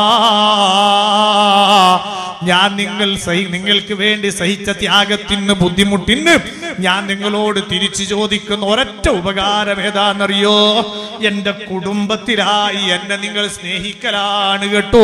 ഞാൻ നിങ്ങൾ സഹി നിങ്ങൾക്ക് വേണ്ടി സഹിച്ച ത്യാഗത്തിന് ബുദ്ധിമുട്ടിന് ഞാൻ നിങ്ങളോട് തിരിച്ചു ചോദിക്കുന്ന ഒരൊറ്റ ഉപകാരം ഏതാണെന്നറിയോ എന്റെ കുടുംബത്തിലായി എന്നെ നിങ്ങൾ സ്നേഹിക്കലാണ് കേട്ടോ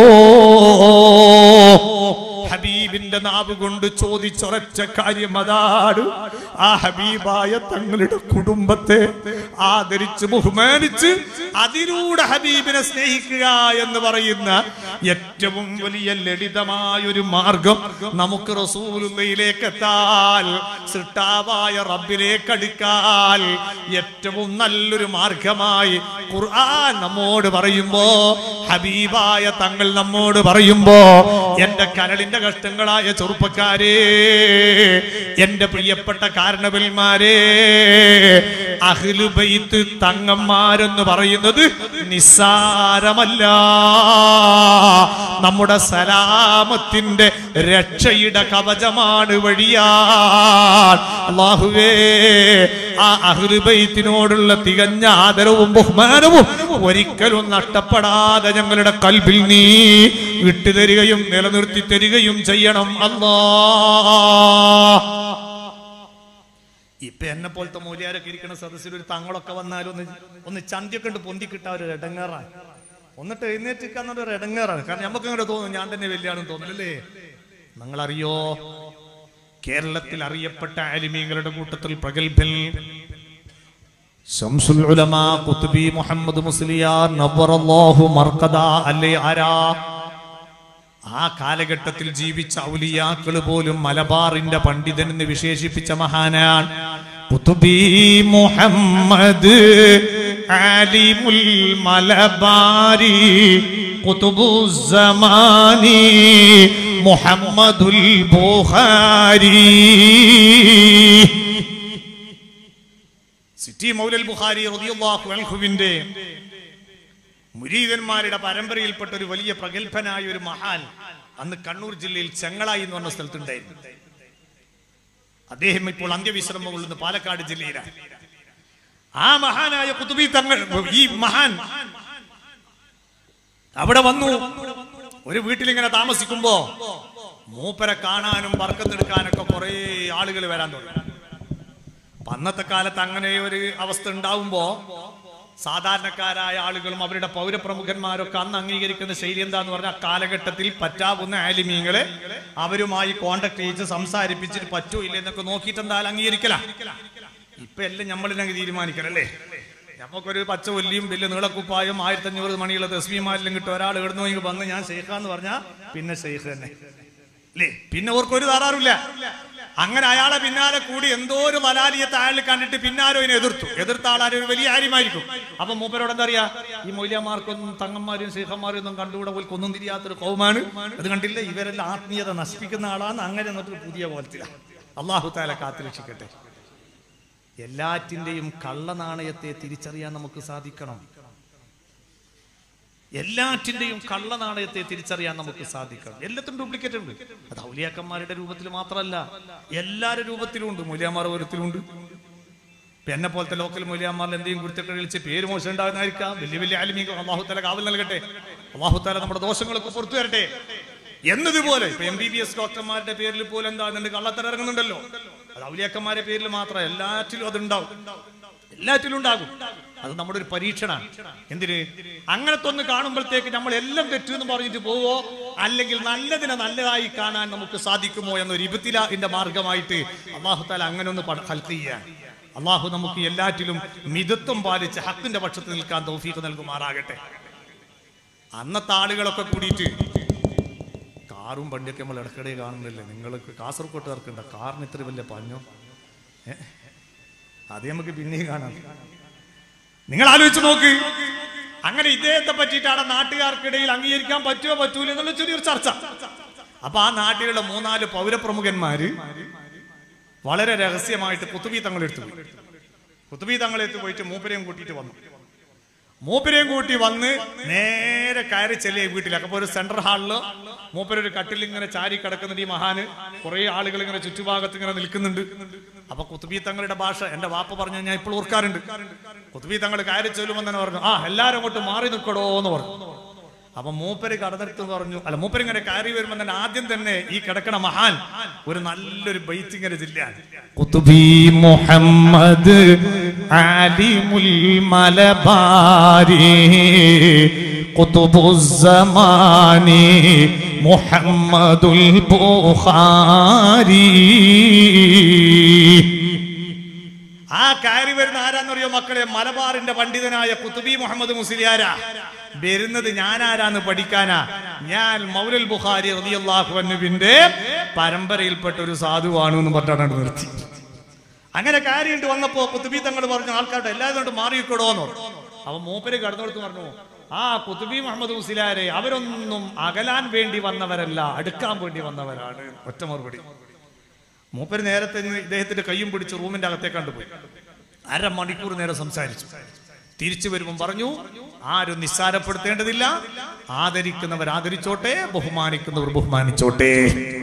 ഹബീബിന്റെ നാവ് കൊണ്ട് ചോദിച്ചൊരച്ച കാര്യം അതാണ് ആ ഹബീബായ തങ്ങളുടെ കുടുംബത്തെ ആദരിച്ച് ബഹുമാനിച്ച് അതിലൂടെ ഹബീബിനെ സ്നേഹിക്കുക എന്ന് പറയുന്ന ഏറ്റവും വലിയ ലളിതമായ ഒരു മാർഗം നമുക്ക് റസൂലുള്ളയിലേക്ക് എത്താൽ സിട്ടാവായ റബ്ബിലേക്ക് അടുക്കാൽ ഏറ്റവും നല്ലൊരു മാർഗമായി ഖുർആൻ നമ്മോട് പറയുമ്പോ ഹബീബായ തങ്ങൾ നമ്മോട് പറയുമ്പോ എന്റെ കരളിന്റെ കഷ്ടങ്ങളായ ചെറുപ്പക്കാരെ എന്റെ പ്രിയപ്പെട്ട കാരണവന്മാരെ അഖിലുബൈത്ത് തങ്ങന്മാരെന്ന് പറയുന്നത് നിസ്സാരമല്ല നമ്മുടെ സലാമത്തിന്റെ രക്ഷയുടെ കവചമാണ് വഴിയാൻ അള്ളാഹുവേ ആ അഹ്ലുബൈത്തിനോടുള്ള തികഞ്ഞ ആദരവും ബഹുമാനവും ഒരിക്കലും നഷ്ടപ്പെടാതെ ഞങ്ങളുടെ കൽബിൽ നീ വിട്ടുതരികയും നിലനിർത്തി തരികയും ചെയ്യണം അല്ലാ ഇപ്പൊ എന്നെ പോലത്തെ മൂല്യാരൊക്കെ ഇരിക്കുന്ന സദസ്സിൽ ഒരു തങ്ങളൊക്കെ വന്നാലും ഒന്ന് ഒന്ന് ചന്തിയൊക്കെ ഉണ്ട് പൊന്തി കിട്ടാൻ ഒരു ഇടങ്ങാറാണ് എന്നിട്ട് എഴുന്നേറ്റ് നിൽക്കാൻ ഒരു ഇടങ്ങാറാണ് കാരണം നമുക്ക് അങ്ങനെ തോന്നും ഞാൻ തന്നെ വലിയാണെന്ന് തോന്നലല്ലേ നിങ്ങളറിയോ കേരളത്തിൽ അറിയപ്പെട്ട ആലിമീങ്ങളുടെ കൂട്ടത്തിൽ പ്രഗത്ഭൻ ശംസുൽ ഉലമാ ഖുത്ബി മുഹമ്മദ് മുസ്ലിയാർ നവറല്ലാഹു മർക്കദ അല്ലേ ആരാ ആ കാലഘട്ടത്തിൽ ജീവിച്ച ഔലിയാക്കൾ പോലും മലബാറിന്റെ പണ്ഡിതൻ എന്ന് വിശേഷിപ്പിച്ച മഹാനാണ് ഖുത്ബി മുഹമ്മദ് ആലിമുൽ മലബാരി ഖുത്ബുസ്സമാനി മുഹമ്മദുൽ ബുഖാരി സിറ്റി മൗലൽ ബുഖാരി റളിയല്ലാഹു അൻഹുവിന്റെ മുരീതന്മാരുടെ പരമ്പരയിൽപ്പെട്ട ഒരു വലിയ പ്രഗത്ഭനായ ഒരു മഹാൻ അന്ന് കണ്ണൂർ ജില്ലയിൽ ചെങ്ങളായി എന്ന് പറഞ്ഞ സ്ഥലത്തുണ്ടായിരുന്നു അദ്ദേഹം ഇപ്പോൾ അന്ത്യവിശ്രമം കൊള്ളുന്ന പാലക്കാട് ജില്ലയിലാണ് ആ മഹാനായ കുത്തുബി തങ്ങൾ ഈ മഹാൻ അവിടെ വന്നു ഒരു വീട്ടിലിങ്ങനെ താമസിക്കുമ്പോ മൂപ്പരെ കാണാനും വർക്കത്തെടുക്കാനൊക്കെ കുറെ ആളുകൾ വരാൻ തുടങ്ങി അപ്പൊ അന്നത്തെ കാലത്ത് അങ്ങനെ ഒരു അവസ്ഥ ഉണ്ടാവുമ്പോ സാധാരണക്കാരായ ആളുകളും അവരുടെ പൗരപ്രമുഖന്മാരൊക്കെ അന്ന് അംഗീകരിക്കുന്ന ശൈലി എന്താന്ന് പറഞ്ഞാൽ കാലഘട്ടത്തിൽ പറ്റാവുന്ന ആലിമീങ്ങളെ അവരുമായി കോണ്ടാക്ട് ചെയ്ത് സംസാരിപ്പിച്ചിട്ട് പറ്റൂ ഇല്ല എന്നൊക്കെ നോക്കിയിട്ട് എന്തായാലും അംഗീകരിക്കല ഇപ്പൊ എല്ലാം നമ്മളിനങ്ങ് തീരുമാനിക്കലല്ലേ നമുക്കൊരു പച്ച ഒല്ലിയും വലിയ നീളക്കുപ്പായും ആയിരത്തി അഞ്ഞൂറ് മണിയുള്ള തസ്മിമാരിലും കിട്ടും ഒരാൾ ഇടുന്നു ഇങ്ങ് വന്ന് ഞാൻ ഷെയ്ഖാന്ന് പറഞ്ഞാ പിന്നെ ഷെയ്ഖ് തന്നെ അല്ലേ പിന്നെ ഓർക്കൊരു താറാറില്ല അങ്ങനെ അയാളെ പിന്നാലെ കൂടി എന്തോ ഒരു മലാലിയത്തെ അയാൾ കണ്ടിട്ട് പിന്നാരോ ഇതിനെ എതിർത്തു എതിർത്ത ആളാരും ഒരു വലിയ ആര്യമായിരിക്കും അപ്പൊ മൂപ്പരോട് എന്താ അറിയാ ഈ മൗല്യമാർക്കൊന്നും തങ്ങന്മാരും ശേഖന്മാരും ഒന്നും കണ്ടുകൂടെ പോയി കൊന്നും തിരിയാത്തൊരു കൗമാണ് അത് കണ്ടില്ല ഇവരെല്ലാം ആത്മീയത നശിപ്പിക്കുന്ന ആളാണ് അങ്ങനെ എന്നിട്ട് പുതിയ പോലത്തിലാണ് അള്ളാഹു താല കാത്തുരക്ഷിക്കട്ടെ എല്ലാറ്റിന്റെയും കള്ളനാണയത്തെ തിരിച്ചറിയാൻ നമുക്ക് സാധിക്കണം എല്ലാറ്റിന്റെയും കള്ളനാണയത്തെ തിരിച്ചറിയാൻ നമുക്ക് സാധിക്കണം എല്ലാത്തിനും ഡ്യൂപ്ലിക്കേറ്റ് ഉണ്ട് അത് ഔലിയാക്കന്മാരുടെ രൂപത്തിൽ മാത്രമല്ല എല്ലാരുടെ രൂപത്തിലും ഉണ്ട് മൂല്യാമാർ ഓരത്തിലുണ്ട് ഇപ്പൊ എന്നെ പോലത്തെ ലോക്കൽ മൂല്യാമാരിൽ എന്തെങ്കിലും കുരുത്തൊക്കെ വിളിച്ച് പേര് മോശം ഉണ്ടാകുന്നതായിരിക്കാം വലിയ വലിയ ആലിമീങ്ങൾ അള്ളാഹുത്താല കാവൽ നൽകട്ടെ അള്ളാഹുത്താല നമ്മുടെ ദോഷങ്ങളൊക്കെ പുറത്തു വരട്ടെ എന്നതുപോലെ ഇപ്പൊ എം ബി ബി എസ് ഡോക്ടർമാരുടെ പേരിൽ പോലും എന്താകുന്നുണ്ട് കള്ളത്തര ഇറങ്ങുന്നുണ്ടല്ലോ അത് ഔലിയാക്കന്മാരുടെ പേരിൽ മാത്രം എല്ലാറ്റിലും അതുണ്ടാവും എല്ലാറ്റിലും ഉണ്ടാകും അത് നമ്മുടെ ഒരു പരീക്ഷണമാണ് എന്തിന് അങ്ങനത്തെ ഒന്ന് കാണുമ്പോഴത്തേക്ക് നമ്മൾ എല്ലാം തെറ്റെന്ന് പറഞ്ഞിട്ട് പോവോ അല്ലെങ്കിൽ നല്ലതിനെ നല്ലതായി കാണാൻ നമുക്ക് സാധിക്കുമോ എന്നൊരു ഇബത്തിലിന്റെ മാർഗമായിട്ട് അള്ളാഹു താല അങ്ങനെ ഒന്ന് ഹൽത്ത് ചെയ്യാൻ അള്ളാഹു നമുക്ക് എല്ലാറ്റിലും മിതത്വം പാലിച്ച് ഹക്കിന്റെ പക്ഷത്ത് നിൽക്കാൻ തൗഫീഖ് നൽകുമാറാകട്ടെ അന്നത്തെ ആളുകളൊക്കെ കൂടിയിട്ട് കാറും വണ്ടിയൊക്കെ നമ്മൾ ഇടയ്ക്കിടെ കാണുന്നില്ലേ നിങ്ങൾക്ക് കാസർഗോട്ടുകാർക്കുണ്ട കാറിന് ഇത്ര വലിയ പഞ്ഞോ ഏ? അത് നമുക്ക് പിന്നെയും കാണാം നിങ്ങൾ ആലോചിച്ച് നോക്ക് അങ്ങനെ ഇദ്ദേഹത്തെ പറ്റിയിട്ടാണ് നാട്ടുകാർക്കിടയിൽ അംഗീകരിക്കാൻ പറ്റുമോ പറ്റൂല എന്നുള്ള ചെറിയൊരു ചർച്ച അപ്പൊ ആ നാട്ടിലുള്ള മൂന്നാല് പൗരപ്രമുഖന്മാര് വളരെ രഹസ്യമായിട്ട് കുത്തുബി തങ്ങളെടുത്തു പോയി കുത്തുബി തങ്ങളെടുത്ത് പോയിട്ട് മൂപ്പരെയും കൂട്ടിയിട്ട് വന്നു മൂപ്പരെയും കൂട്ടി വന്ന് നേരെ കയറി ചെല്ലിയ വീട്ടിലേക്ക് അപ്പൊ ഒരു സെൻട്രൽ ഹാളില് മൂപ്പരൊരു കട്ടിൽ ഇങ്ങനെ ചാരി കിടക്കുന്നുണ്ട് ഈ മഹാന് കുറെ ആളുകൾ ഇങ്ങനെ ചുറ്റുഭാഗത്ത് ഇങ്ങനെ നിൽക്കുന്നുണ്ട് അപ്പൊ കുത്തുബി തങ്ങളുടെ ഭാഷ എന്റെ വാപ്പ പറഞ്ഞ ഞാൻ ഇപ്പോൾ ഓർക്കാറുണ്ട് കുത്തുബി തങ്ങൾ കയറി ചെല്ലുമ്പോൾ തന്നെ പറഞ്ഞു ആ എല്ലാരും അങ്ങോട്ട് മാറി നിൽക്കടോ എന്ന് പറഞ്ഞു അപ്പൊ മൂപ്പര് കടന്നെടുത്ത് പറഞ്ഞു അല്ല മൂപ്പര് ഇങ്ങനെ കയറി വരുമ്പോൾ തന്നെ ആദ്യം തന്നെ ഈ കിടക്കണ മഹാൻ ഒരു നല്ലൊരു ബൈത്ത് ഇങ്ങനെ ജില്ലാണ് കുത്തുബി മുഹമ്മദ് ആലിമുൽ മലബാരി കുത്തുബുസ്സമാനി മുഹമ്മദുൽ ബുഖാരി ആ കയറി വരുന്ന ആരാന്നറിയോ മക്കളെ മലബാറിന്റെ പണ്ഡിതനായ കുത്തുബി മുഹമ്മദ് മുസ്ലിയാരാ വരുന്നത് ഞാൻ ആരാന്ന് പഠിക്കാനാ ഞാൻ മൗലൽ ബുഖാരി റളിയല്ലാഹുവിന്റെ പരമ്പരയിൽപ്പെട്ട ഒരു സാധുവാണ് എന്ന് പറഞ്ഞാണ് നിർത്തി അങ്ങനെ കാര്യമുണ്ട് വന്നപ്പോ കുത്തുബി തങ്ങൾ പറഞ്ഞു ആൾക്കാരുടെ എല്ലാവരും കൊണ്ട് മാറിയിക്കോടോന്നോ അവൻ മൂപ്പര് കടന്നെടുത്ത് പറഞ്ഞു ആ കുത്തുബി മുഹമ്മദ് മുസ്ലിയാരെ അവരൊന്നും അകലാൻ വേണ്ടി വന്നവരല്ല അടുക്കാൻ വേണ്ടി വന്നവരാണ് ഒറ്റ മറുപടി മൂപ്പര് നേരത്തെ നിന്ന് ഇദ്ദേഹത്തിന്റെ കയ്യും പിടിച്ച് റൂമിന്റെ അകത്തേക്ക് കണ്ടുപോയി അര മണിക്കൂർ നേരം സംസാരിച്ചു തിരിച്ചു വരുമ്പം പറഞ്ഞു ആരും നിസ്സാരപ്പെടുത്തേണ്ടതില്ല ആദരിക്കുന്നവർ ആദരിച്ചോട്ടെ ബഹുമാനിക്കുന്നവർ ബഹുമാനിച്ചോട്ടെ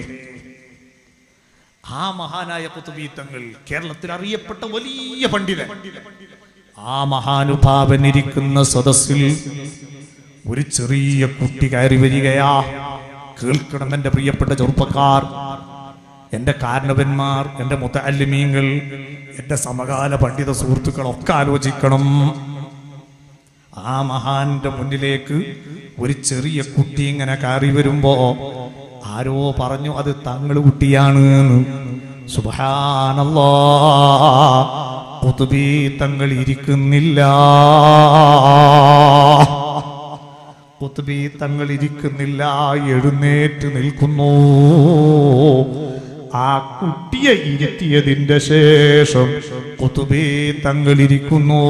ആ മഹാനായ കുത്തുബീത്തങ്ങൾ കേരളത്തിൽ അറിയപ്പെട്ട വലിയ പണ്ഡിതൻ ആ മഹാനുഭാവൻ ഇരിക്കുന്ന സദസ്സിൽ ഒരു ചെറിയ കുട്ടി കയറി വരികയാ കേൾക്കണം എന്റെ പ്രിയപ്പെട്ട ചെറുപ്പക്കാർ എന്റെ കാരണവന്മാർ എന്റെ മുത്തല്ലിമീങ്ങൾ എന്റെ സമകാല പണ്ഡിത സുഹൃത്തുക്കളൊക്കെ ആലോചിക്കണം ആ മഹാന്റെ മുന്നിലേക്ക് ഒരു ചെറിയ കുട്ടി ഇങ്ങനെ കയറി വരുമ്പോ ആരോ പറഞ്ഞു അത് തങ്ങള് കുട്ടിയാണ് സുബാനല്ലോ കുതുബി തങ്ങൾ ഇരിക്കുന്നില്ല കുത്തുബി തങ്ങൾ ഇരിക്കുന്നില്ല എഴുന്നേറ്റ് നിൽക്കുന്നു ആ കുട്ടിയെ ഇരുത്തിയതിന്റെ ശേഷം കുത്തുബി തങ്ങൾ ഇരിക്കുന്നു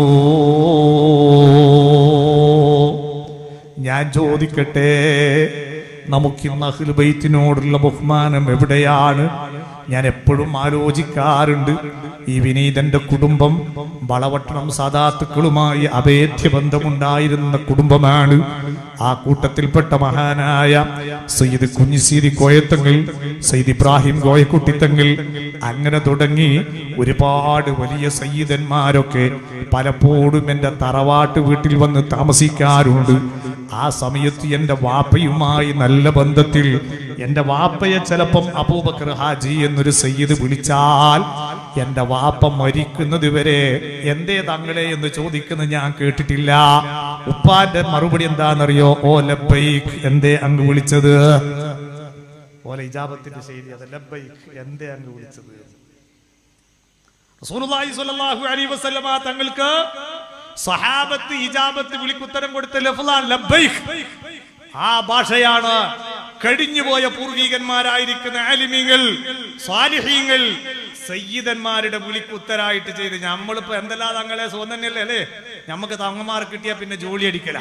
ഞാൻ ചോദിക്കട്ടെ നമുക്കിന്ന് അഖിൽ ബൈത്തിനോടുള്ള ബഹുമാനം എവിടെയാണ് ഞാൻ എപ്പോഴും ആലോചിക്കാറുണ്ട് ഈ വിനീതന്റെ കുടുംബം വളവട്ടണം സാധാത്തുക്കളുമായി അഭേദ്യ ബന്ധമുണ്ടായിരുന്ന കുടുംബമാണ് ആ കൂട്ടത്തിൽപ്പെട്ട മഹാനായ സയ്യിദ് കുഞ്ഞിസീരി കോയത്തങ്ങൾ സയ്യിദ് ഇബ്രാഹിം കോയക്കുട്ടിത്തങ്ങൾ അങ്ങനെ തുടങ്ങി ഒരുപാട് വലിയ സയ്യിദന്മാരൊക്കെ പലപ്പോഴും എൻ്റെ തറവാട്ട് വീട്ടിൽ വന്ന് താമസിക്കാറുണ്ട് ആ സമയത്ത് എൻ്റെ വാപ്പയുമായി നല്ല ബന്ധത്തിൽ എൻ്റെ വാപ്പയെ ചിലപ്പം അബൂബക്കർ ഹാജി എന്നൊരു സയ്യിദ് വിളിച്ചാൽ എൻ്റെ വാപ്പ മരിക്കുന്നത് വരെ എന്തേ തങ്ങളെ എന്ന് ചോദിക്കുന്നത് ഞാൻ കേട്ടിട്ടില്ല ഉപ്പാന്റെ മറുപടി എന്താണെന്നറിയോ ഓ ലബൈക്ക് എന്തേ അങ്ങ് വിളിച്ചത് ഓല ഇജാബത്തിന്റെ ശൈലി അത് ലബൈക്ക് എന്തേ അങ്ങ് വിളിച്ചത് റസൂലുള്ളാഹി സ്വല്ലല്ലാഹു അലൈഹി വസല്ലമ തങ്ങൾക്ക് സഹാബത്ത് ഇജാബത്ത് വിളിക്കുത്തരം കൊടുത്ത ലഫ്ലാണ് ലബ്ബൈക് ആ ഭാഷയാണ് കഴിഞ്ഞുപോയ പൂർവീകന്മാരായിരിക്കുന്ന ആലിമീങ്ങൾ സാലിഹീങ്ങൾ സയ്യിദന്മാരുടെ വിളിക്കുത്തരായിട്ട് ചെയ്ത് നമ്മളിപ്പോ എന്തെല്ലാം തങ്ങളെ സ്വന്തം തന്നെയല്ലേ അല്ലേ നമുക്ക് തങ്ങന്മാർ കിട്ടിയാ പിന്നെ ജോലി അടിക്കല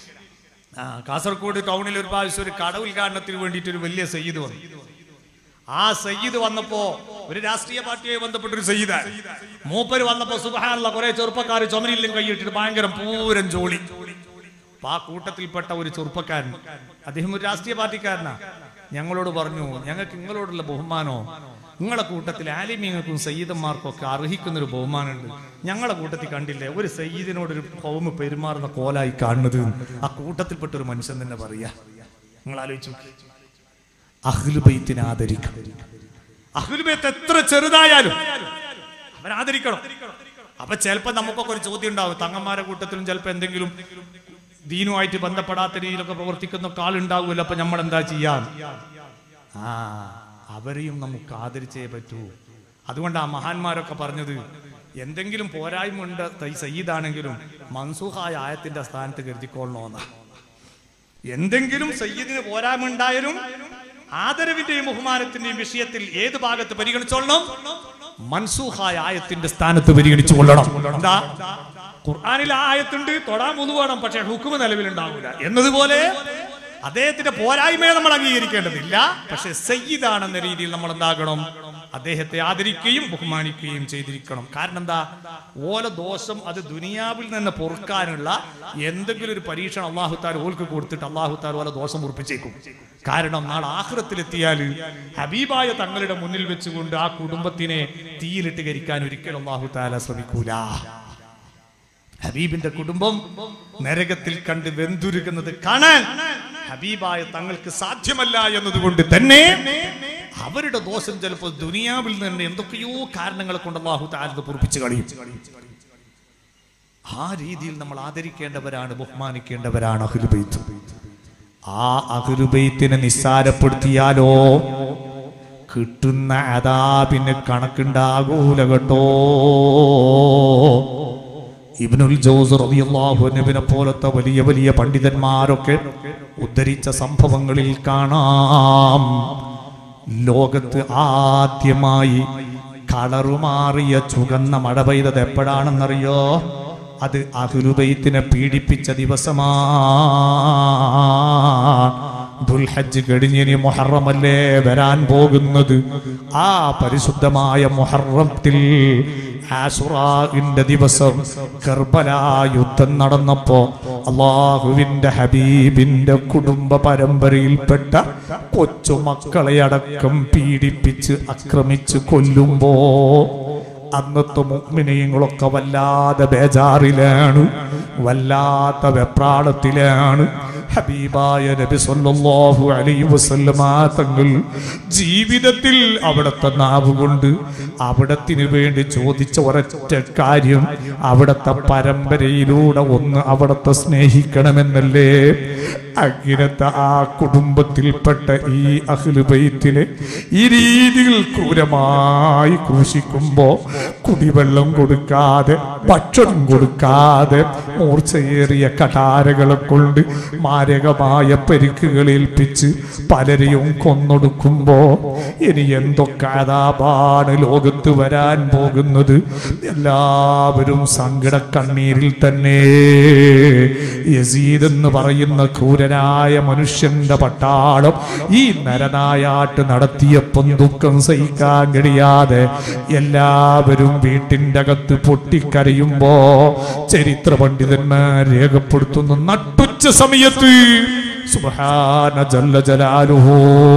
ആ കാസർഗോഡ് ടൗണിൽ ഒരു പ്രാവശ്യം ഒരു കട ഉദ്ഘാടനത്തിന് വേണ്ടിയിട്ട് ഒരു വലിയ സയ്യിദ് വന്നു ആ സയ്യിദ് വന്നപ്പോ ഒരു രാഷ്ട്രീയ പാർട്ടിയെ ബന്ധപ്പെട്ട ഒരു സയ്യിദാണ് മൂപ്പര് വന്നപ്പോ സുബഹാനുള്ള കുറെ ചെറുപ്പക്കാർ ചുമരിലും കൈയിട്ടിട്ട് ഭയങ്കര പൂരം ജോളി അപ്പൊ ആ കൂട്ടത്തിൽപ്പെട്ട ഒരു ചെറുപ്പക്കാരൻ അദ്ദേഹം ഒരു രാഷ്ട്രീയ പാർട്ടിക്കാരനാ ഞങ്ങളോട് പറഞ്ഞു ഞങ്ങൾക്ക് നിങ്ങളോടുള്ള ബഹുമാനോ നിങ്ങളെ കൂട്ടത്തിൽ ആലിമീങ്ങൾക്കും സയ്യിദന്മാർക്കും ഒക്കെ അർഹിക്കുന്ന ഒരു ബഹുമാനമുണ്ട് ഞങ്ങളെ കൂട്ടത്തിൽ കണ്ടില്ലേ ഒരു സയ്യിദിനോട് ഒരു ഹോമ് പെരുമാറുന്ന കോലായി കാണുന്നത് ആ കൂട്ടത്തിൽപ്പെട്ട ഒരു മനുഷ്യൻ തന്നെ പറയാ നിങ്ങൾ ആലോചിച്ചു അഹ്ലുബൈത്തിനെ ആദരിക്കണം അഹ്ലുബൈത്ത് എത്ര ചെറുതായാലും അവൻ ആദരിക്കണം അപ്പൊ ചിലപ്പോ നമുക്കൊക്കെ ഒരു ചോദ്യം ഉണ്ടാവും തങ്ങന്മാരെ കൂട്ടത്തിലും ചിലപ്പോ എന്തെങ്കിലും ദീനുമായിട്ട് ബന്ധപ്പെടാത്ത രീതിയിലൊക്കെ പ്രവർത്തിക്കുന്ന ഒക്കെ ആളുണ്ടാവുമല്ലോ അപ്പൊ നമ്മൾ എന്താ ചെയ്യാം ആ അവരെയും നമുക്ക് ആദരിച്ചേ പറ്റൂ അതുകൊണ്ട് ആ മഹാന്മാരൊക്കെ പറഞ്ഞത് എന്തെങ്കിലും പോരായ്മ ഉണ്ട് തൈ സയ്യിദാണെങ്കിലും മൻസൂഹായ ആയത്തിന്റെ സ്ഥാനത്ത് കരുതിക്കൊള്ളണമെന്നാ എന്തെങ്കിലും സയ്യിദിന് പോരാമുണ്ടായാലും ആദരവിന്റെയും ബഹുമാനത്തിന്റെയും വിഷയത്തിൽ ഏത് ഭാഗത്ത് പരിഗണിച്ചോളണം മൻസൂഹായ ആയത്തിന്റെ സ്ഥാനത്ത് പരിഗണിച്ചു കൊള്ളണം എന്താ ഖുർആാനിൽ ആ ആയത്തുണ്ട് തൊടാൻ മുതു വേണം പക്ഷെ ഹുക്കുമ നിലവിലുണ്ടാവില്ല എന്നതുപോലെ അദ്ദേഹത്തിന്റെ പോരായ്മയെ നമ്മൾ അംഗീകരിക്കേണ്ടതില്ല പക്ഷെ സയ്യിദാണെന്ന രീതിയിൽ നമ്മൾ എന്താകണം അദ്ദേഹത്തെ ആദരിക്കുകയും ബഹുമാനിക്കുകയും ചെയ്തിരിക്കണം കാരണം എന്താ ഓല ദോഷം അത് ദുനിയാവിൽ നിന്ന് പൊറുക്കാനുള്ള എന്തെങ്കിലും ഒരു പരീക്ഷണം അള്ളാഹുത്താൽ ഓൽക്ക് കൊടുത്തിട്ട് അള്ളാഹുത്താൽ ഓല ദോഷം ഉറപ്പിച്ചേക്കും കാരണം നാളെ ആഹ്റത്തിലെത്തിയാൽ ഹബീബായ തങ്ങളുടെ മുന്നിൽ വെച്ചുകൊണ്ട് ആ കുടുംബത്തിനെ തീയിലിട്ട് കരിക്കാൻ ഒരിക്കലും അള്ളാഹുത്താല ശ്രമിക്കൂല ഹബീബിന്റെ കുടുംബം നരകത്തിൽ കണ്ട് വെന്തുരുകുന്നത് കാണാൻ ഹബീബായ തങ്ങൾക്ക് സാധ്യമല്ല എന്നതുകൊണ്ട് തന്നെ അവരുടെ ദോഷം ചിലപ്പോൾ ദുനിയാവിൽ നിന്ന് എന്തൊക്കെയോ കാരണങ്ങളെ കൊണ്ട് അള്ളാഹു താരത് പൊറപ്പിച്ച് കളയും ആ രീതിയിൽ നമ്മൾ ആദരിക്കേണ്ടവരാണ് ബഹുമാനിക്കേണ്ടവരാണ് അഹുലുബൈത്ത് ആ അഹുലുബൈത്തിനെ നിസ്സാരപ്പെടുത്തിയാലോ കിട്ടുന്ന അതാപിന് കണക്കുണ്ടാകൂല കേട്ടോ ഇബ്നുൽ ജോസ് റളിയല്ലാഹു അൻഹുവിനെ പോലത്തെ വലിയ വലിയ പണ്ഡിതന്മാരൊക്കെ ഉദ്ധരിച്ച സംഭവങ്ങളിൽ കാണാം ലോകത്ത് ആദ്യമായി കളറുമാറിയ ചുകന്ന മഴ പെയ്തത് എപ്പോഴാണെന്നറിയോ അത് അഹ്ലുബൈത്തിനെ പീഡിപ്പിച്ച ദിവസമാ ദുൽഹജ്ജ് കഴിഞ്ഞിനി മുഹറമല്ലേ വരാൻ പോകുന്നത് ആ പരിശുദ്ധമായ മുഹറത്തിൽ ആസുറാന്റെ ദിവസം കർബല യുദ്ധം നടന്നപ്പോ അള്ളാഹുവിന്റെ ഹബീബിന്റെ കുടുംബ പരമ്പരയിൽപ്പെട്ട കൊച്ചുമക്കളെ അടക്കം പീഡിപ്പിച്ച് ആക്രമിച്ച് കൊല്ലുമ്പോ അന്നത്തെ മുഗ്മിനീങ്ങളൊക്കെ വല്ലാതെ ബേജാറിലാണ് വല്ലാത്ത വെപ്രാളത്തിലാണ് ഹബീബായ നബി സല്ലല്ലാഹു അലൈഹി വസല്ലമ തങ്ങൾ ജീവിതത്തിൽ അവിടുത്തെ നാവ് കൊണ്ട് അവിടത്തിന് വേണ്ടി ചോദിച്ച ഒരൊറ്റ കാര്യം അവിടുത്തെ പരമ്പരയിലൂടെ ഒന്ന് അവിടുത്തെ സ്നേഹിക്കണമെന്നല്ലേ അങ്ങനത്തെ ആ കുടുംബത്തിൽപ്പെട്ട ഈ അഹ്ലുബൈത്തിലെ ഈ രീതിയിൽ ക്രൂരമായി ക്രൂശിക്കുമ്പോ കുടിവെള്ളം കൊടുക്കാതെ ഭക്ഷണം കൊടുക്കാതെ മൂർച്ചയേറിയ കടാരകളെ കൊണ്ട് മാരകമായ പരിക്കുകൾ ഏൽപ്പിച്ച് പലരെയും കൊന്നൊടുക്കുമ്പോ ഇനി എന്തൊക്കെ അതാപാണ് ലോകത്ത് വരാൻ പോകുന്നത് എല്ലാവരും സങ്കട കണ്ണീരിൽ തന്നെ യസീദ് എന്ന് പറയുന്ന ക്രൂരനായ മനുഷ്യന്റെ പട്ടാളം ഈ നരനായാട്ട് നടത്തിയപ്പം ദുഃഖം സഹിക്കാൻ കഴിയാതെ എല്ലാവരും വീട്ടിന്റെ അകത്ത് പൊട്ടിക്കരയുമ്പോ ചരിത്ര പണ്ഡിതന്മാർ രേഖപ്പെടുത്തുന്നു നട്ടുച്ച സമയത്ത് സുബ്ഹാന ജല്ല ജലാലുഹു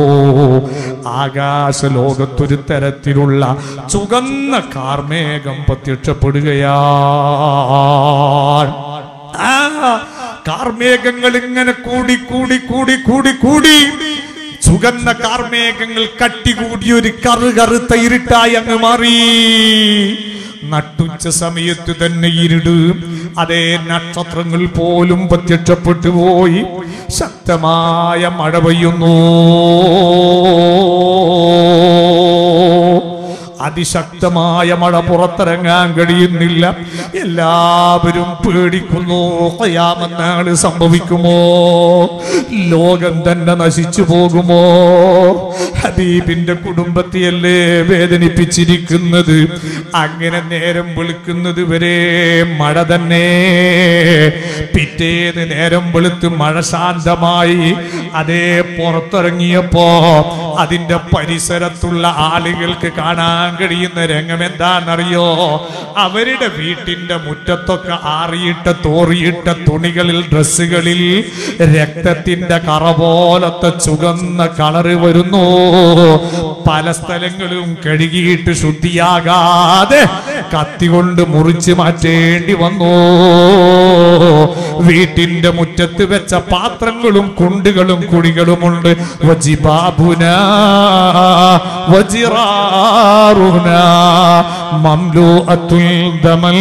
ആകാശ ലോകത്തൊരു തരത്തിലുള്ള ചുകന്ന കാർമേഘം പ്രത്യക്ഷപ്പെടുകയാണ് ആ കാർമേഘങ്ങൾ ഇങ്ങനെ കൂടി കൂടി കൂടി കൂടി കൂടി സുഗന്ധ കാർമേഘങ്ങൾ കട്ടികൂടി ഒരു കറു കറുത്ത ഇരുട്ടായി അങ്ങ് മാറി നട്ടുച്ച സമയത്ത് തന്നെ ഇരുട് അതേ നക്ഷത്രങ്ങൾ പോലും പ്രത്യക്ഷപ്പെട്ടു പോയി ശക്തമായ മഴ പെയ്യുന്നു അതിശക്തമായ മഴ പുറത്തിറങ്ങാൻ കഴിയുന്നില്ല എല്ലാവരും പേടിക്കുന്നു കയാമെന്നാണ് സംഭവിക്കുമോ ലോകം തന്നെ നശിച്ചു പോകുമോ ഹബീബിന്റെ കുടുംബത്തെയല്ലേ വേദനിപ്പിച്ചിരിക്കുന്നത് അങ്ങനെ നേരം വെളുക്കുന്നത് വരെ മഴ തന്നെ പിറ്റേന്ന് നേരം വെളുത്ത് മഴ ശാന്തമായി അതേ പുറത്തിറങ്ങിയപ്പോ അതിന്റെ പരിസരത്തുള്ള ആളുകൾക്ക് കാണാൻ കഴിയുന്ന രംഗം എന്താണെന്നറിയോ അവരുടെ വീട്ടിന്റെ മുറ്റത്തൊക്കെ ആറിയിട്ട തോറിയിട്ട തുണികളിൽ ഡ്രസ്സുകളിൽ രക്തത്തിന്റെ കറ പോലത്തെ ചുകന്ന കളറ് വരുന്നു പല സ്ഥലങ്ങളും കഴുകിയിട്ട് ശുദ്ധിയാകാതെ കത്തി കൊണ്ട് മുറിച്ച് മാറ്റേണ്ടി വന്നു വീട്ടിന്റെ മുറ്റത്ത് വെച്ച പാത്രങ്ങളും കുണ്ടുകളും കുടികളുമുണ്ട് വജിബാബുന വജിറാറുന മംലൂഅത്തുൽ ദമൽ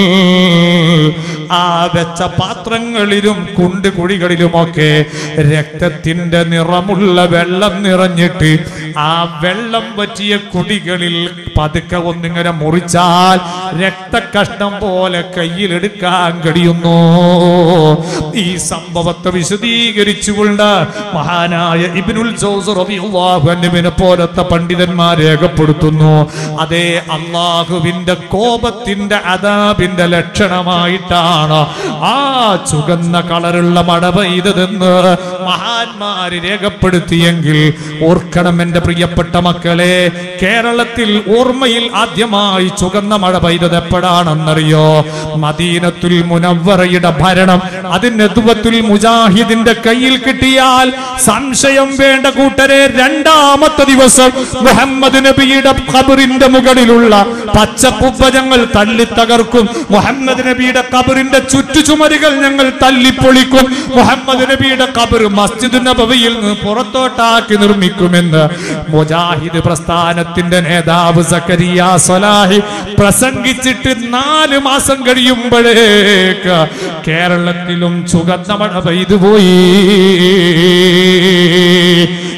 ആ വെച്ച പാത്രങ്ങളിലും കുണ്ട് കുഴികളിലുമൊക്കെ രക്തത്തിന്റെ നിറമുള്ള വെള്ളം നിറഞ്ഞിട്ട് ആ വെള്ളം പറ്റിയ കുടികളിൽ പതുക്കെ ഒന്നിങ്ങനെ മുറിച്ചാൽ രക്തകഷ്ണം പോലെ കയ്യിലെടുക്കാൻ കഴിയുന്നു ഈ സംഭവത്തെ വിശദീകരിച്ചുകൊണ്ട് മഹാനായ ഇബ്നുൽ ജൗസ് റളിയല്ലാഹു അൻഹുവിനെ പോലത്തെ പണ്ഡിതന്മാർ രേഖപ്പെടുത്തുന്നു അതേ അള്ളാഹുവിന്റെ കോപത്തിന്റെ അതാബിന്റെ ലക്ഷണമായിട്ടാണ് ആ ചുകന്ന കളറുള്ള മഴ പെയ്തതെന്ന് മഹാന്മാര് രേഖപ്പെടുത്തിയെങ്കിൽ ഓർക്കണം എന്റെ പ്രിയപ്പെട്ട മക്കളെ കേരളത്തിൽ ഓർമ്മയിൽ ആദ്യമായി ചുകന്ന മഴ പെയ്തത് എപ്പോഴാണെന്നറിയോ മദീനത്തുൽ മുനവറയുടെ ഭരണം അതിന് നെതുവത്തുൽ മുജാഹിദിന്റെ കയ്യിൽ കിട്ടിയാൽ സംശയം വേണ്ട കൂട്ടരെ രണ്ടാമത്തെ ദിവസം മുഹമ്മദ് നബിയുടെ ഖബറിന്റെ മുകളിലുള്ള പച്ചക്കുപ്പ ഞങ്ങൾ തല്ലി തകർക്കും മുഹമ്മദ് നബിയുടെ ഖബറിന്റെ ചുറ്റുചുമരുകൾ ഞങ്ങൾ തല്ലിപ്പൊളിക്കും മുഹമ്മദ് നബിയുടെ ഖബർ മസ്ജിദ് നബവിയിൽ നിന്ന് പുറത്തോട്ടാക്കി നിർമ്മിക്കുമെന്ന് മുജാഹിദ് പ്രസ്ഥാനത്തിന്റെ നേതാവ് സക്കരിയ സലാഹി പ്രസംഗിച്ചിട്ട് നാല് മാസം കഴിയുമ്പോഴേക്ക് കേരളത്തിലും ചുകന്ന മഴ പെയ്തു പോയി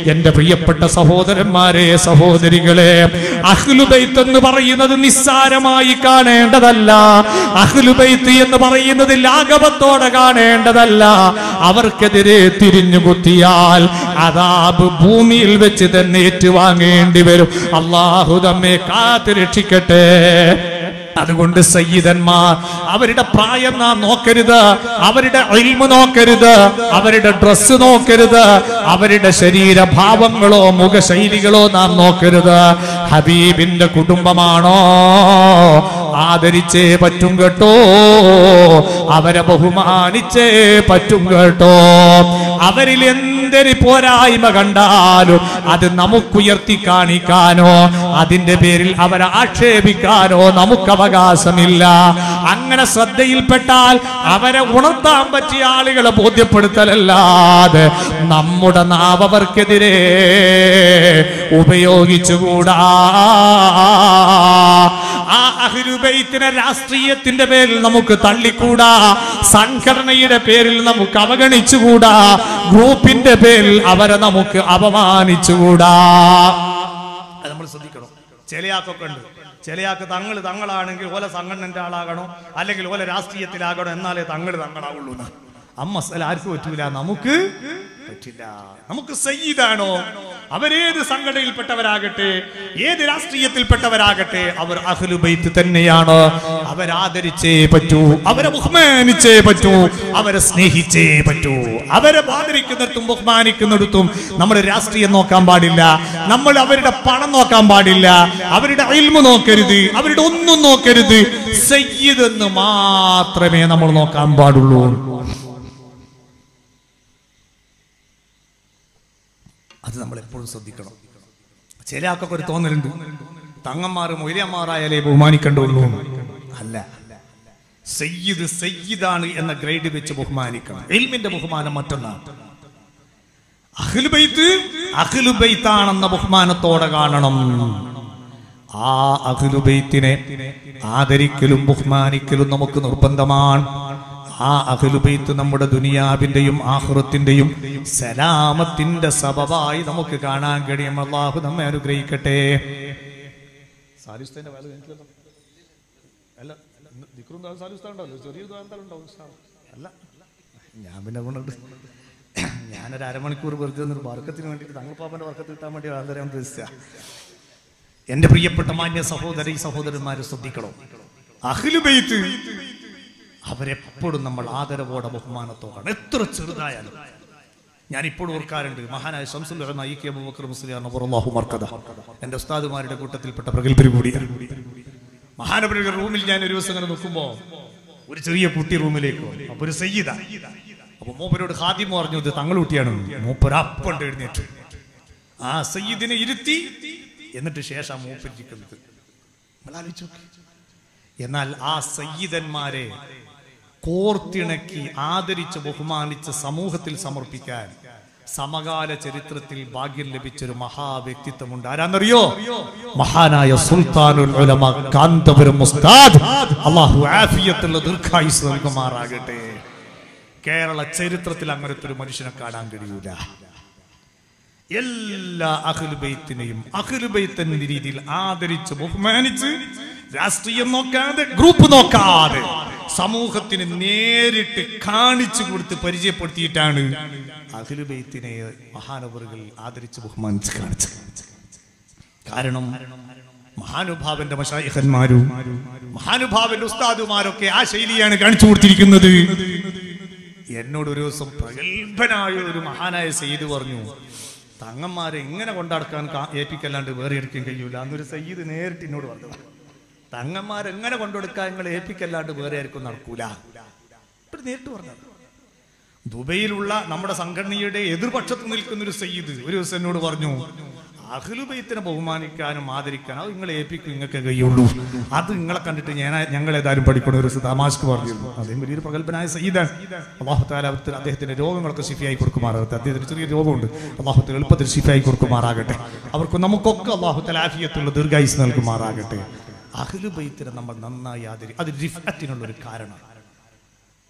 എന്റെ പ്രിയപ്പെട്ട സഹോദരന്മാരെ സഹോദരികളെ അഹ്ലുബൈത്ത് എന്ന് പറയുന്നത് നിസ്സാരമായി കാണേണ്ടതല്ല അഹ്ലുബൈത്ത് എന്ന് പറയുന്നത് ലാഘവത്തോടെ കാണേണ്ടതല്ല അവർക്കെതിരെ തിരിഞ്ഞു കുത്തിയാൽ അതാബ് ഭൂമിയിൽ വെച്ച് തന്നെ ഏറ്റുവാങ്ങേണ്ടി വരും അള്ളാഹു നമ്മെ കാത്തു രക്ഷിക്കട്ടെ അതുകൊണ്ട് സയ്യിദന്മാർ അവരുടെ പ്രായം നാം നോക്കരുത് അവരുടെ ഇൽമു നോക്കരുത് അവരുടെ ഡ്രസ്സ് നോക്കരുത് അവരുടെ ശരീരഭാവങ്ങളോ മുഖശൈലികളോ നാം നോക്കരുത് ഹബീബിന്റെ കുടുംബമാണോ ആദരിച്ചേ പറ്റും കേട്ടോ അവരെ ബഹുമാനിച്ചേ പറ്റും കേട്ടോ അവരിൽ എന്തൊരു പോരായ്മ കണ്ടാലും അത് നമുക്കുയർത്തി കാണിക്കാനോ അതിന്റെ പേരിൽ അവരെ ആക്ഷേപിക്കാനോ നമുക്ക് അവകാശമില്ല അങ്ങനെ ശ്രദ്ധയിൽപ്പെട്ടാൽ അവരെ ഉണർത്താൻ പറ്റിയ ആളുകളെ ബോധ്യപ്പെടുത്തലല്ലാതെ നമ്മുടെ നാവവർക്കെതിരെ ഉപയോഗിച്ചുകൂടാ ആ അഹ്ലുബൈത്തിനെ രാഷ്ട്രീയത്തിന്റെ പേരിൽ നമുക്ക് തള്ളിക്കൂടാ സംഘടനയുടെ പേരിൽ നമുക്ക് അവഗണിച്ചുകൂടാ ഗ്രൂപ്പിന്റെ പേരിൽ അവരെ നമുക്ക് അപമാനിച്ചുകൂടാ അത് നമ്മൾ ശ്രദ്ധിക്കണം ചിലയാക്കൊക്കെ ഉണ്ട് ചിലയാക്ക് തങ്ങൾ തങ്ങളാണെങ്കിൽ ഓല സംഘടനന്റെ ആളാകണോ അല്ലെങ്കിൽ ഓല രാഷ്ട്രീയത്തിലാകണോ എന്നാലേ തങ്ങൾ തങ്ങളാവുള്ളൂ എന്ന്. അമ്മ സ്ഥലം ആർക്കും പറ്റൂല നമുക്ക് പറ്റില്ല നമുക്ക് സയ്യിദാണോ അവരേത് സംഘടനയിൽപ്പെട്ടവരാകട്ടെ ഏത് രാഷ്ട്രീയത്തിൽപ്പെട്ടവരാകട്ടെ അവർ അഹ്ലുബൈത്ത് തന്നെയാണ് അവരാദരിച്ചേ പറ്റൂ അവരെ ബഹുമാനിച്ചേ പറ്റൂ അവരെ സ്നേഹിച്ചേ പറ്റൂ അവരെ ആദരിക്കുന്നിടത്തും ബഹുമാനിക്കുന്നിടത്തും നമ്മൾ രാഷ്ട്രീയം നോക്കാൻ പാടില്ല നമ്മൾ അവരുടെ പണം നോക്കാൻ പാടില്ല അവരുടെ അയൽമ നോക്കരുത് അവരുടെ ഒന്നും നോക്കരുത് സയ്യിദ് എന്ന് മാത്രമേ നമ്മൾ നോക്കാൻ പാടുള്ളൂ അത് നമ്മൾ എപ്പോഴും ശ്രദ്ധിക്കണം ചില ആൾക്കൊക്കെ ഒരു തോന്നലുണ്ട് തങ്ങന്മാർ മൊയ്യന്മാരായാലേ ബഹുമാനിക്കേണ്ടുള്ളൂ അല്ല സയ്യിദ് സയ്യിദാണ് എന്ന ഗ്രേഡ് വെച്ച് ബഹുമാനിക്കണം എൽമിന്റെ ബഹുമാനം മറ്റൊന്നാണ് അഖിലുബൈത്ത് അഖിലുബൈത്താണെന്ന ബഹുമാനത്തോടെ കാണണം ആ അഖിലുബൈത്തിനെ ആദരിക്കലും ബഹുമാനിക്കലും നമുക്ക് നിർബന്ധമാണ് ആ അഖിലുബൈത്ത് നമ്മുടെ ദുനിയാവിന്റെയും ആഹ്റത്തിന്റെയും സലാമത്തിന്റെ സബബായി നമുക്ക് കാണാൻ കഴിയും അള്ളാഹു നമ്മെ അനുഗ്രഹിക്കട്ടെ സാലിസ്തേന്റെ വേല കഴിഞ്ഞില്ലല്ലോ. അല്ല ഇന്ന് ദിക്റും ദുആയും സാലിസ്താൻ ഉണ്ടാവല്ലോ ചെറിയൊരു ദുആ എന്തായാലും ഉണ്ടാവും ഇൻഷാ അല്ലാ. അല്ല ഞാൻ പിന്നെ കൊണ്ടുണ്ട് ഞാനൊരു അരമണിക്കൂർ വെറുതെ ഒരു വർക്കത്തിന് വേണ്ടിയിട്ട് തങ്ങൾ പാപ്പന്റെ വർക്കത്ത് കിട്ടാൻ വേണ്ടി വളരെ ഉദ്ദേശിച്ച എന്റെ പ്രിയപ്പെട്ട മാന്യ സഹോദരി സഹോദരന്മാരെ ശ്രദ്ധിക്കണം അഖിലുബൈത്ത് അവരെപ്പോഴും നമ്മൾ ആദരവോടെ ബഹുമാനത്തോടാണ് എത്ര ചെറുതായാലും ഞാൻ ഇപ്പോഴും ഓർക്കാറുണ്ട് മഹാനായ ശംസുൽ ഉലമ ഇ കെ അബൂബക്കർ മുസ്ലിയാർ അള്ളാഹു മർക്കദ എന്റെ ഉസ്താദുമാരുടെ കൂട്ടത്തിൽപ്പെട്ട പ്രഗത്ഭര് കൂടിയാണ് മഹാനപുര റൂമിൽ ഞാൻ ഒരു ദിവസം ഇങ്ങനെ നിൽക്കുമ്പോ ഒരു ചെറിയ കുട്ടി റൂമിലേക്ക് വന്നു. അപ്പൊ ഒരു സയ്യിദ അപ്പൊ മൂപ്പരോട് ഹാദിമ പറഞ്ഞു ഇത് തങ്ങൾ കുട്ടിയാണ് മൂപ്പർ അപ്പണ്ട് എഴുന്നേറ്റു ആ സയ്യിദിനെ ഇരുത്തി എന്നിട്ട് ശേഷം മൂപ്പരിക്കുന്നത് നിങ്ങൾ ആലോചിച്ച് നോക്ക്. എന്നാൽ ആ സയ്യിദന്മാരെ കോർത്തിണക്കി ആദരിച്ച് ബഹുമാനിച്ച് സമൂഹത്തിൽ സമർപ്പിക്കാൻ സമകാല ചരിത്രത്തിൽ ഭാഗ്യം ലഭിച്ചൊരു മഹാവ്യക്തിത്വമുണ്ട് ആരാന്നറിയോ മഹാനായ സുൽത്താനുൽ ഉലമ കാന്തപുരം ഉസ്താദ് അള്ളാഹു ആഫിയത്തുള്ള ദീർഘായുസ് നൽകുമാറാകട്ടെ കേരള ചരിത്രത്തിൽ അങ്ങനത്തെ ഒരു മനുഷ്യനെ കാണാൻ കഴിയൂല എല്ലാ അഖിലുബൈത്തിനെയും അഖിലുബൈത്ത് എന്ന രീതിയിൽ ആദരിച്ച് ബഹുമാനിച്ച് രാഷ്ട്രീയം നോക്കാതെ ഗ്രൂപ്പ് നോക്കാതെ സമൂഹത്തിന് നേരിട്ട് കാണിച്ചു കൊടുത്ത് പരിചയപ്പെടുത്തിയിട്ടാണ് അഖിലുബൈത്തിനെ മഹാനവറുകൾ ആദരിച്ച് ബഹുമാനിച്ച് കാണിച്ചത് കാരണം മഹാനുഭാവന്റെ മഷായിഹന്മാരും മഹാനുഭാവന്റെ ഉസ്താദുമാരൊക്കെ ആ ശൈലിയാണ് കാണിച്ചു കൊടുത്തിരിക്കുന്നത് എന്നോട് ഒരു ദിവസം പ്രഗത്ഭനായ ഒരു മഹാനായ സയ്യിദ് പറഞ്ഞു തങ്ങന്മാരെ ഇങ്ങനെ കൊണ്ടടക്കാൻ കാ- ഏൽപ്പിക്കല്ലാണ്ട് വേറെ എടുക്കാൻ കഴിയൂല അന്നൊരു സയ്യിദ് നേരിട്ട് എന്നോട് പറഞ്ഞു തങ്ങന്മാരെ എങ്ങനെ കൊണ്ടുകൊടുക്കാൻ നിങ്ങൾ ഏൽപ്പിക്കല്ലാണ്ട് വേറെ ആർക്കും നടക്കൂല ഇപ്പൊ നേരിട്ട് പറഞ്ഞത് ദുബൈയിലുള്ള നമ്മുടെ സംഘടനയുടെ എതിർപക്ഷത്ത് നിൽക്കുന്ന ഒരു സയ്യിദ് ഒരു ദിവസം എന്നോട് പറഞ്ഞു അഖിലുബൈത്തിനെ ബഹുമാനിക്കാനും ആദരിക്കാനും അത് നിങ്ങളെ ഏൽപ്പിക്കും നിങ്ങൾക്ക് കഴിയുള്ളൂ അത് നിങ്ങളെ കണ്ടിട്ട് ഞാൻ ഞങ്ങൾ ഏതായാലും പഠിക്കണം ഒരു ദിവസം തമാശക്ക് പറഞ്ഞിരുന്നു അദ്ദേഹം വലിയൊരു പ്രഗത്ഭനായ സയ്യിദാണ് അള്ളാഹുത്താല അദ്ദേഹത്തിന്റെ രോഗങ്ങളൊക്കെ ഷിഫിയായി കൊടുക്കുമാറാകട്ടെ അദ്ദേഹത്തിന് ചെറിയ രോഗമുണ്ട് അള്ളാഹുത്തിൽ എളുപ്പത്തിൽ ഷിഫിയായി കൊടുക്കുമാറാകട്ടെ അവർക്ക് നമുക്കൊക്കെ അള്ളാഹുത്തല ആഫിയത്തുള്ള ദീർഘായുസ് നൽകുമാറാകട്ടെ അഖിലുബൈത്തിനെ നമ്മൾ നന്നായി ആദരി അത് റിഫത്തിനുള്ള ഒരു കാരണമാണ്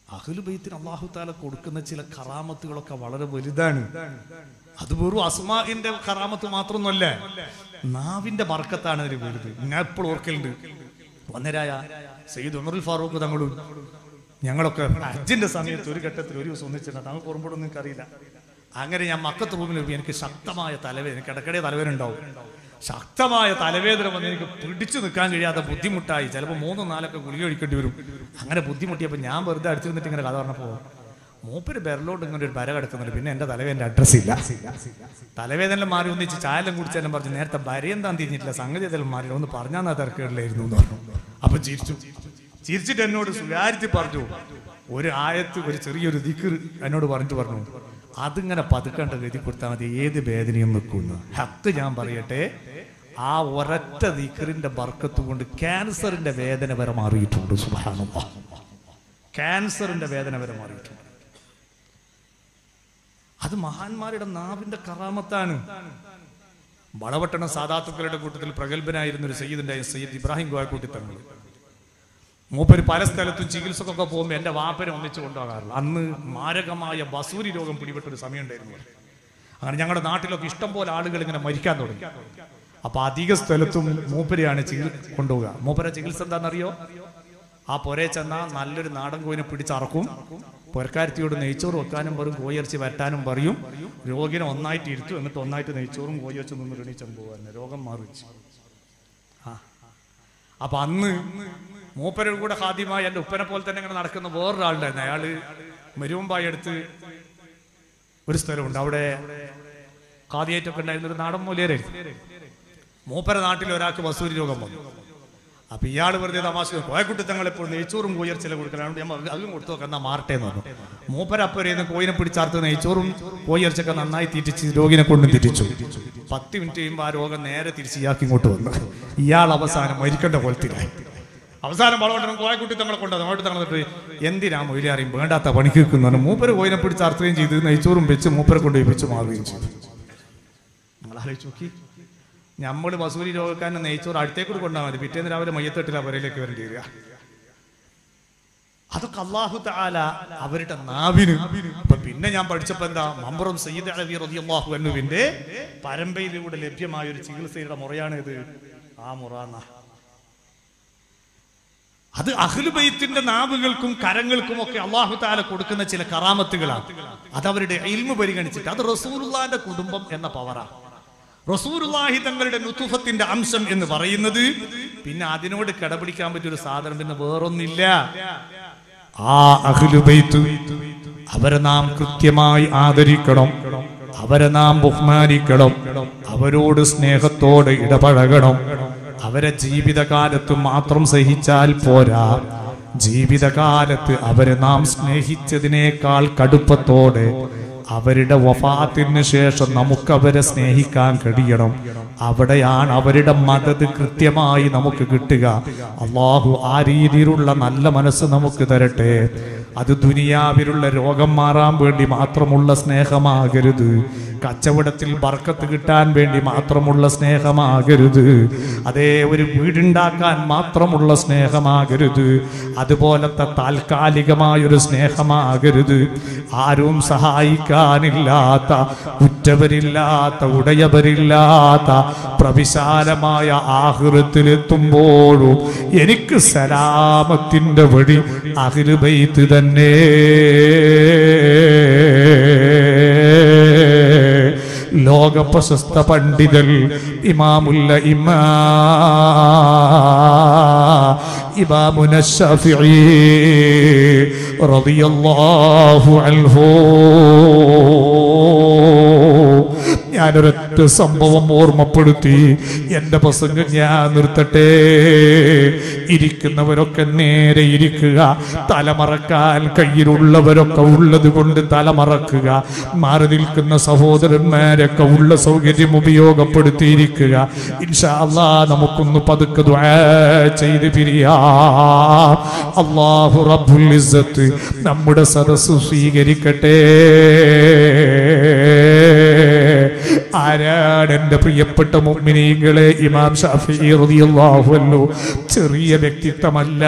അഹ്ലുബൈത്തിന് അള്ളാഹു താല കൊടുക്കുന്ന ചില കറാമത്തുകളൊക്കെ വളരെ വലുതാണ് അത് വെറും അസ്മാഇന്റെ കറാമത്ത് മാത്രമൊന്നുമല്ല നാവിന്റെ ബർക്കത്താണ് അതിന് വലുത് ഞാൻ എപ്പോഴും ഓർക്കലുണ്ട് വന്നരായ സയ്യിദ് ഉമറുൽ ഫാറൂഖ് തങ്ങളും ഞങ്ങളൊക്കെ ഹജ്ജിന്റെ സമയത്ത് ഒരു ഘട്ടത്തിൽ ഒരു ദിവസം ഒന്നിച്ചിട്ടുണ്ട് നമുക്ക് ഓർമ്മയോടൊന്നും എനിക്കറിയില്ല അങ്ങനെ ഞാൻ മക്കത്ത് റൂമിൽ പോയി എനിക്ക് ശക്തമായ തലവേദന എനിക്ക് ഇടയ്ക്കിടെ തലവേദന ഉണ്ടാവും ശക്തമായ തലവേദന വന്ന് എനിക്ക് പിടിച്ചു നിൽക്കാൻ കഴിയാത്ത ബുദ്ധിമുട്ടായി ചിലപ്പോൾ മൂന്നും നാലൊക്കെ ഗുളിക ഒഴിക്കേണ്ടി വരും അങ്ങനെ ബുദ്ധിമുട്ടിയപ്പോൾ ഞാൻ വെറുതെ അടുത്തിരുന്നിട്ട് ഇങ്ങനെ കഥ പറഞ്ഞപ്പോൾ മൂപ്പര് ബെരലോട്ട് ഇങ്ങനെ ഒരു ബര കിടക്കുന്നുണ്ട് പിന്നെ എന്റെ തലവേദന അഡ്രസ് ഇല്ല തലവേദന മാറി ഒന്നിച്ച് ചായലും കുടിച്ചാലും പറഞ്ഞു നേരത്തെ ബരയെന്താ തിരിഞ്ഞിട്ടില്ല സംഗതി അതെല്ലാം മാറി ഒന്ന് പറഞ്ഞാൽ നാ തിരക്കേടില്ലായിരുന്നു എന്ന് പറഞ്ഞു അപ്പൊ ചിരിച്ചു ചിരിച്ചിട്ട് എന്നോട് സുഖാരിച്ച് പറഞ്ഞു ഒരു ആയത്ത് ഒരു ചെറിയൊരു ദിക്കർ എന്നോട് പറഞ്ഞിട്ട് പറഞ്ഞു അതിങ്ങനെ പതുക്കണ്ട ഗതി കൊടുത്താൽ മതി ഏത് വേദനയും നിൽക്കുന്നു ഹക്ക് ഞാൻ പറയട്ടെ ആ ഒരൊറ്റ ദിക്കറിന്റെ ബർക്കത്ത് കൊണ്ട് ക്യാൻസറിന്റെ വേദന വരെ മാറിയിട്ടുണ്ട് സുബാനുള്ള ക്യാൻസറിന്റെ വേദന വരെ മാറിയിട്ടുണ്ട് അത് മഹാന്മാരുടെ നാവിന്റെ കറാമത്താണ് വളവട്ടണം സാധാത്തുക്കളുടെ കൂട്ടത്തിൽ പ്രഗത്ഭനായിരുന്ന ഒരു സയ്യിദിന്റെ സയ്യിദ് ഇബ്രാഹിം ഗോയക്കൂട്ടി തങ്ങൾ മൂപ്പര് പല സ്ഥലത്തും ചികിത്സക്കൊക്കെ പോകുമ്പോൾ എന്റെ വാപ്പനെ ഒന്നിച്ചു കൊണ്ടുപോകാറില്ല അന്ന് മാരകമായ ബസൂരി രോഗം പിടിപെട്ട ഒരു സമയം ഉണ്ടായിരുന്നു അങ്ങനെ ഞങ്ങളുടെ നാട്ടിലൊക്കെ ഇഷ്ടം പോലെ ആളുകൾ ഇങ്ങനെ മരിക്കാൻ തുടങ്ങി അപ്പൊ അധിക സ്ഥലത്തും മൂപ്പരെയാണ് ചികിത്സ കൊണ്ടുപോകുക മൂപ്പര ചികിത്സ എന്താണെന്നറിയോ ആ പൊരേ ചെന്നാൽ നല്ലൊരു നാടൻ കോയിനെ പിടിച്ചറക്കും പൊരക്കാരത്തിയോട് നെയ്ച്ചോറ് വെക്കാനും പറയും കോയിറച്ചി വരട്ടാനും പറയും രോഗിനെ ഒന്നായിട്ട് ഇരുത്തും എന്നിട്ട് ഒന്നായിട്ട് നെയ്ച്ചോറും കോയി വെച്ച് നിന്ന് എണീച്ചും പോകാൻ രോഗം മാറിച്ചു ആ അപ്പൊ അന്ന് മൂപ്പരുടെ കൂടെ ഹാദ്യമായി എന്റെ ഉപ്പനെ പോലെ തന്നെ ഇങ്ങനെ നടക്കുന്ന വേറൊരാളുണ്ടായിരുന്നു അയാള് മെരുമ്പായി അടുത്ത് ഒരു സ്ഥലമുണ്ട് അവിടെ കാതിയേറ്റൊക്കെ ഉണ്ടായിരുന്ന ഒരു നാടൻ മൂലയരായിരുന്നു മൂപ്പര നാട്ടിൽ ഒരാൾക്ക് വസൂരി രോഗം വന്നു അപ്പൊ ഇയാൾ വെറുതെ തമാശ കോയക്കുട്ടി തങ്ങൾ എപ്പോഴും നെയ്ച്ചോറും കോയർച്ചില കൊടുക്കലാണ് ഞാൻ പറഞ്ഞു, അതും കൊടുത്തു നോക്കാം എന്നാ മാറട്ടെ എന്ന് പറഞ്ഞു മൂപ്പര അപ്പുറേന്ന് കോയിനെ പിടിച്ചാർത്ത് നെയ്ച്ചോറും കോയർച്ചൊക്കെ നന്നായി തിരിച്ച് രോഗിനെ കൊണ്ടും തിരിച്ചു പത്ത് മിനിറ്റ് കഴിയുമ്പോൾ ആ രോഗം നേരെ തിരിച്ച് ഇയാൾക്ക് ഇങ്ങോട്ട് വന്നു ഇയാൾ അവസാനം മരിക്കേണ്ട കൊലത്തിലായി അവസാനം വളവട്ടണം കോയക്കുട്ടി തങ്ങളെ കൊണ്ടു അങ്ങോട്ട് തന്നിട്ട് എന്തിനാ മൊയിലാറിയും വേണ്ടാത്ത പണിക്ക് വെക്കുന്നു മൂപ്പര് കോയിനെ പിടിച്ചാർത്തുകയും ചെയ്ത് നെയ്ച്ചോറും വെച്ച് മൂപ്പരെ കൊണ്ടുപോയി വെച്ച് മാറുകയും ചെയ്തു നിങ്ങൾ ആലോചിച്ച് നോക്കി നമ്മൾ വസൂരി രോഗക്കാരനെ നെയ്ച്ചോറ് അടുത്തേക്കൂടി കൊണ്ടാൽ മതി പിറ്റേന്ന് രാവിലെ മയ്യത്തെട്ടിൽ അവരിലേക്ക് വരേണ്ടി വരിക അതൊക്കെ അള്ളാഹു താല അവരുടെ നാവിന് അപ്പൊ പിന്നെ ഞാൻ പഠിച്ചപ്പോ എന്താ മമ്പറും സയ്യിദ് അലവി റളിയല്ലാഹു അൻഹുവിന്റെ പരമ്പരയിലൂടെ ലഭ്യമായ ഒരു ചികിത്സയുടെ മുറയാണ് ഇത് ആ മുറ എന്നാ അത് അഹ്ലുബൈത്തിന്റെ നാവുകൾക്കും കരങ്ങൾക്കും ഒക്കെ അള്ളാഹു താല കൊടുക്കുന്ന ചില കറാമത്തുകളാണ് അത് അവരുടെ ഇൽമു പരിഗണിച്ചിട്ട് അത് റസൂലുള്ളാന്റെ കുടുംബം എന്ന പവറാ റസൂലുള്ളാഹി തങ്ങളുടെ നുതുഫത്തിന്റെ അംശം എന്ന് പറയുന്നത് പിന്നെ അതിനോട് കിടപിടിക്കാൻ പറ്റിയ ഒരു സാധനം പിന്നെ വേറൊന്നില്ല ആ അഹ്ലുബൈത്ത് അവരെ നാം കൃത്യമായി ആദരിക്കണം അവരെ നാം ബഹുമാനിക്കണം അവരോട് സ്നേഹത്തോടെ ഇടപഴകണം അവരെ ജീവിതകാലത്ത് മാത്രം സഹിച്ചാൽ പോരാ ജീവിതകാലത്ത് അവരെ നാം സ്നേഹിച്ചതിനേക്കാൾ കടുപ്പത്തോടെ അവരുടെ വഫാത്തിന് ശേഷം നമുക്ക് അവരെ സ്നേഹിക്കാൻ കഴിയണം അവിടെയാണ് അവരുടെ മദത് കൃത്യമായി നമുക്ക് കിട്ടുക അള്ളാഹു ആ രീതിയിലുള്ള നല്ല മനസ്സ് നമുക്ക് തരട്ടെ അത് ദുനിയാവിലുള്ള രോഗം മാറാൻ വേണ്ടി മാത്രമുള്ള സ്നേഹമാകരുത് കച്ചവടത്തിൽ ബർക്കത്ത് കിട്ടാൻ വേണ്ടി മാത്രമുള്ള സ്നേഹമാകരുത് അതേ ഒരു വീടുണ്ടാക്കാൻ മാത്രമുള്ള സ്നേഹമാകരുത് അതുപോലത്തെ താൽക്കാലികമായൊരു സ്നേഹമാകരുത് ആരും സഹായിക്കാനില്ലാത്ത ഉറ്റവരില്ലാത്ത ഉടയവരില്ലാത്ത പ്രവിശാലമായ ആഹൃത്തിലെത്തുമ്പോഴും എനിക്ക് സലാമത്തിന്റെ വഴി അഹിലുബൈത്ത് തന്നെ ലോക പ്രശസ്ത പണ്ഡിതൽ ഇമാമുല്ല ഇമാ ഇമാമുന ഷഫിഈ റളിയല്ലാഹു അൻഹു ഞാനൊരൊറ്റ സംഭവം ഓർമ്മപ്പെടുത്തി എന്റെ പ്രസംഗം ഞാൻ നിർത്തട്ടെ ഇരിക്കുന്നവരൊക്കെ നേരെ ഇരിക്കുക തലമറക്കാൻ കയ്യിലുള്ളവരൊക്കെ ഉള്ളത് കൊണ്ട് തലമറക്കുക മാറി നിൽക്കുന്ന സഹോദരന്മാരൊക്കെ ഉള്ള സൗകര്യം ഉപയോഗപ്പെടുത്തിയിരിക്കുക ഇൻഷാ അല്ലാ നമുക്കൊന്ന് പതുക്കെ ദുആ ചെയ്ത് പിരിയാ അള്ളാഹു റബ്ബുൽ ഇസ്സത്ത് നമ്മുടെ സദസ്സ് സ്വീകരിക്കട്ടെ ആരാണ് എന്റെ പ്രിയപ്പെട്ട മുഅ്മിനീങ്ങളെ ഇമാം ഷാഫി റളിയല്ലാഹു അൻഹു ചെറിയ വ്യക്തിത്വമല്ല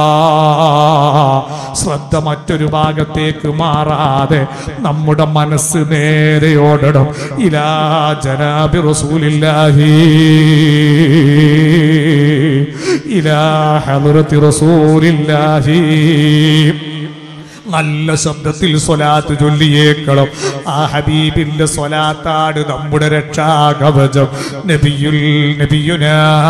ശ്രദ്ധ മറ്റൊരു ഭാഗത്തേക്ക് മാറാതെ നമ്മുടെ മനസ്സ് നേരെ ഓടണം ഇലാ ജനാബി റസൂലില്ലാഹി ഇലാ ഹദ്റത്തി റസൂലില്ലാഹി നല്ല ശബ്ദത്തിൽ സ്വലാത്ത് ചൊല്ലിയേക്കണം ആ ഹബീബിന്റെ സ്വലാത്താണ് നമ്മുടെ രക്ഷാകവചം നബിയുൽ നബിയുന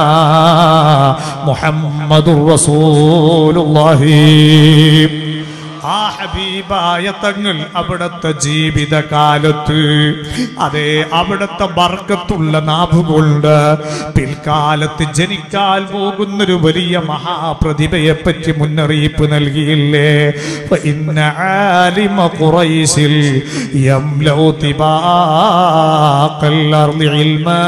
മുഹമ്മദുർ റസൂലുള്ളാഹി ആ ഹബീബായ തങ്ങൾ അവിടുത്തെ ജീവിതകാലത്ത് അതെ അവിടുത്തെ ബർക്കത്തുള്ള നാഭുകൊണ്ട് പിൽക്കാലത്ത് ജനിക്കാൻ പോകുന്നൊരു വലിയ മഹാപ്രതിഭയെ പറ്റി മുന്നറിയിപ്പ് നൽകിയില്ലേ فإن عالم قريش يملأ طباق الأرض علما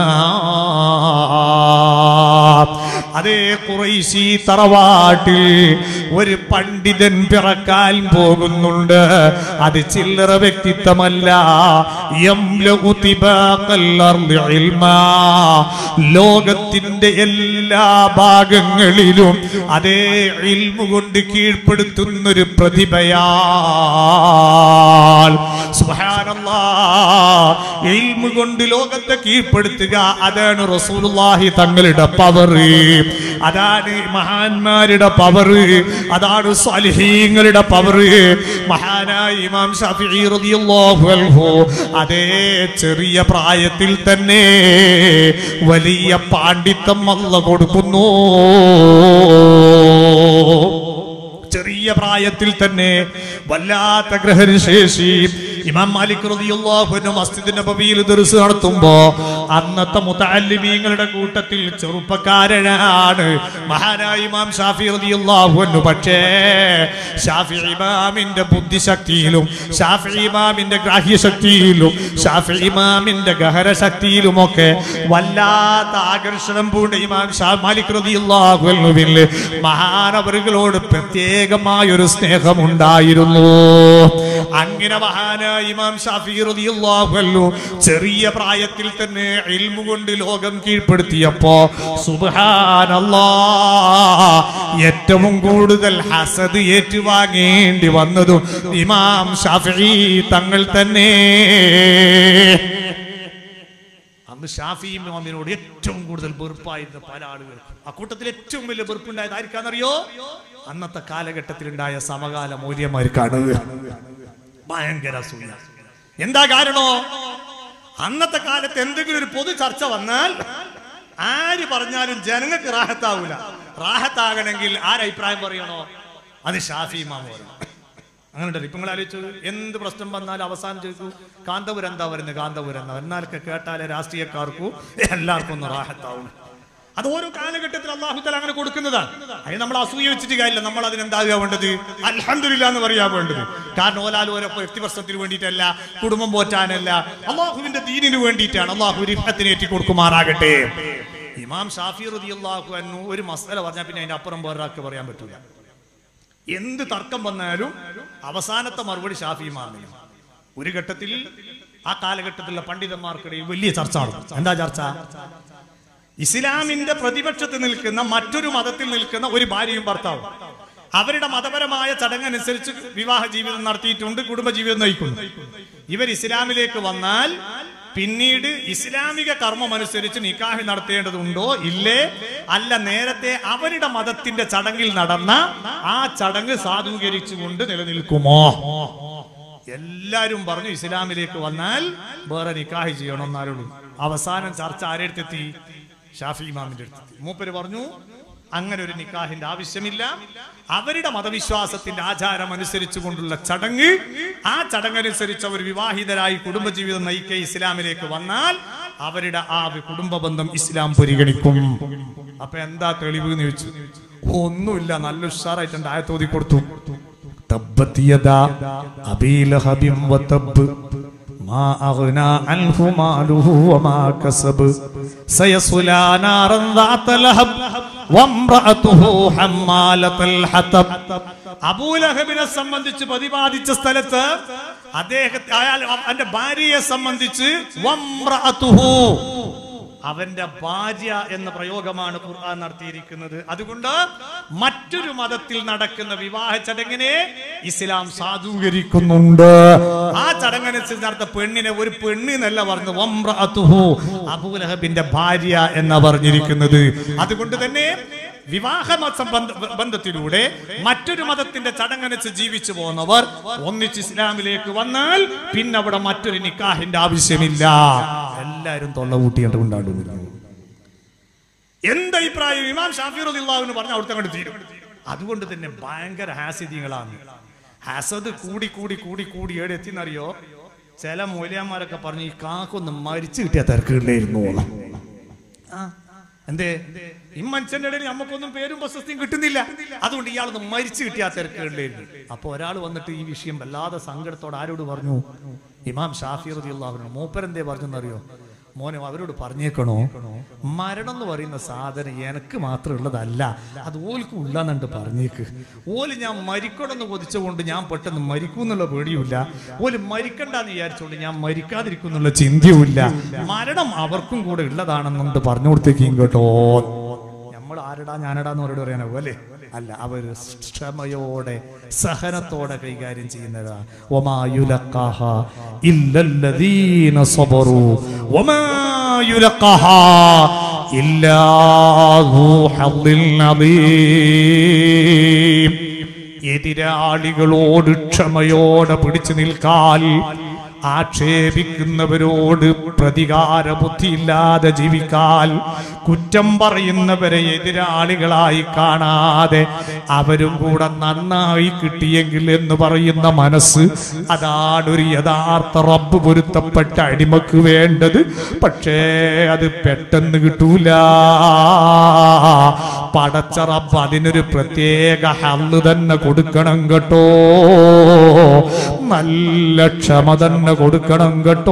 അതേ കുറൈശി തറവാട്ടിൽ ഒരു പണ്ഡിതൻ പിറക്കാൻ പോകുന്നുണ്ട് അത് ചില്ലറ വ്യക്തിത്വമല്ല യംലഉ തിബാഖൽ അർളി ഇൽമാ. ലോകത്തിന്റെ എല്ലാ ഭാഗങ്ങളിലും അതേ ഇൽമു കൊണ്ട് കീഴ്പ്പെടുത്തുന്നൊരു പ്രതിഭയാൽ സുബ്ഹാനല്ലാ ഇൽമു കൊണ്ട് ലോകത്തെ കീഴ്പ്പെടുത്തുക അതാണ് റസൂലുള്ളാഹി തങ്ങളുടെ പവർ അതാണ് മഹാന്മാരുടെ പവർ അതാണ് സ്വാലിഹീങ്ങളുടെ പവർ മഹാനായ ഇമാം ഷാഫിഈ റളിയല്ലാഹു അൻഹു അതേ ചെറിയ പ്രായത്തിൽ തന്നെ വലിയ പാണ്ഡിത്യം അല്ല കൊടുക്കുന്നു ചെറിയ പ്രായത്തിൽ തന്നെ വല്ലാത്ത ഗ്രഹണശേഷി ഇമാം മാലിക് റളിയല്ലാഹു അൻഹു മസ്ജിദ് നബവിയിൽ ദർസ് നടത്തുമ്പോ അന്നത്തെ മുതഅല്ലിമീങ്ങളുടെ കൂട്ടത്തിൽ ചെറുപ്പക്കാരനാണ് മഹാനായ ഇമാം ഷാഫി റളിയല്ലാഹു അൻഹു പക്ഷേ ഷാഫി ഇമാമിന്റെ ബുദ്ധിശക്തിയിലും ഷാഫി ഇമാമിന്റെ ഗ്രാഹ്യശക്തിയിലും ഷാഫി ഇമാമിന്റെ ഗഹരശക്തിയിലുമൊക്കെ വല്ലാത്ത ആകർഷണം പൂണ്ട ഇമാം ഷാ മാലിക് റളിയല്ലാഹു അൻഹുവിൽ മഹാനവറുകളോട് പ്രത്യേകമായ ഒരു സ്നേഹമുണ്ടായിരുന്നു അങ്ങനെ മഹാനായ ഇമാം ഷാഫി റളിയല്ലാഹു അൻഹു ചെറിയ പ്രായത്തിൽ തന്നെ ഇൽമു കൊണ്ട് ലോകം കീഴ്പ്പെടുത്തിയപ്പോ സുബ്ഹാനല്ലാ ഏറ്റവും കൂടുതൽ ഹസദ് ഏറ്റുവാങ്ങേണ്ടി വന്നതും ഇമാം ഷാഫി തങ്ങൾ തന്നെ അന്ന് ഷാഫി ഇമാമിനോട് ഏറ്റവും കൂടുതൽ വെറുപ്പായിരുന്ന പല ആളുകൾക്കും ആ കൂട്ടത്തിൽ ഏറ്റവും വലിയ വെറുപ്പുണ്ടായത് ആർക്കാണെന്നറിയോ അന്നത്തെ കാലഘട്ടത്തിലുണ്ടായ സമകാല മൂല്യമാർക്കാണ് ഭയങ്കര അസൂയ എന്താ കാരണോ അന്നത്തെ കാലത്ത് എന്തെങ്കിലും ഒരു പൊതു ചർച്ച വന്നാൽ ആര് പറഞ്ഞാലും ജനങ്ങൾക്ക് റാഹത്താവൂല റാഹത്താകണമെങ്കിൽ ആരഭിപ്രായം പറയണോ അത് ഷാഫി ഇമാം പറയണം അങ്ങനെ ഇപ്പൊ നിങ്ങൾ ആലോചിച്ചു എന്ത് പ്രശ്നം വന്നാലും അവസാനം ചോദിക്കൂ കാന്തപുരം എന്താ പറയുന്നത് കാന്തപുരം എന്താ എന്നാലൊക്കെ കേട്ടാലേ രാഷ്ട്രീയക്കാർക്കും എല്ലാവർക്കും ഒന്ന് റാഹത്താവും അത് ഓരോ കാലഘട്ടത്തിൽ അള്ളാഹുത്തല അങ്ങനെ കൊടുക്കുന്നതാണ് അതിന് നമ്മൾ അസൂയ വെച്ചിട്ട് കാര്യമില്ല നമ്മൾ അതിനെന്താകുക വേണ്ടത് അൽഹംദുലില്ല എന്ന് പറയാ വേണ്ടത് കാരണം ഓലാലും ഓരോ വ്യക്തിപ്രശ്നത്തിന് വേണ്ടിയിട്ടല്ല കുടുംബം പോറ്റാനല്ല അള്ളാഹുവിന്റെ ദീനിന് വേണ്ടിയിട്ടാണ് അള്ളാഹു റിഫത്തിനെ ഏറ്റി കൊടുക്കുമാറാകട്ടെ ഇമാം ഷാഫി റതി അള്ളാഹു അന്നു ഒരു മസല പറഞ്ഞാൽ പിന്നെ അതിന്റെ അപ്പുറം വേറൊരാൾക്ക് പറയാൻ പറ്റൂല എന്ത് തർക്കം വന്നാലും അവസാനത്തെ മറുപടി ഷാഫി ഇമാമിനും ഒരു ഘട്ടത്തിൽ ആ കാലഘട്ടത്തിലുള്ള പണ്ഡിതന്മാർക്കിടയിൽ വലിയ ചർച്ച നടന്നു എന്താ ചർച്ച ഇസ്ലാമിന്റെ പ്രതിപക്ഷത്ത് നിൽക്കുന്ന മറ്റൊരു മതത്തിൽ നിൽക്കുന്ന ഒരു ഭാര്യയും ഭർത്താവും അവരുടെ മതപരമായ ചടങ്ങനുസരിച്ച് വിവാഹ ജീവിതം നടത്തിയിട്ടുണ്ട് കുടുംബജീവിതം നയിക്കുന്നു ഇവർ ഇസ്ലാമിലേക്ക് വന്നാൽ പിന്നീട് ഇസ്ലാമിക കർമ്മം അനുസരിച്ച് നിക്കാഹ് നടത്തേണ്ടതുണ്ടോ ഇല്ലേ അല്ല നേരത്തെ അവരുടെ മതത്തിന്റെ ചടങ്ങിൽ നടന്ന ആ ചടങ്ങ് സാധൂകരിച്ചുകൊണ്ട് നിലനിൽക്കുമോ എല്ലാരും പറഞ്ഞു ഇസ്ലാമിലേക്ക് വന്നാൽ വേറെ നിക്കാഹ് ചെയ്യണം എന്നാലുള്ളൂ അവസാനം ചർച്ച ആരെടുത്തെത്തി ഷാഫി ഇമാമിന്റെ അടുത്തെത്തി മൂപ്പര് പറഞ്ഞു അങ്ങനെ ഒരു നിക്കാഹിന്റെ ആവശ്യമില്ല അവരുടെ മതവിശ്വാസത്തിന്റെ ആചാരം അനുസരിച്ചു കൊണ്ടുള്ള ചടങ്ങ് ആ ചടങ്ങനുസരിച്ച് അവർ വിവാഹിതരായി കുടുംബജീവിതം നയിക്കുക ഇസ്ലാമിലേക്ക് വന്നാൽ അവരുടെ ആ കുടുംബ ബന്ധം ഇസ്ലാം പരിഗണിക്കും അപ്പൊ എന്താ തെളിവ് എന്ന് ചോദിച്ചു ഒന്നുമില്ല നല്ല ഉഷാറായിട്ടുണ്ട് ആയത്തോതി കൊടുത്തു تبت يدا أبي لهب وتب ما أغنى عنه ماله وما كسب سيصلى نارا ذات لهب വംറഅതുഹു ഹമ്മാലത്തുൽ ഹതബ് അബൂലഹബിനെ സംബന്ധിച്ച് പ്രതിപാദിച്ച സ്ഥലത്ത് അദ്ദേഹത്തെ അയാൾ അവന്റെ ഭാര്യയെ സംബന്ധിച്ച് വംറഅതുഹു അവന്റെ ഭാര്യ എന്ന പ്രയോഗമാണ് ഖുർആൻ നടത്തിയിരിക്കുന്നത് അതുകൊണ്ട് മറ്റൊരു മതത്തിൽ നടക്കുന്ന വിവാഹ ചടങ്ങിനെ ഇസ്ലാം സാധൂകരിക്കുന്നുണ്ട് ആ ചടങ്ങനുസരിച്ച് നടത്ത പെണ്ണിനെ ഒരു പെണ്ണ് എന്നല്ല പറഞ്ഞു വംറഅതുഹു അബൂലഹബിന്റെ ഭാര്യ എന്നാ പറഞ്ഞിരിക്കുന്നത് അതുകൊണ്ട് തന്നെ വിവാഹ മത ബന്ധ- ബന്ധത്തിലൂടെ മറ്റൊരു മതത്തിന്റെ ചടങ്ങനുസരിച്ച് ജീവിച്ചു പോകുന്നവർ ഒന്നിച്ച് ഇസ്ലാമിലേക്ക് വന്നാൽ പിന്നെ അവിടെ മറ്റൊരു നിക്കാഹിന്റെ ആവശ്യമില്ല എല്ലാരും തൊള്ള കൂട്ടിയിട്ട് ഉണ്ടാകുന്നില്ല എന്തഭിപ്രായം ഇമാം ഷാഫി റളിയല്ലാഹു പറഞ്ഞ അവിടുത്തെ അങ്ങോട്ട് തീരും അതുകൊണ്ട് തന്നെ ഭയങ്കര ഹാസിദ്യങ്ങളാണ് ഹസദ് കൂടി കൂടി കൂടി കൂടി എവിടെ എത്തിന്നറിയോ ചില മൂല്യന്മാരൊക്കെ പറഞ്ഞു ഈ കാക്കൊന്ന് മരിച്ചു കിട്ടിയ തിരക്കുകളിലായിരുന്നു ആ, എന്തേ ഈ മനുഷ്യന്റെ ഇടയിൽ നമുക്കൊന്നും പേരും പ്രശസ്തിയും കിട്ടുന്നില്ല അതുകൊണ്ട് ഇയാളൊന്ന് മരിച്ചു കിട്ടിയ തിരക്കുകളിലായിരുന്നു അപ്പൊ ഒരാൾ വന്നിട്ട് ഈ വിഷയം വല്ലാതെ സങ്കടത്തോടെ ആരോട് പറഞ്ഞു ഇമാം ഷാഫി റളിയല്ലാഹു മൂപ്പരെന്തേ പറഞ്ഞെന്നറിയോ മോനെ അവരോട് പറഞ്ഞേക്കണോ മരണം എന്ന് പറയുന്ന സാധനം എനിക്ക് മാത്രം ഉള്ളതല്ല അത് ഓൽക്കും ഉള്ളെന്നുണ്ട് പറഞ്ഞേക്ക് ഓല് ഞാൻ മരിക്കണമെന്ന് കൊതിച്ചുകൊണ്ട് ഞാൻ പെട്ടെന്ന് മരിക്കും എന്നുള്ള പേടിയുമില്ല ഓല് മരിക്കണ്ടെന്ന് വിചാരിച്ചുകൊണ്ട് ഞാൻ മരിക്കാതിരിക്കും എന്നുള്ള ചിന്തയുമില്ല മരണം അവർക്കും കൂടെ ഉള്ളതാണെന്നുണ്ട് പറഞ്ഞു കൊടുത്തേക്കും കേട്ടോ നമ്മൾ ആരടാ ഞാനടാന്ന് അവരോട് പറയാനാവും അല്ലേ അല്ല അവർ ക്ഷമയോടെ സഹനത്തോടെ കൈകാര്യം ചെയ്യുന്നതാ ഒമാ യുലഖാഹ ഇല്ലല്ലദീന സബറു ഒമാ യുലഖാഹ ഇല്ലാ ذو حظ عظيم എതിരാളികളോട് ക്ഷമയോടെ പിടിച്ചു നിൽക്കാൻ ആക്ഷേപിക്കുന്നവരോട് പ്രതികാര ബുദ്ധിയില്ലാതെ ജീവിക്കാൻ കുറ്റം പറയുന്നവരെ എതിരാളികളായി കാണാതെ അവരും കൂടെ നന്നായി കിട്ടിയെങ്കിൽ എന്ന് പറയുന്ന മനസ്സ് അതാണ് ഒരു യഥാർത്ഥ റബ്ബ് പൊരുത്തപ്പെട്ട അടിമക്ക് വേണ്ടത് പക്ഷേ അത് പെട്ടെന്ന് കിട്ടൂല പടച്ച റബ്ബ് അതിനൊരു പ്രത്യേക ഹല്ല് തന്നെ കൊടുക്കണം കേട്ടോ നല്ല ക്ഷമ തന്നെ കൊടുക്കണം കേട്ടോ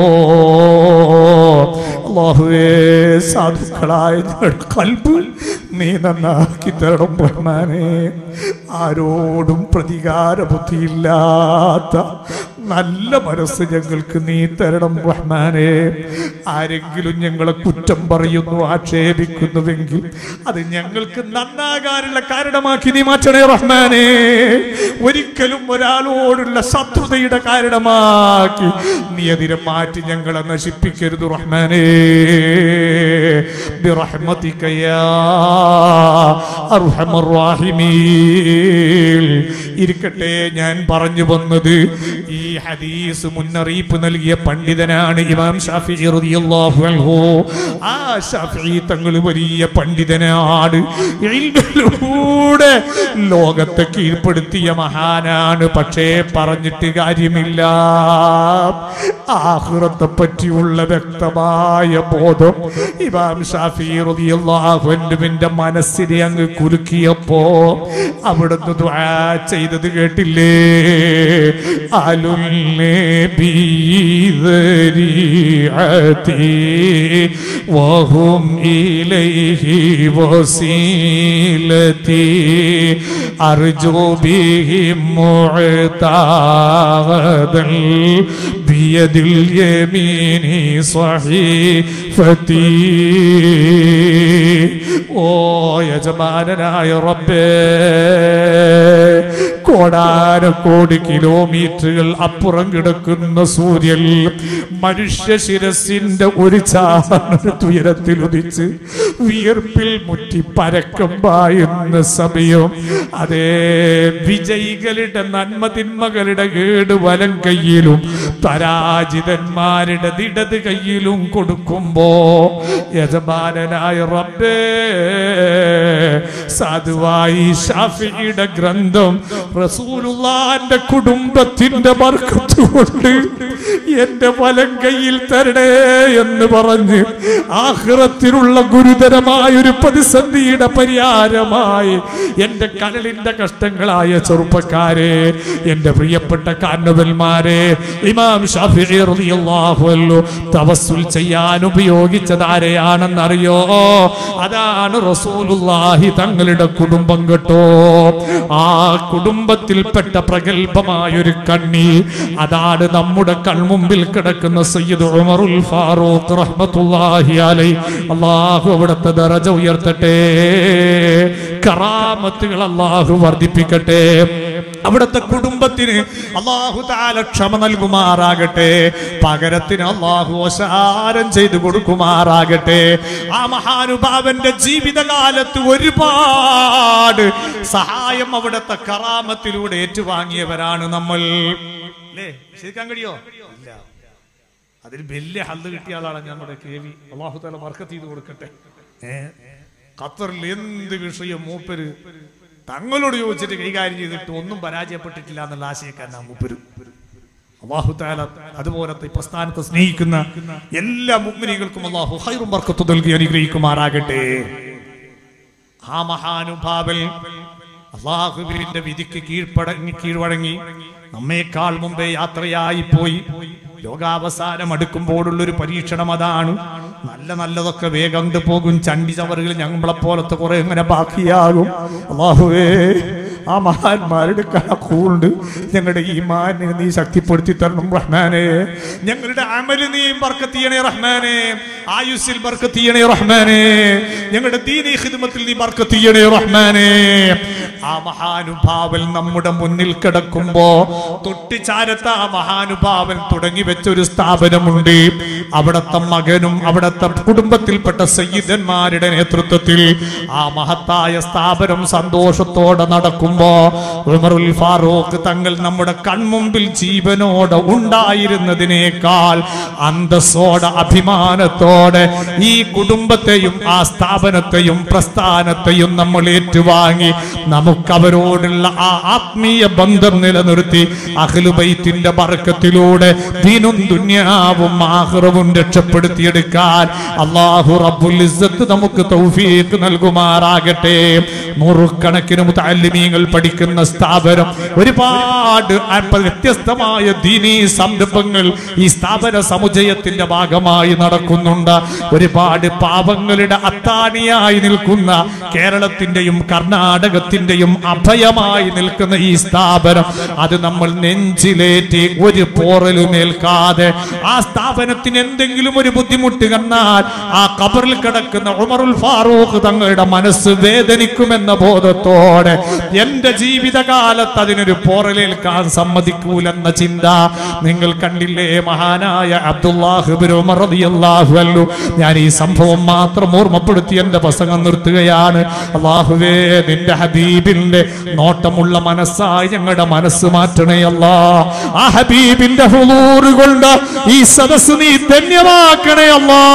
അള്ളാഹുവേ സാധുക്കളായ ഞങ്ങളുടെ കൽബ് നീ നന്നാക്കി തരണം റഹ്മാനെ ആരോടും പ്രതികാര ബുദ്ധിയില്ലാത്ത നല്ല മനസ്സ് ഞങ്ങൾക്ക് നീ തരണം റഹ്മാനെ ആരെങ്കിലും ഞങ്ങളെ കുറ്റം പറയുന്നു ആക്ഷേപിക്കുന്നുവെങ്കിൽ അത് ഞങ്ങൾക്ക് നന്നാകാനുള്ള കാരണമാക്കി നീ മാറ്റണേ റഹ്മാനെ ഒരിക്കലും ഒരാളോടുള്ള ശത്രുതയുടെ കാരണമാക്കി നീ അതിനെ മാറ്റി ഞങ്ങളെ നശിപ്പിക്കരുത് റഹ്മാനെ برحمتك يا أرحم الراحمين ഇരിക്കട്ടെ ഞാൻ പറഞ്ഞു വന്നത് ഈ ഹദീസ് മുന്നറിയിപ്പ് നൽകിയ പണ്ഡിതനാണ് ഇമാം ഷാഫി റളിയല്ലാഹു അൻഹു ആ ഷാഫി തങ്ങൾ വലിയ പണ്ഡിതനാണ് ഇൽമിലൂടെ ലോകത്തെ കീഴ്പ്പെടുത്തിയ മഹാനാണ് പക്ഷേ പറഞ്ഞിട്ട് കാര്യമില്ല ആഹ്റത്തെ പറ്റിയുള്ള വ്യക്തമായ ബോധം ഇമാം ഷാഫി റളിയല്ലാഹു അൻഹുവിന്റെ മനസ്സിനെ അങ്ങ് കുലുക്കിയപ്പോ അവിടുന്ന് ദുആ ചെയ്തത് കേട്ടില്ലേ അലുല്ലേ ബീദരിഅതി വഹും ഇലൈഹി വസീലതി അർജു ബിഹിം മുഅതാദൽ ബിയദിൽ യമീനി സ്വഹീഫതി ഓ യജമാനനായ റബ്ബേ കോടാനക്കോടി കിലോമീറ്ററുകൾ അപ്പുറം കിടക്കുന്ന സൂര്യൻ മനുഷ്യ ശിരസിന്റെ ഒരു ചാണത്തുയരത്തിൽ ഉദിച്ച് വിയർപ്പിൽ മുറ്റി പരക്കം പായുന്ന സമയം അതേ വിജയികളുടെ നന്മതിന്മകളുടെ കേട് വലം കയ്യിലും പരാജിതന്മാരുടെ ഇടത് കയ്യിലും കൊടുക്കുമ്പോ യജമാനനായ റബ്ബേ സാധുവായി ഷാഫിയുടെ ഗ്രന്ഥം റസൂലുള്ളാന്റെ കുടുംബത്തിന്റെ ബർക്കത്തുകൊണ്ട് എന്റെ വലം കയ്യിൽ തരണേ എന്ന് പറഞ്ഞ് ആഹ്റത്തിനുള്ള ഗുരുതരമായ ഒരു പ്രതിസന്ധിയുടെ പരിഹാരമായി എന്റെ കരളിന്റെ കഷ്ടങ്ങളായ ചെറുപ്പക്കാരെ എന്റെ പ്രിയപ്പെട്ട കാരണവന്മാരെ ഇമാം ഷാഫിഈ റളിയല്ലാഹു അൻഹു തവസ്സുൽ ചെയ്യാൻ ഉപയോഗിച്ചത് ആരെയാണെന്നറിയോ അതാണ് റസൂലുള്ളാഹി തങ്ങളുടെ കുടുംബം കേട്ടോ ആ കുടുംബത്തിൽപ്പെട്ട പ്രഗത്ഭമായ ഒരു കണ്ണി അതാണ് നമ്മുടെ കൺമുമ്പിൽ കിടക്കുന്ന സയ്യിദ് ഉമറുൽ ഫാറൂഖ് റഹ്മത്തുള്ളാഹി അലൈ അള്ളാഹു അവിടുത്തെ ദറജ ഉയർത്തട്ടെ കറാമത്തുകൾ അള്ളാഹു വർദ്ധിപ്പിക്കട്ടെ അവിടുത്തെ കുടുംബത്തിന് അള്ളാഹു താല ക്ഷമ നൽകുമാറാകട്ടെ പകരത്തിന് അള്ളാഹു ഓശാരം ചെയ്തു കൊടുക്കുമാറാകട്ടെ ആ മഹാനുഭാവന്റെ ജീവിതകാലത്ത് ഒരുപാട് സഹായം അവിടുത്തെ കറാമത്തിലൂടെ ഏറ്റുവാങ്ങിയവരാണ് നമ്മൾ അല്ലേ ശരിക്കാൻ കഴിയോ ഇല്ല അതിൽ വലിയ ഹല്ല് കിട്ടിയ ആളാണ് നമ്മുടെ കെ വി അള്ളാഹു താല വർക്കത്ത് ചെയ്ത് കൊടുക്കട്ടെ ഏ ഖത്തറിൽ എന്ത് വിഷയം മൂപ്പര് തങ്ങളോട് ചോദിച്ചിട്ട് കൈകാര്യം ചെയ്തിട്ട് ഒന്നും പരാജയപ്പെട്ടിട്ടില്ല എന്നുള്ള ആശയക്കാരനാണ് മൂപ്പര് അള്ളാഹു താല അതുപോലത്തെ ഈ പ്രസ്ഥാനത്തെ സ്നേഹിക്കുന്ന എല്ലാ മുഗ്മിനികൾക്കും അള്ളാഹു ഹൈറും വർക്കത്ത് നൽകി അനുഗ്രഹിക്കുമാറാകട്ടെ ആ മഹാനുഭാവൽ അള്ളാഹുവിന്റെ വിധിക്ക് കീഴ്പ്പടങ്ങി കീഴ്വഴങ്ങി നമ്മേക്കാൾ മുമ്പേ യാത്രയായി പോയി ലോകാവസാനം അടുക്കുമ്പോഴുള്ള ഒരു പരീക്ഷണം അതാണ് നല്ല നല്ലതൊക്കെ വേഗം കൊണ്ട് പോകും ചണ്ടി ചവറുകൾ ഞങ്ങളെ പോലത്തെ കുറെ ഇങ്ങനെ ബാക്കിയാകും അള്ളാഹുവേ ആ മഹാന്മാരുടെ കണക്കുണ്ട് ഞങ്ങളുടെ ഈ മാനിനെ നീ ശക്തിപ്പെടുത്തി തരണം റഹ്മാനെ ഞങ്ങളുടെ അമല് നീ ബർക്കത്ത് ചെയ്യണേ റഹ്മാനെ ആയുസ്സിൽ ബർക്കത്ത് ചെയ്യണേ റഹ്മാനെ ഞങ്ങളുടെ ദീനി ഹിദ്മത്തിൽ നീ ബർക്കത്ത് ചെയ്യണേ റഹ്മാനെ ആ മഹാനുഭാവൻ നമ്മുടെ മുന്നിൽ കിടക്കുമ്പോ തൊട്ടിച്ചാരത്ത് ആ മഹാനുഭാവൻ തുടങ്ങി വെച്ച ഒരു സ്ഥാപനമുണ്ട് അവിടത്തെ മകനും അവിടത്തെ കുടുംബത്തിൽപ്പെട്ട സയ്യിദന്മാരുടെ നേതൃത്വത്തിൽ ആ മഹത്തായ സ്ഥാപനം സന്തോഷത്തോടെ നടക്കുമ്പോ ഉമറുൽ ഫാറൂഖ് തങ്ങൾ നമ്മുടെ കൺമുമ്പിൽ ജീവനോടെ ഉണ്ടായിരുന്നതിനേക്കാൾ അന്തസ്സോടെ അഭിമാനത്തോടെ ഈ കുടുംബത്തെയും ആ സ്ഥാപനത്തെയും പ്രസ്ഥാനത്തെയും നമ്മൾ ഏറ്റുവാങ്ങി നമുക്കവരോടുള്ള ആ ആത്മീയ ബന്ധം നിലനിർത്തി അഖിലുബൈത്തിന്റെ ബർക്കത്തിലൂടെ ദീനും ദുന്യാവും ആഹ്റവും രക്ഷപ്പെടുത്തിയെടുക്കാൻ അള്ളാഹു റബ്ബുൽ ഇസ്സത്ത് നമുക്ക് തൗഫീഖ് നൽകുമാറാകട്ടെ നൂറുകണക്കിന് മുതല്ലിമീങ്ങൾ പഠിക്കുന്ന സ്ഥാപനം ഒരുപാട് അല്പ വ്യത്യസ്തമായ ദീനീ സംരംഭങ്ങൾ ഈ സ്ഥാപന സമുച്ചയത്തിന്റെ ഭാഗമായി നടക്കുന്നുണ്ട് ഒരുപാട് പാപങ്ങളുടെ അത്താണിയായി നിൽക്കുന്ന കേരളത്തിന്റെയും കർണാടകത്തിന്റെയും അഭയമായി നിൽക്കുന്ന ഈ സ്ഥാപനം അത് നമ്മൾ നെഞ്ചിലേറ്റി ഒരു പോറലുമേൽക്കാതെ ആ സ്ഥാപനത്തിന് എന്തെങ്കിലും ഒരു ബുദ്ധിമുട്ട് കണ്ടാൽ ആ കബറിൽ കിടക്കുന്ന ഉമറുൽ ഫാറൂഖ് തങ്ങളുടെ മനസ്സ് വേദനിക്കുമെന്ന ബോധത്തോടെ എന്റെ ജീവിതകാലത്ത് അതിനൊരു പോറലേൽക്കാൻ സമ്മതിക്കൂലെന്ന ചിന്ത നിങ്ങൾ കണ്ടില്ലേ മഹാനായ അബ്ദുല്ലാഹിബിൻ ഉമർ റളിയല്ലാഹു അൻഹു ഞാൻ ഈ സംഭവം മാത്രം ഓർമ്മപ്പെടുത്തി എന്റെ പ്രസംഗം നിർത്തുകയാണ് അള്ളാഹുവേ നിന്റെ ഹബീബിന്റെ നോട്ടമുള്ള മനസ്സായി ഞങ്ങളുടെ മനസ്സ് മാറ്റണേ അല്ലാ ആ ഹബീബിന്റെ ഹുളൂറ് കൊണ്ട് ഈ സദസ് നീ ധന്യമാക്കണേ അല്ലാ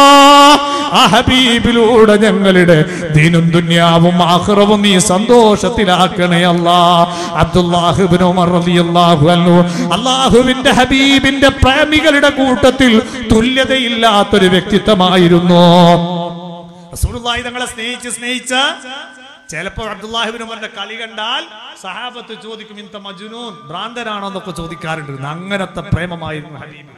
ആ ഹബീബിലൂടെ ഞങ്ങളുടെ ദീനും ദുന്യാവും ആഹ്റവും നീ സന്തോഷത്തിലാക്കണേ അല്ലാ അബ്ദുല്ലാഹിബ്നു ഉമർ റളിയല്ലാഹു അൻഹു അല്ലാഹുവിന്റെ ഹബീബിന്റെ പ്രേമികളുടെ കൂട്ടത്തിൽ തുല്യതയില്ലാത്തൊരു വ്യക്തിത്വമായിരുന്നു റസൂലുള്ളാഹി തങ്ങളെ സ്നേഹിച്ച് സ്നേഹിച്ച് ചിലപ്പോൾ അബ്ദുല്ലാഹിബിൻ ഉമറിന്റെ കളി കണ്ടാൽ സഹാബത്ത് ചോദിക്കും ഇന്നത്തെ മജുനൂൻ ഭ്രാന്തനാണോ എന്നൊക്കെ ചോദിക്കാറുണ്ട് അങ്ങനത്തെ പ്രേമമായിരുന്നു ഹബീബ്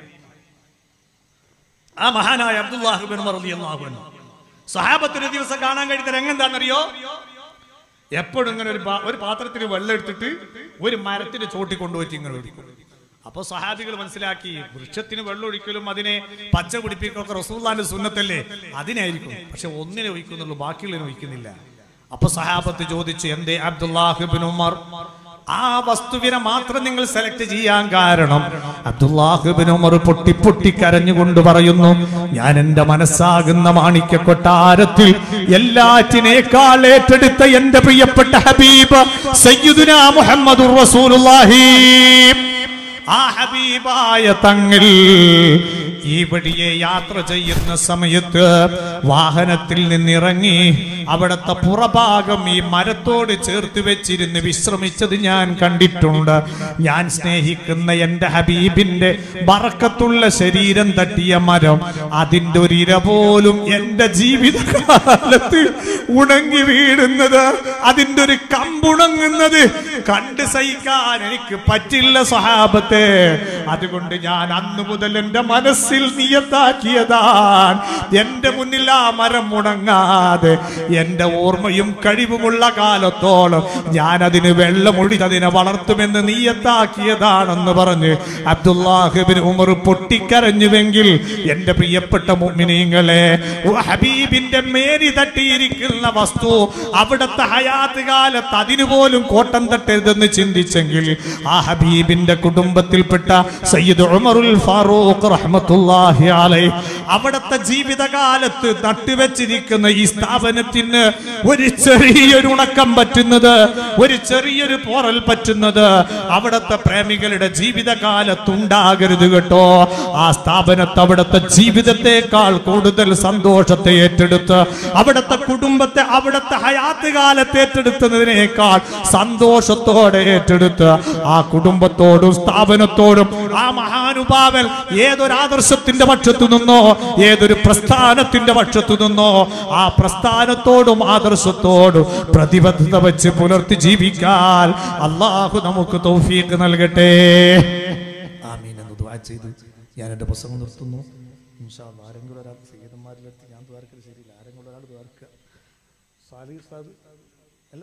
ആ മഹാനായ അബ്ദുല്ലാഹിബിൻ ഉമർ റളിയല്ലാഹു അൻഹു സഹാബത്തിന് ഒരു ദിവസം കാണാൻ കഴിയുന്ന രംഗം എന്താണെന്നറിയോ എപ്പോഴും ഇങ്ങനെ ഒരു പാ- ഒരു പാത്രത്തിൽ വെള്ളം എടുത്തിട്ട് ഒരു മരത്തിന്റെ ചോട്ടി കൊണ്ടുപോയിട്ട് ഇങ്ങനെ ഒഴിക്കും അപ്പൊ സഹാബികൾ മനസ്സിലാക്കി വൃക്ഷത്തിന് വെള്ളം ഒഴിക്കലും അതിനെ പച്ച പിടിപ്പിക്കലൊക്കെ റസൂല്ലാന്റെ സുന്നത്തല്ലേ അതിനായിരിക്കും പക്ഷെ ഒന്നിനെ ഒഴിക്കുന്നുള്ളൂ ബാക്കിയുള്ളതിനെ ഒഴിക്കുന്നില്ല അപ്പൊ സഹാബത്ത് ചോദിച്ചു എന്തേ അബ്ദുല്ലാഹിബിൻ ഉമർ ആ വസ്തുവിനെ മാത്രം നിങ്ങൾ സെലക്ട് ചെയ്യാൻ കാരണം അബ്ദുല്ലാഹിബിൻ ഉമർ പൊട്ടി പൊട്ടി കരഞ്ഞുകൊണ്ട് പറയുന്നു ഞാൻ എന്റെ മനസ്സാകുന്ന മാണിക്യ കൊട്ടാരത്തിൽ എല്ലാറ്റിനേക്കാൾ ഏറ്റെടുത്ത എന്റെ പ്രിയപ്പെട്ട ഹബീബ് സയ്യിദുന മുഹമ്മദുർ റസൂലുള്ളാഹി ആ ഹബീബായ തങ്ങൾ ഈ വഴിയെ യാത്ര ചെയ്യുന്ന സമയത്ത് വാഹനത്തിൽ നിന്നിറങ്ങി അവിടുത്തെ പുറഭാഗം ഈ മരത്തോട് ചേർത്ത് വെച്ചിരുന്ന് വിശ്രമിച്ചത് ഞാൻ കണ്ടിട്ടുണ്ട് ഞാൻ സ്നേഹിക്കുന്ന എന്റെ ഹബീബിന്റെ ബറക്കത്തുള്ള ശരീരം തട്ടിയ മരം അതിന്റെ ഒരു ഇര പോലും എന്റെ ജീവിതകാലത്ത് ഉണങ്ങി വീഴുന്നത് അതിന്റെ ഒരു കമ്പുണങ്ങുന്നത് കണ്ട് സഹിക്കാൻ എനിക്ക് പറ്റില്ല സഹാബത്തെ അതുകൊണ്ട് ഞാൻ അന്നു മുതൽ എന്റെ മനസ്സിൽ നിയത്താക്കിയതാണ് എന്റെ മുന്നിൽ ആ മരം മുടങ്ങാതെ എന്റെ ഓർമ്മയും കഴിവുമുള്ള കാലത്തോളം ഞാൻ അതിന് വെള്ളമൊഴി അതിനെ വളർത്തുമെന്ന് നീയത്താക്കിയതാണെന്ന് പറഞ്ഞ് അബ്ദുല്ലാഹിബിൻ ഉമർ പൊട്ടിക്കരഞ്ഞുവെങ്കിൽ എന്റെ പ്രിയപ്പെട്ട മുഅ്മിനീങ്ങളെ ഓ ഹബീബിന്റെ മേനി തട്ടിയിരിക്കുന്ന വസ്തു അവിടുത്തെ ഹയാത്ത് കാലത്ത് അതിനു പോലും കോട്ടം തട്ടരുതെന്ന് ചിന്തിച്ചെങ്കിൽ ആ ഹബീബിന്റെ കുടുംബത്തിൽപ്പെട്ട സയ്യിദ് ഉമറുൽ ഫാറൂഖ് റഹ്മത്തുള്ളാഹി അലൈഹി അവിടുത്തെ ജീവിതകാലത്ത് നട്ടുവെച്ചിരിക്കുന്ന ഈ സ്ഥാപനത്തിന് ഒരു ചെറിയൊരു ഉണക്കം പറ്റുന്നത് ഒരു ചെറിയൊരു പോറൽ പറ്റുന്നത് അവിടുത്തെ പ്രേമികളുടെ ജീവിതകാലത്തുണ്ടാകരുത് കേട്ടോ ആ സ്ഥാപനത്തെ അവിടുത്തെ ജീവിതത്തെക്കാൾ കൂടുതൽ സന്തോഷത്തെ ഏറ്റെടുത്ത് അവിടുത്തെ കുടുംബത്തെ അവിടുത്തെ ഹയാത്ത് കാലത്ത് ഏറ്റെടുത്തതിനേക്കാൾ സന്തോഷത്തോടെ ഏറ്റെടുത്ത് ആ കുടുംബത്തോടും സ്ഥാപനത്തോടും ആ മഹാനുഭാവൻ ഏതൊരു ആദർശത്തിന്റെ പക്ഷത്തു നിന്നോ ഏതൊരു പ്രസ്ഥാനത്തിന്റെ പക്ഷത്തു നിന്നോ ആ പ്രസ്ഥാനത്തോടും ആദർശത്തോടും പ്രതിബദ്ധത വെച്ച് പുലർത്തി ജീവിക്കാൻ അള്ളാഹു നമുക്ക് തൗഫീഖ് നൽകട്ടെ ആമീൻ എന്ന് ദുആ ചെയ്ത് ഞാൻ എൻ്റെ പുസ്തകം നിർത്തുന്നു ഇൻഷാ അല്ലാ ആരെങ്കിലും ഒരാൾ സയ്യിദന്മാരിലെത്തി ഞാൻ ദ്വാരക്കൽ ശരിയില്ല ആരെങ്കിലും ഒരാൾ ദ്വാരക്കുക സാലിഹ് സാദ് അല്ല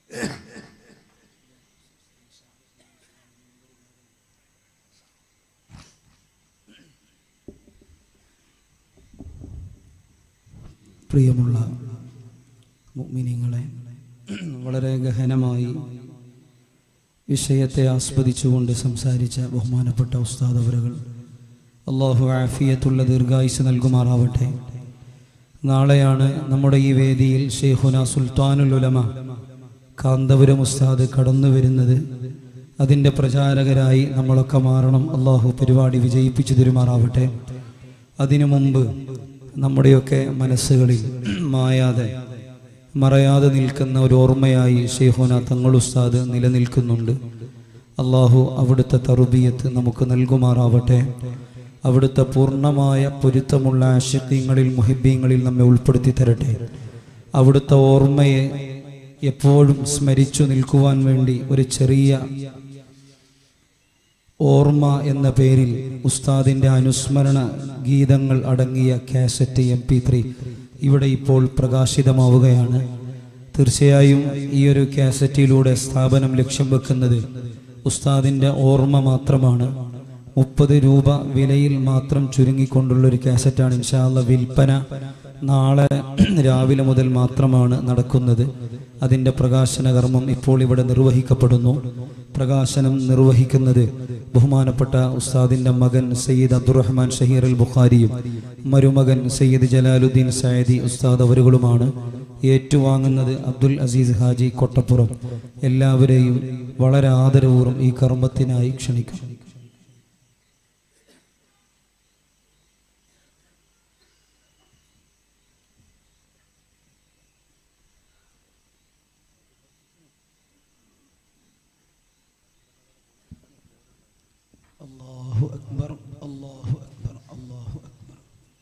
പ്രിയമുള്ള മുഅ്മിനീങ്ങളെ വളരെ ഗഹനമായി വിഷയത്തെ ആസ്വദിച്ചുകൊണ്ട് സംസാരിച്ച ബഹുമാനപ്പെട്ട ഉസ്താദ് അവരുകൾ അള്ളാഹു ആഫിയത്തുള്ള ദീർഘായുസ് നൽകുമാറാവട്ടെ നാളെയാണ് നമ്മുടെ ഈ വേദിയിൽ ഷെയ്ഖുന സുൽത്താനുൽ ഉലമ കാന്തപുരം ഉസ്താദ് കടന്നു വരുന്നത് അതിൻ്റെ പ്രചാരകരായി നമ്മളൊക്കെ മാറണം അള്ളാഹു പരിപാടി വിജയിപ്പിച്ചു തരുമാറാവട്ടെ അതിനു മുമ്പ് നമ്മുടെയൊക്കെ മനസ്സുകളിൽ മായാതെ മറയാതെ നിൽക്കുന്ന ഒരു ഓർമ്മയായി ഷെയ്ഖുന തങ്ങൾ ഉസ്താദ് നിലനിൽക്കുന്നുണ്ട് അള്ളാഹു അവിടുത്തെ തറുബിയത്ത് നമുക്ക് നൽകുമാറാവട്ടെ അവിടുത്തെ പൂർണ്ണമായ പൊരുത്തമുള്ള ആശക്യങ്ങളിൽ മുഹിബീങ്ങളിൽ നമ്മെ ഉൾപ്പെടുത്തി തരട്ടെ അവിടുത്തെ ഓർമ്മയെ എപ്പോഴും സ്മരിച്ചു നിൽക്കുവാൻ വേണ്ടി ഒരു ചെറിയ ഓർമ്മ എന്ന പേരിൽ ഉസ്താദിന്റെ അനുസ്മരണ ഗീതങ്ങൾ അടങ്ങിയ കാസറ്റ് എം പി ത്രീ ഇവിടെ ഇപ്പോൾ പ്രകാശിതമാവുകയാണ് തീർച്ചയായും ഈ ഒരു കാസറ്റിലൂടെ സ്ഥാപനം ലക്ഷ്യം വെക്കുന്നത് ഉസ്താദിന്റെ ഓർമ്മ മാത്രമാണ് മുപ്പത് രൂപ വിലയിൽ മാത്രം ചുരുങ്ങിക്കൊണ്ടുള്ള ഒരു കാസറ്റാണ് ഇൻഷാല്ല വിൽപ്പന നാളെ രാവിലെ മുതൽ മാത്രമാണ് നടക്കുന്നത് അതിന്റെ പ്രകാശന കർമ്മം ഇപ്പോൾ ഇവിടെ നിർവഹിക്കപ്പെടുന്നു പ്രകാശനം നിർവഹിക്കുന്നത് ബഹുമാനപ്പെട്ട ഉസ്താദിന്റെ മകൻ സയ്യിദ് അബ്ദുറഹ്മാൻ ഷഹീർ അൽ ബുഖാരിയും മരുമകൻ സയ്യിദ് ജലാലുദ്ദീൻ സയദി ഉസ്താദ് അവരുകളുമാണ് ഏറ്റുവാങ്ങുന്നത് അബ്ദുൽ അസീസ് ഹാജി കൊട്ടപ്പുറം എല്ലാവരെയും വളരെ ആദരപൂർവ്വം ഈ കർമ്മത്തിനായി ക്ഷണിക്കും അല്ലാഹു അക്ബർ അല്ലാഹു അക്ബർ അല്ലാഹു അക്ബർ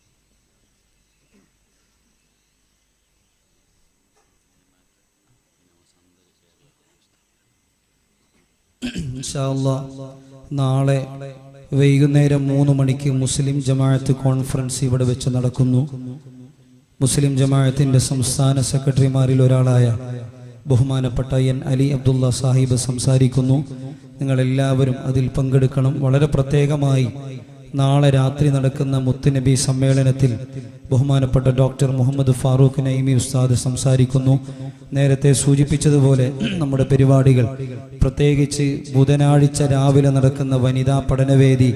ഇൻഷാ അല്ലാ നാളെ വൈകുന്നേരം മൂന്ന് മണിക്ക് മുസ്ലിം ജമാഅത്ത് കോൺഫറൻസ് ഇവിടെ വെച്ച് നടക്കുന്നു മുസ്ലിം ജമാഅത്തിന്റെ സംസ്ഥാന സെക്രട്ടറിമാരിൽ ഒരാളായ ബഹുമാനപ്പെട്ട എൻ അലി അബ്ദുള്ള സാഹിബ് സംസാരിക്കുന്നു നിങ്ങൾ എല്ലാവരും അതിൽ പങ്കെടുക്കണം വളരെ പ്രത്യേകമായി നാളെ രാത്രി നടക്കുന്ന മുത്തുനബി സമ്മേളനത്തിൽ ബഹുമാനപ്പെട്ട ഡോക്ടർ മുഹമ്മദ് ഫാറൂഖ് നൈമി ഉസ്താദ് സംസാരിക്കുന്നു നേരത്തെ സൂചിപ്പിച്ചതുപോലെ നമ്മുടെ പരിപാടികൾ പ്രത്യേകിച്ച് ബുധനാഴ്ച രാവിലെ നടക്കുന്ന വനിതാ പഠനവേദി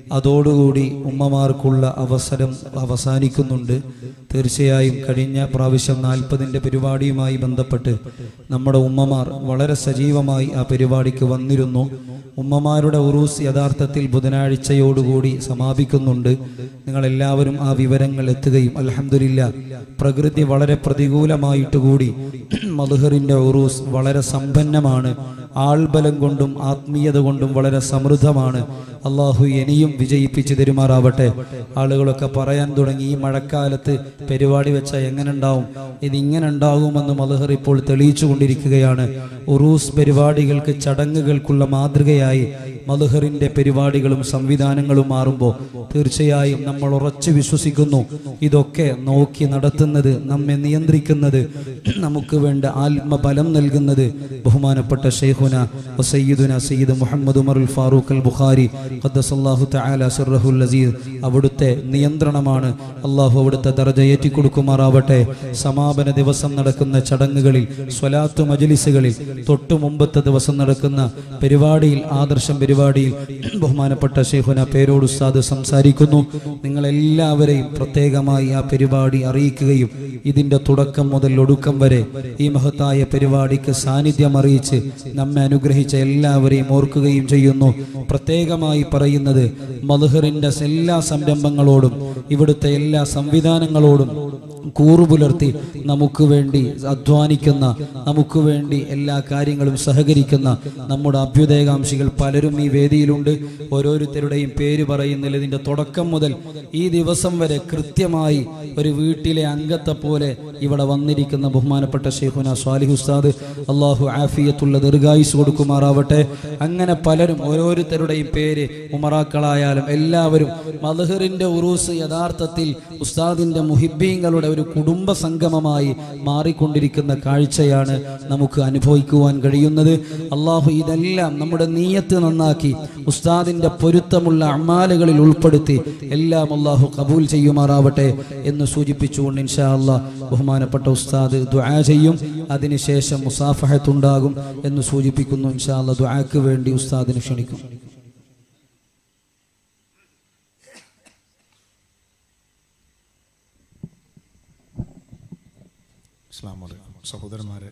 അതോടുകൂടി ഉമ്മമാർക്കുള്ള അവസരം അവസാനിക്കുന്നുണ്ട് തീർച്ചയായും കഴിഞ്ഞ പ്രാവശ്യം നാൽപ്പതിൻ്റെ പരിപാടിയുമായി ബന്ധപ്പെട്ട് നമ്മുടെ ഉമ്മമാർ വളരെ സജീവമായി ആ പരിപാടിക്ക് വന്നിരുന്നു ഉമ്മമാരുടെ ഉറൂസ് യഥാർത്ഥത്തിൽ ബുധനാഴ്ചയോടുകൂടി സമാപിക്കുന്നുണ്ട് നിങ്ങളെല്ലാവരും ആ വിവരങ്ങൾ എത്തുകയും അലഹമില്ല പ്രകൃതി വളരെ പ്രതികൂലമായിട്ട് കൂടി മധുഹറിൻ്റെ ഉറൂസ് വളരെ സമ്പന്നമാണ് ആൾബലം കൊണ്ടും ആത്മീയത കൊണ്ടും വളരെ സമൃദ്ധമാണ് അള്ളാഹു ഇനിയും വിജയിപ്പിച്ചു തരുമാറാവട്ടെ ആളുകളൊക്കെ പറയാൻ തുടങ്ങി ഈ മഴക്കാലത്ത് പരിപാടി വെച്ചാൽ എങ്ങനെ ഉണ്ടാവും ഇതിങ്ങനെ ഉണ്ടാകുമെന്ന് മലഹർ ഇപ്പോൾ തെളിയിച്ചു കൊണ്ടിരിക്കുകയാണ് ഉറൂസ് പരിപാടികൾക്ക് ചടങ്ങുകൾക്കുള്ള മാതൃകയായി മലഹറിന്റെ പരിപാടികളും സംവിധാനങ്ങളും മാറുമ്പോൾ തീർച്ചയായും നമ്മൾ ഉറച്ചു വിശ്വസിക്കുന്നു ഇതൊക്കെ നോക്കി നടത്തുന്നത് നമ്മെ നിയന്ത്രിക്കുന്നത് നമുക്ക് വേണ്ട ആത്മബലം നൽകുന്നത് ബഹുമാനപ്പെട്ട ഷെയ്ഖുന വസയ്യിദുന സയ്യിദ് മുഹമ്മദ് ഉമറുൽ ഫാറൂഖ് അൽ ബുഖാരി ഖദ്ദസല്ലാഹു തആല സിർറഹുൽ അസീസ് അവിടുത്തെ നിയന്ത്രണമാണ് അള്ളാഹു അവിടുത്തെ ദർജ ഏറ്റിക്കൊടുക്കുമാറാവട്ടെ സമാപന ദിവസം നടക്കുന്ന ചടങ്ങുകളിൽ സ്വലാത്തു മജ്ലിസുകളിൽ തൊട്ടു മുമ്പത്തെ ദിവസം നടക്കുന്ന പരിപാടിയിൽ ആദർശം പരിപാടിയിൽ ബഹുമാനപ്പെട്ട ഷെയ്ഖുന പേരോട് ഉസ്താദ് സംസാരിക്കുന്നു നിങ്ങളെല്ലാവരെയും പ്രത്യേകമായി ആ പരിപാടി അറിയിക്കുകയും ഇതിന്റെ തുടക്കം മുതൽ ഒടുക്കം വരെ ഈ മഹത്തായ പരിപാടിക്ക് സാന്നിധ്യം അറിയിച്ച് നമ്മെ അനുഗ്രഹിച്ച എല്ലാവരെയും ഓർക്കുകയും ചെയ്യുന്നു പ്രത്യേകമായി പറയുന്നത് മധുഹറിന്റെ എല്ലാ സംരംഭങ്ങളോടും ഇവിടുത്തെ എല്ലാ സംവിധാനങ്ങളോടും കൂറുപുലർത്തി നമുക്ക് വേണ്ടി അധ്വാനിക്കുന്ന നമുക്ക് വേണ്ടി എല്ലാ കാര്യങ്ങളും സഹകരിക്കുന്ന നമ്മുടെ അഭ്യുദയകാംക്ഷികൾ പലരും ഈ വേദിയിലുണ്ട് ഓരോരുത്തരുടെയും പേര് പറയുന്നില്ല ഇതിന്റെ തുടക്കം മുതൽ ഈ ദിവസം വരെ കൃത്യമായി ഒരു വീട്ടിലെ അംഗത്തെ പോലെ ഇവിടെ വന്നിരിക്കുന്ന ബഹുമാനപ്പെട്ട ഷെയ്ഖുന സ്വാലിഹ് ഉസ്താദ് അള്ളാഹു ആഫിയത്തുള്ള ദീർഘായുസ് കൊടുക്കുമാറാവട്ടെ അങ്ങനെ പലരും ഓരോരുത്തരുടെയും പേര് ഉമറാക്കളായാലും എല്ലാവരും മധുഹറിന്റെ ഉറൂസ് യഥാർത്ഥത്തിൽ ഉസ്താദിന്റെ മുഹിബീങ്ങളുടെ ഒരു കുടുംബ സംഗമമായി മാറിക്കൊണ്ടിരിക്കുന്ന കാഴ്ചയാണ് നമുക്ക് അനുഭവിക്കുവാൻ കഴിയുന്നത് അള്ളാഹു ഇതെല്ലാം നമ്മുടെ നീയത്ത് നന്നാക്കി ഉസ്താദിന്റെ പൊരുത്തമുള്ള അമാലുകളിൽ ഉൾപ്പെടുത്തി എല്ലാം അള്ളാഹു കബൂൽ ചെയ്യുമാറാവട്ടെ എന്ന് സൂചിപ്പിച്ചുകൊണ്ട് ഇൻഷാ അള്ളാഹ് ബഹുമാനപ്പെട്ട ഉസ്താദ് ദുആ ചെയ്യും അതിനുശേഷം മുസാഫഹത്തുണ്ടാകും എന്ന് സൂചിപ്പിക്കുന്നു ഇൻഷാ അള്ളാഹ് ദുആക്ക് വേണ്ടി ഉസ്താദിനെ ക്ഷണിക്കും അസ്സാം വലൈക്കും സഹോദരന്മാരെ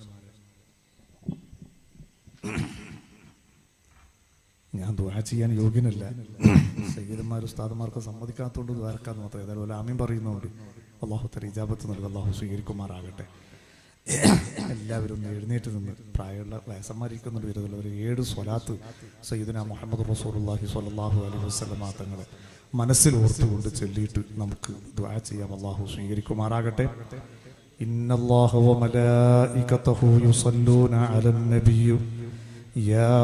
ഞാൻ ദുആ ചെയ്യാൻ യോഗ്യനല്ല സയ്യിദന്മാർ ഉസ്താദന്മാർക്ക് സമ്മതിക്കാത്തതുകൊണ്ട് ദ്വാരക്കാന്ന് മാത്രം ഏതായാലും ആമീൻ പറയുന്നതുകൊണ്ട് അള്ളാഹു തല ഇജാബത്ത് നൽകുക അള്ളാഹു സ്വീകരിക്കുമാറാകട്ടെ എല്ലാവരും ഒന്ന് എഴുന്നേറ്റ് നിന്ന് പ്രായമുള്ള വയസ്സന്മാരിക്കുന്നുണ്ട് വരുന്നില്ല ഒരു ഏഴ് സ്വലാത്ത് സയ്യിദന മുഹമ്മദ് റസൂലുള്ളാഹി സ്വല്ലല്ലാഹു അലൈഹി വസല്ലമ തങ്ങളെ മനസ്സിൽ ഓർത്തുകൊണ്ട് ചൊല്ലിയിട്ട് നമുക്ക് ദുആ ചെയ്യാം അള്ളാഹു സ്വീകരിക്കുമാറാകട്ടെ إن الله وملائكته يصلون على النبي يا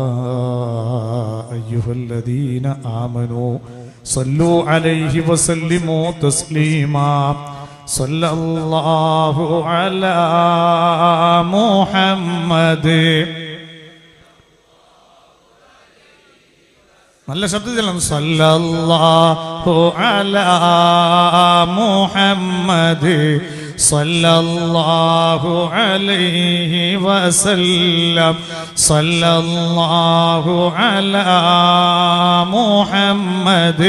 أيها الذين آمنوا صلوا عليه وسلموا تسليما صلى الله على محمد നല്ല ശബ്ദത്തിലാണ് സല്ലല്ലാഹു അലാ മുഹമ്മദ് സല്ലല്ലാഹു അലൈഹി വസല്ലം സല്ലല്ലാഹു അലാ മുഹമ്മദ്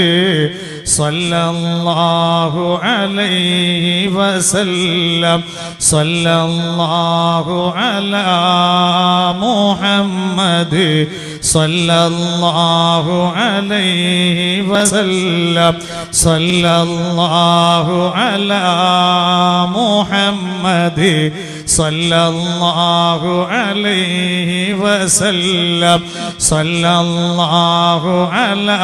സല്ലല്ലാഹു അലൈഹി വസല്ലം സല്ലല്ലാഹു അലാ മുഹമ്മദ് സല്ലല്ലാഹു അലൈഹി വസല്ലം സല്ലല്ലാഹു അലാ മുഹമ്മദ് സല്ലല്ലാഹു അലൈഹി വസല്ലം സല്ലല്ലാഹു അലാ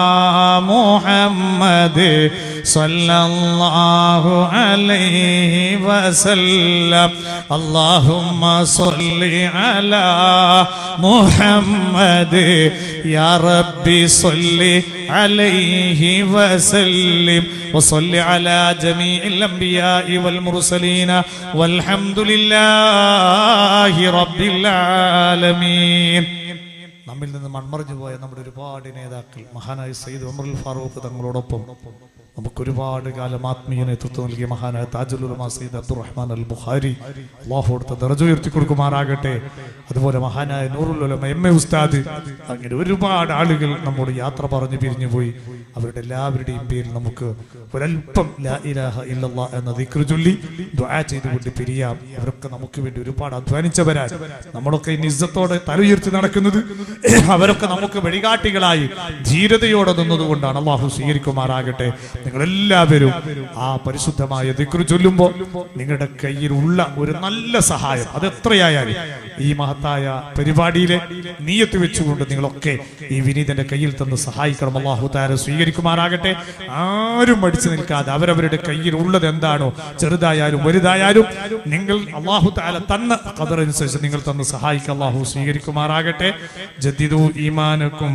മുഹമ്മദ് സല്ലല്ലാഹു അലൈഹി വസല്ലം اللهم صل على محمد يا ربي صل عليه وسلم وصل على جميع الأنبياء والمرسلين والحمد لله رب العالمين നമ്മിൽ നിന്ന് മൺമറിഞ്ഞു പോയ നമ്മുടെ ഒരുപാട് നേതാക്കൾ മഹാനായ സയ്യിദ് ഉമറുൽ ഫാറൂഖ് തങ്ങളോടൊപ്പം നമുക്ക് ഒരുപാട് കാലം ആത്മീയ നേതൃത്വം നൽകിയ മഹാനായ താജുൽ ഉലമ സയ്യിദ് അബ്ദുറഹ്മാൻ അൽ ബുഖാരി അള്ളാഹു കൊടുത്ത ദർജ ഉയർത്തി കൊടുക്കുമാറാകട്ടെ അതുപോലെ മഹാനായ നൂറുലുലമ എം എ ഉസ്താദ് അങ്ങനെ ഒരുപാട് ആളുകൾ നമ്മോട് യാത്ര പറഞ്ഞു പിരിഞ്ഞു പോയി അവരുടെ എല്ലാവരുടെയും പേരിൽ നമുക്ക് ഒരല്പം ലാ ഇലാഹ ഇല്ലല്ലാ എന്ന ദിക്റ് ചൊല്ലി ദുആ ചെയ്തുകൊണ്ട് പിരിയാം അവരൊക്കെ നമുക്ക് വേണ്ടി ഒരുപാട് അധ്വാനിച്ചവരാണ് നമ്മളൊക്കെ ഇന്ന് ഇസ്സത്തോടെ തലയുയർത്തി നടക്കുന്നത് അവരൊക്കെ നമുക്ക് വഴികാട്ടികളായി ധീരതയോടെ നിന്നതുകൊണ്ടാണ് അള്ളാഹു സ്വീകരിക്കുമാറാകട്ടെ നിങ്ങൾ എല്ലാവരും ആ പരിശുദ്ധമായ ദിക്റ് ചൊല്ലുമ്പോൾ നിങ്ങളുടെ കയ്യിലുള്ള ഒരു നല്ല സഹായം അത് എത്രയായാലും ഈ മഹത്തായ പരിപാടിയിലെ നീയത്ത് വെച്ചുകൊണ്ട് നിങ്ങളൊക്കെ ഈ വിനീതന്റെ കയ്യിൽ തന്ന് സഹായിക്കണം അള്ളാഹു താര സ്വീകരിക്കുമാറാകട്ടെ ആരും മടിച്ചു നിൽക്കാതെ അവരവരുടെ കയ്യിൽ ഉള്ളത് എന്താണോ ചെറുതായാലും വലുതായാലും നിങ്ങൾ അള്ളാഹു താല തന്ന കതറനുസരിച്ച് നിങ്ങൾ തന്ന് സഹായിക്കുക അള്ളാഹു സ്വീകരിക്കുമാറാകട്ടെ ജദ്ദിദു ഈമാനക്കും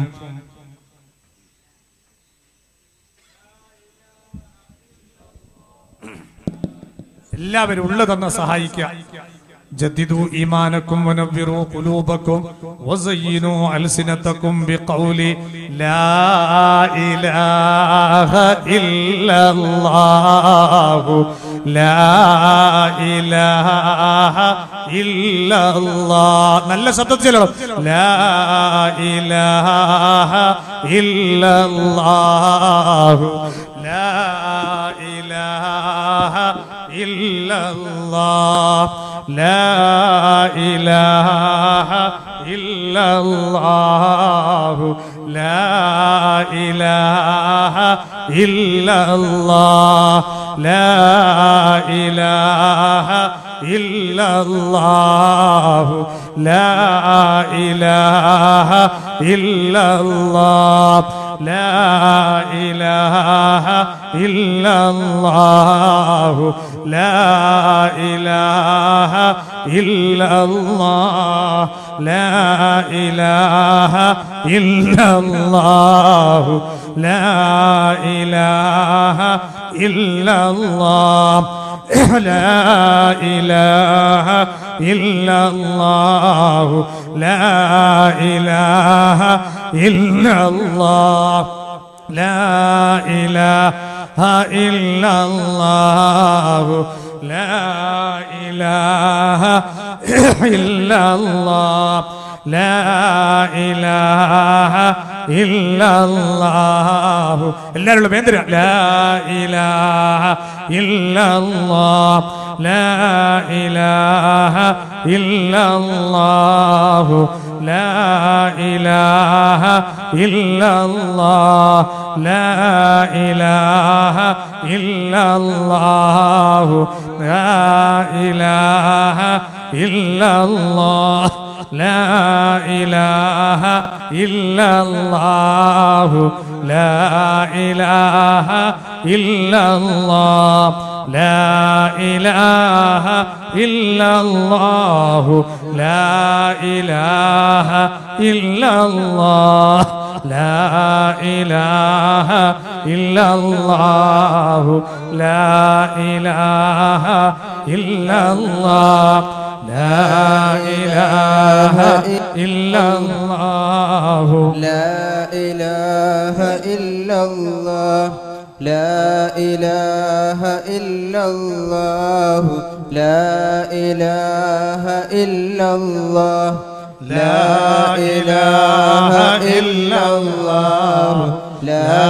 എല്ലാവരും ഉള്ളതെന്ന് സഹായിക്കുക ജദ്ദിദു ഈമാനക്കും വനവ്വിറു ഖുലൂബക്കും വസയ്യിനു അൽസിനതക്കും ബിഖൗലി ലാ ഇലാഹ ഇല്ലല്ലാഹു ലാ ഇലാഹ ഇല്ലല്ലാഹ് നല്ല ശബ്ദത്തിൽ ചെല്ലണം ലാ ഇലാഹ ഇല്ലല്ലാഹു ലാ ഇലാഹ ഇല്ലല്ലാഹ് ലാ ഇലാഹ ഇല്ലല്ലാഹു ലാ ഇലാഹ ഇല്ലല്ലാഹ് ലാ ഇലാഹ ഇല്ലല്ലാഹു ലാ ഇലാഹ ഇല്ലല്ലാഹ് ലാ ഇലാഹ ഇല്ലല്ലാഹു ലാ ഇലാഹ ഇല്ലല്ലാഹ് ലാ ഇലാഹ ഇല്ലല്ലാഹു ലാ ഇലാഹ ഇല്ലല്ലാഹ് لا إله إلا الله لا إله إلا الله لا إله إلا الله لا إله إلا الله لا إله إلا الله എല്ലാവരും വേന്ദ്ര لا إله إلا الله لا إله إلا الله لا إله إلا الله لا إله إلا الله لا إله إلا الله لا إله إلا الله لا إله إلا الله لا إله إلا الله لا إله إلا الله لا إله إلا الله لا إله إلا الله لا إله إلا الله لا إله إلا الله لا إله إلا الله لا إله إلا الله لا إله إلا الله لا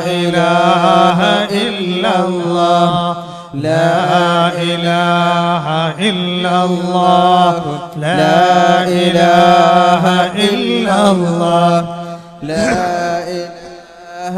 إله إلا الله لا إله إلا الله لا إله إلا الله لا إله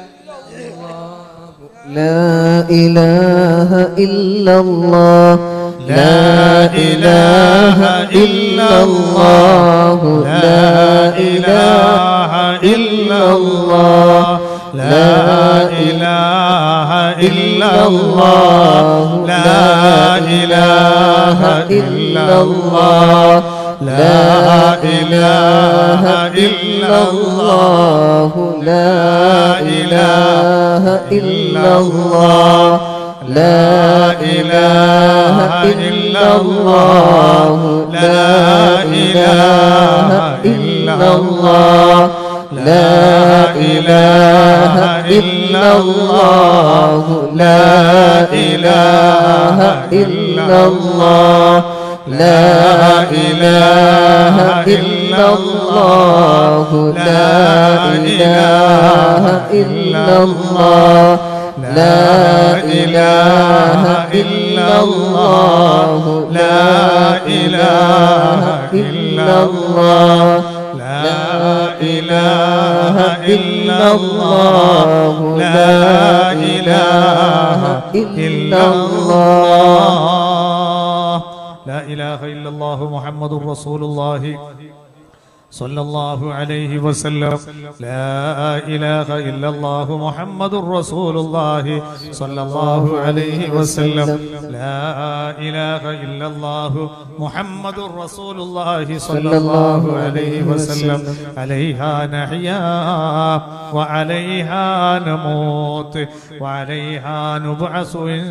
لا إله إلا الله لا إله إلا الله لا إله إلا الله لا إله إلا الله لا إله إلا الله لا إله إلا الله لا إله إلا الله لا إله إلا الله لا إله إلا الله لا إله إلا الله لا إله إلا الله لا إله إلا الله لا إله إلا الله لا إله إلا الله لا إله إلا الله لا إله إلا الله لا إله إلا الله لا إله إلا الله محمد رسول الله صلى الله عليه وسلم لا إله إلا الله محمد رسول الله صلى الله عليه وسلم لا إله إلا الله محمد رسول الله صلى الله عليه وسلم عليها نحيا وعليها نموت وعليها نبعث إن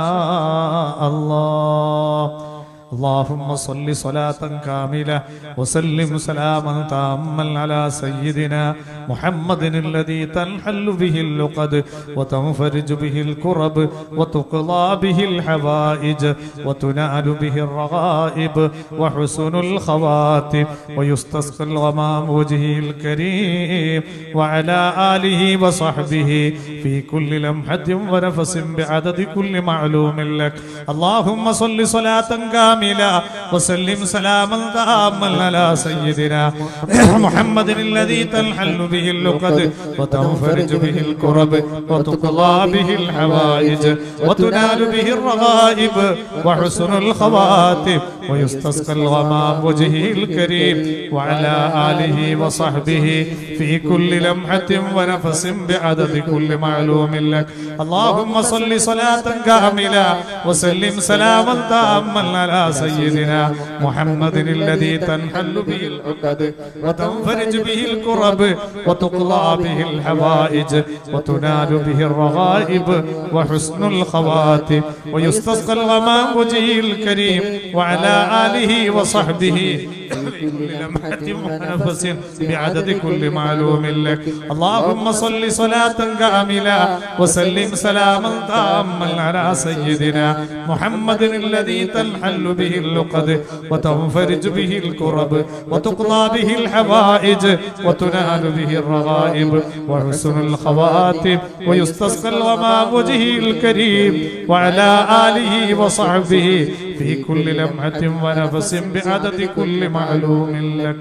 شاء الله اللهم صل صلاة كاملة وسلم سلاما تاما على سيدنا محمد الذي تنحل به اللقد وتنفرج به الكرب وتقضى به الحوائج وتنال به الرغائب وحسن الخواتم ويستسقى الغمام وجهه الكريم وعلى آله وصحبه في كل لمحة ونفس بعدد كل معلوم لك اللهم صل صلاة كاملة وسلم سلاما تاما على سيدنا محمد الذي تنحل به اللقد وتنفرج به الكرب وتقضى به الحوائج وتنال به الرغائب وحسن الخواتم ويستسقى الغمام وجهه الكريم وعلى آله وصحبه في كل لمحة ونفس بعدد كل معلوم لك اللهم صل صلاة كاملة وسلم سلاما تاما على سيدنا محمد الذي تنحل به العقد وتنفرج به الكرب وتقضى به الحوائج وتنال به الرغائب وحسن الخواتم ويستسقى الغمام وجهه الكريم وعلى آله وصحبه في كل لمحة ونفس بعدد كل معلوم لك اللهم صل صلاة كاملة وسلم سلاما تاما على سيدنا محمد الذي تنحل به اللقد وتنفرج به الكرب وتقضى به الحوائج وتنال به الرغائب وحسن الخواتم ويستسقى الغمام وجهه الكريم وعلى آله وصحبه في كل لمحة ونفس بعدد كل معلوم لك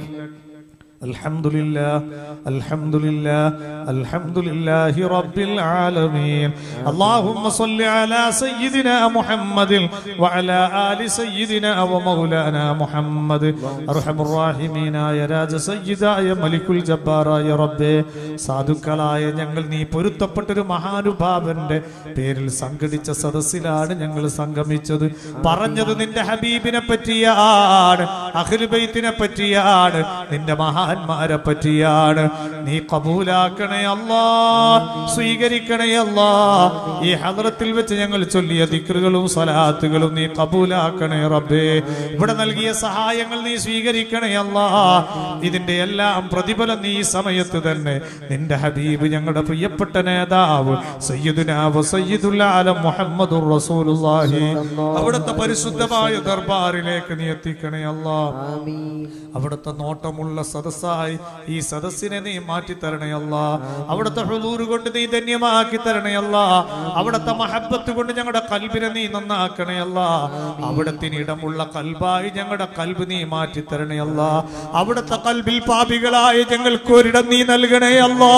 الحمد لله الحمد لله الحمد لله رب العالمين اللهم صل على سيدنا محمد وعلى آل سيدنا ومولانا محمد أرحم الراحمين يا രാജ സയ്യിദായ മലിക്കുൽ ജബ്ബാറായ റബ്ബേ സാധുക്കളായ ഞങ്ങൾ നീ പൊരുത്തപ്പെട്ടൊരു മഹാനുഭാവന്റെ പേരിൽ സംഘടിച്ച സദസ്സിലാണ് ഞങ്ങൾ സംഗമിച്ചത് പറഞ്ഞത് നിന്റെ ഹബീബിനെ പറ്റിയാണ് അഖിൽബൈത്തിനെ പറ്റിയാണ് നിന്റെ മഹാന്മാരെ പറ്റിയാണ് നീ കബൂലാക്കണേ അല്ലാ സ്വീകരിക്കണേ അല്ലാ ഈ ഹദ്രത്തിൽ വെച്ച് ഞങ്ങൾ ചൊല്ലിയ ദിക്റുകളും സലാത്തുകളും നീ കബൂലാക്കണേ റബ്ബേ ഇവിടെ നൽകിയ സഹായങ്ങൾ നീ സ്വീകരിക്കണേ അല്ലാ ഇതിന്റെ എല്ലാം പ്രതിഫലം നീ ഈ സമയത്ത് തന്നെ നിന്റെ ഹബീബ് ഞങ്ങളുടെ പ്രിയപ്പെട്ട നേതാവ് സയ്യിദുനാ വ സയ്യിദുൽ ആലം മുഹമ്മദുർ റസൂലുള്ളാഹി അവിടുത്തെ പരിശുദ്ധമായ ദർബാറിലേക്ക് നീ എത്തിക്കണേ അല്ലാ അവിടുത്തെ നോട്ടമുള്ള സദസ്സായി ഈ സദസ്സിനെ നീ മാറ്റി തരണേ അല്ല അവിടുത്തെ ഹുദൂറ് കൊണ്ട് നീ ധന്യമാക്കി തരണേ അല്ല അവിടുത്തെ മഹബത്ത് കൊണ്ട് ഞങ്ങളുടെ കൽബിനെ നീ നന്നാക്കണേ അല്ല അവിടത്തിന് ഇടമുള്ള കൽബായി ഞങ്ങളുടെ കൽബ് നീ മാറ്റി തരണേ അല്ല അവിടുത്തെ കൽബിൽ പാപികളായ ഞങ്ങൾക്ക് ഒരിടം നീ നൽകണേ അല്ലാ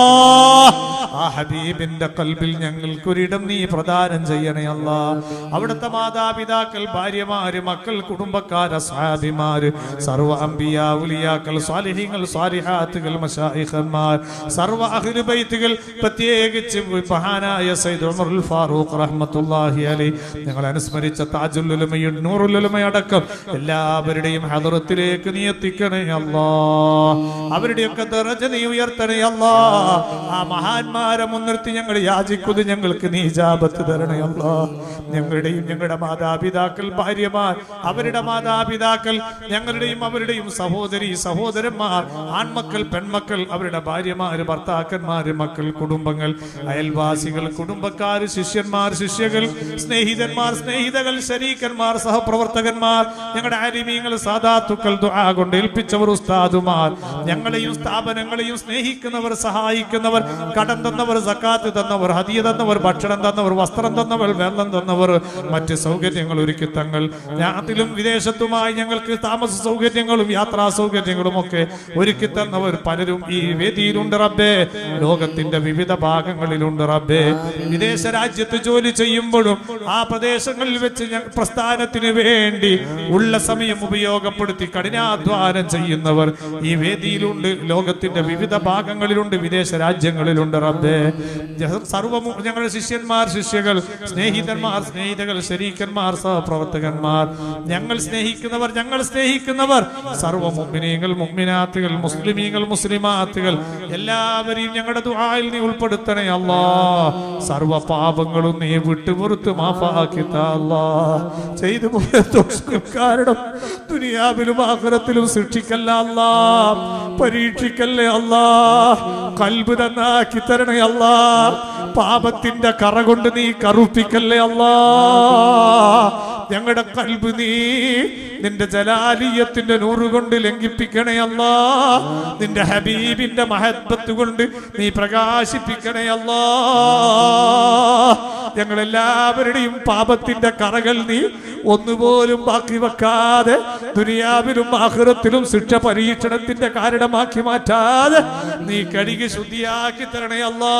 ആ ഹബീബിന്റെ കൽബിൽ ഞങ്ങൾക്കൊരിടം നീ പ്രദാനം ചെയ്യണേ അല്ല അവിടുത്തെ മാതാപിതാക്കൾ ഭാര്യമാര് മക്കൾ കുടുംബക്കാര് സാബിമാര് സർവ അമ്പിയ ഉലിയാക്കൾ സ്വാലിഹ്യങ്ങൾ സ്വാലിഹാത്തുകൾ മശായിഖന്മാർ സർവ അഹ്ലുബൈത്തുകൾ പ്രത്യേകിച്ച് മഹാനായ സയ്യിദ് ഉമറുൽ ഫാറൂഖ് റഹ്മത്തുള്ളാഹി അലൈ ഞങ്ങൾ അനുസ്മരിച്ച താജുൽ ഉലമയും നൂറുൽ ഉലമയും അടക്കം എല്ലാവരുടെയും ഹദറത്തിലേക്ക് നീ എത്തിക്കണേ അല്ലാ അവരുടെയൊക്കെ ദറജ നീ ഉയർത്തണേ അല്ലാ ആ മഹാന്മാർ മഹാന്മാരെ മുൻനിർത്തി ഞങ്ങൾ യാചിക്കുന്നത് ഞങ്ങൾക്ക് നീ ജാപത്ത് തരണേ അല്ലാ ഞങ്ങളുടെയും ഞങ്ങളുടെ മാതാപിതാക്കൾ ഭാര്യമാർ അവരുടെ മാതാപിതാക്കൾ ഞങ്ങളുടെയും അവരുടെയും സഹോദരി സഹോദരന്മാർ ആൺമക്കൾ പെൺമക്കൾ അവരുടെ ഭാര്യമാര് ഭർത്താക്കന്മാര് മക്കൾ കുടുംബങ്ങൾ അയൽവാസികൾ കുടുംബക്കാർ ശിഷ്യന്മാർ ശിഷ്യകൾ സ്നേഹിതന്മാർ സ്നേഹിതകൾ ശരീക്കന്മാർ സഹപ്രവർത്തകന്മാർ ഞങ്ങളുടെ ആരിമീങ്ങൾ സാധാത്തുക്കൾ ദുആ കൊണ്ട് ഏൽപ്പിച്ചവർ ഉസ്താദുമാർ ഞങ്ങളെയും സ്ഥാപനങ്ങളെയും സ്നേഹിക്കുന്നവർ സഹായിക്കുന്നവർ കടം തന്നവർ സക്കാത്ത് തന്നവർ ഹദിയ തന്നവർ ഭക്ഷണം തന്നവർ വസ്ത്രം തന്നവർ വെള്ളം തന്നവർ മറ്റ് സൗകര്യങ്ങൾ ഒരുക്കി തങ്ങൾ നാട്ടിലും വിദേശത്തുമായി ഞങ്ങൾക്ക് താമസ സൗകര്യങ്ങളും യാത്രാ സൗകര്യങ്ങളും ഒക്കെ ഒരുക്കി തന്നവർ പലരും ഈ വേദിയിലുണ്ട് റബ്ബേ ലോകത്തിന്റെ വിവിധ ഭാഗങ്ങളിലുണ്ട് റബ്ബേ വിദേശ രാജ്യത്ത് ജോലി ചെയ്യുമ്പോഴും ആ പ്രദേശങ്ങളിൽ വെച്ച് ഞ- പ്രസ്ഥാനത്തിന് വേണ്ടി ഉള്ള സമയം ഉപയോഗപ്പെടുത്തി കഠിനാധ്വാനം ചെയ്യുന്നവർ ഈ വേദിയിലുണ്ട് ലോകത്തിന്റെ വിവിധ ഭാഗങ്ങളിലുണ്ട് വിദേശ രാജ്യങ്ങളിലുണ്ട് റബ്ബേ ജ- സർവ്വമു ഞങ്ങളുടെ ശിഷ്യന്മാർ ശിഷ്യകൾ സ്നേഹിതന്മാർ സ്നേഹിതകൾ ശരീക്കന്മാർ സഹപ്രവർത്തകന്മാർ ഞങ്ങൾ സ്നേഹിക്കുന്നവർ ഞങ്ങൾ സ്നേഹിക്കുന്നവർ സർവ്വ മുമ്മിനീങ്ങൾ മുമ്മിനാത്തുകൾ മുസ്ലിമീങ്ങൾ മുസ്ലിമാത്തുകൾ എല്ലാവരെയും ഞങ്ങളുടെ ദുആയിൽ നീ ഉൾപ്പെടുത്തണേ അല്ലാ സർവ്വ പാപങ്ങളും നീ വിട്ടുപുറത്ത് മാഫാക്കി താ അല്ലാ ചെയ്തു പോയ ദോഷങ്ങൾ കാരണം ദുനിയാവിലും ആഖിറത്തിലും ശിക്ഷിക്കല്ല അല്ലാ പരീക്ഷിക്കല്ലേ അല്ലാ കൽബ് നന്നാക്കി തരണേ അല്ലാ പാപത്തിന്റെ കറ കൊണ്ട് നീ കറുപ്പിക്കല്ലേ അല്ലാ ഞങ്ങളുടെ കൽബ് നീ നിന്റെ ജലാലിയത്തിന്റെ നൂറ് കൊണ്ട് ലംഘിപ്പിക്കണേ അല്ലാ നിന്റെ ഹബീബിന്റെ മഹത്വത്ത് കൊണ്ട് നീ പ്രകാശിപ്പിക്കണേ അല്ലാ ഞങ്ങളെല്ലാവരുടെയും പാപത്തിന്റെ കറകൾ നീ ഒന്നുപോലും ബാക്കി വെക്കാതെ ദുനിയാവിലും ആഹ്റത്തിലും ശിക്ഷ പരീക്ഷണത്തിന്റെ കാരണമാക്കി മാറ്റാതെ നീ കഴുകി ശുദ്ധിയാക്കി തരണേ അല്ലാ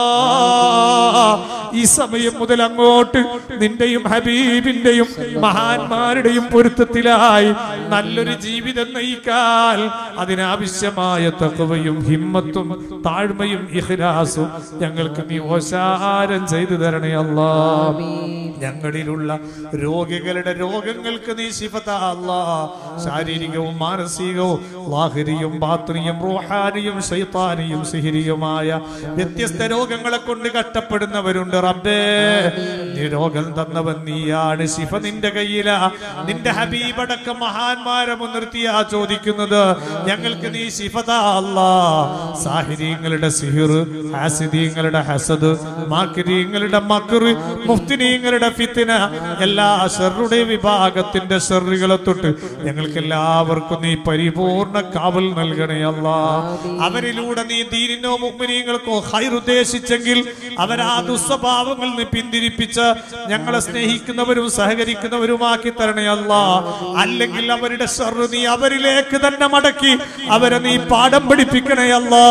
ഈ സമയം മുതൽ അങ്ങോട്ട് നിന്റെയും ഹബീബിന്റെയും മഹാന്മാരുടെയും പൊരുത്തത്തിലായി നല്ലൊരു ജീവിതം നയിക്കാൻ അതിനാവശ്യമായ തക്കവയും ഹിമ്മത്തും താഴ്മയും ഇഹ്ലാസും ഞങ്ങൾക്ക് നീ ഓശാരം ചെയ്തു തരണേ അല്ലാ ഞങ്ങളിലുള്ള രോഗികളുടെ രോഗങ്ങൾക്ക് നീ ശിഫത അല്ലാ ശാരീരികവും മാനസികവും ലാഹിരിയും ബാത്രിയും റൂഹാനിയും ശൈത്താനിയും സിഹിരിയുമായ വ്യത്യസ്ത രോഗങ്ങളെ കൊണ്ട് കഷ്ടപ്പെടുന്നവരുണ്ട് റബ്ബേ നീ രോഗം തന്നവൻ നീയാണ് ശിഫ നിന്റെ കയ്യിലാ നിന്റെ ഹബീബടക്കം മഹാന്മാരെ മുൻനിർത്തിയാ ചോദിക്കുന്നത് ഞങ്ങൾക്ക് നീ ശിഫത അല്ലാ സാഹിര്യങ്ങളുടെ സിഹിർ ഹാസിദീങ്ങളുടെ ഹസദ് മാക്കിരീങ്ങളുടെ മക്കറ് മുഫ്തിനീങ്ങളുടെ ഫിത്തിന എല്ലാ ഷെറുടെ വിഭാഗത്തിന്റെ ഷെറുകളെ തൊട്ട് ഞങ്ങൾക്ക് എല്ലാവർക്കും നീ പരിപൂർണ കാവൽ നൽകണേ അല്ലാ അവരിലൂടെ നീ ദീനിനോ മുഗ്മിനീങ്ങൾക്കോ ഹൈർ ഉദ്ദേശിച്ചെങ്കിൽ അവരാ ദുസ്വഭാവങ്ങളിൽ നിന്ന് പിന്തിരിപ്പിച്ച് ഞങ്ങളെ സ്നേഹിക്കുന്നവരും സഹകരിക്കുന്നവരുമാക്കി തരണേ അല്ലാ അല്ലെങ്കിൽ അവരുടെ ഷെറ് നീ അവരിലേക്ക് തന്നെ മടക്കി അവരെ നീ പാഠം പഠിപ്പിക്കണേ അല്ലാ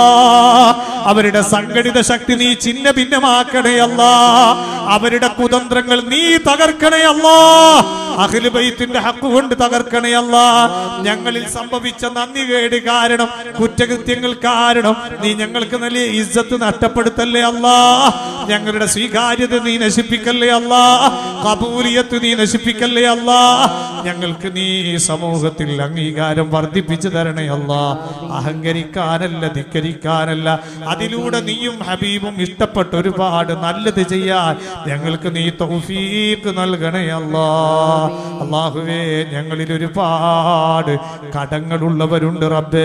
അവരുടെ സംഘടിത ശക്തി നീ ചിഹ്ന ഭിന്നമാക്കണേ അല്ലാ അവരുടെ കുതന്ത്രങ്ങൾ നീ തകർക്കണേ അല്ലാ അഖിലുബൈത്തിന്റെ ഹക്ക് കൊണ്ട് തകർക്കണേ അല്ലാ ഞങ്ങളിൽ സംഭവിച്ച നന്ദി കേട് കാരണം കുറ്റകൃത്യങ്ങൾ കാരണം നീ ഞങ്ങൾക്ക് നല്ല ഇജ്ജത്ത് നഷ്ടപ്പെടുത്തല്ലേ അല്ലാ ഞങ്ങളുടെ സ്വീകാര്യത നീ നശിപ്പിക്കല്ലേ അല്ലാ കബൂലിയത്ത് നീ നശിപ്പിക്കല്ലേ അല്ലാ ഞങ്ങൾക്ക് നീ സമൂഹത്തിൽ അംഗീകാരം വർദ്ധിപ്പിച്ചു തരണേ അല്ലാ അഹങ്കരിക്കാനല്ല ധിക്കരിക്കാനല്ല അതിലൂടെ നീയും ഹബീബും ഇഷ്ടപ്പെട്ട ഒരുപാട് നല്ലത് ചെയ്യാൻ ഞങ്ങൾക്ക് നീ തൗഫീഖ് നൽകണേ അല്ലാ അള്ളാഹുവേ ഞങ്ങളിൽ ഒരുപാട് കടങ്ങളുള്ളവരുണ്ട് റബ്ബേ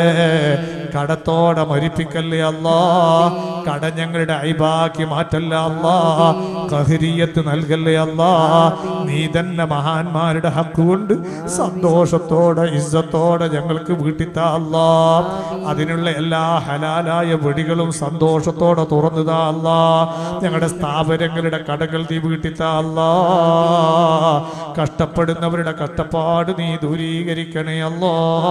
കടത്തോടെ മരിപ്പിക്കല്ലേ അല്ലാ കട ഞങ്ങളുടെ അയിബാക്കി മാറ്റല്ല അല്ലാ കഹരിയത്ത് നൽകല്ലേ അല്ലാ നീ തന്നെ മഹാന്മാരുടെ ഹക്ക് കൊണ്ട് സന്തോഷത്തോടെ ഇസ്സത്തോടെ ഞങ്ങൾക്ക് വീട്ടിത്താ അല്ലാ അതിനുള്ള എല്ലാ ഹലാലായ വെടികളും സന്തോഷത്തോടെ തുറന്നുതാ അല്ലാ ഞങ്ങളുടെ സ്ഥാപനങ്ങളുടെ കടകൾ നീ വീട്ടിത്താ അല്ലാ കഷ്ടപ്പെടുന്നവരുടെ കഷ്ടപ്പാട് നീ ദൂരീകരിക്കണേ അല്ലാ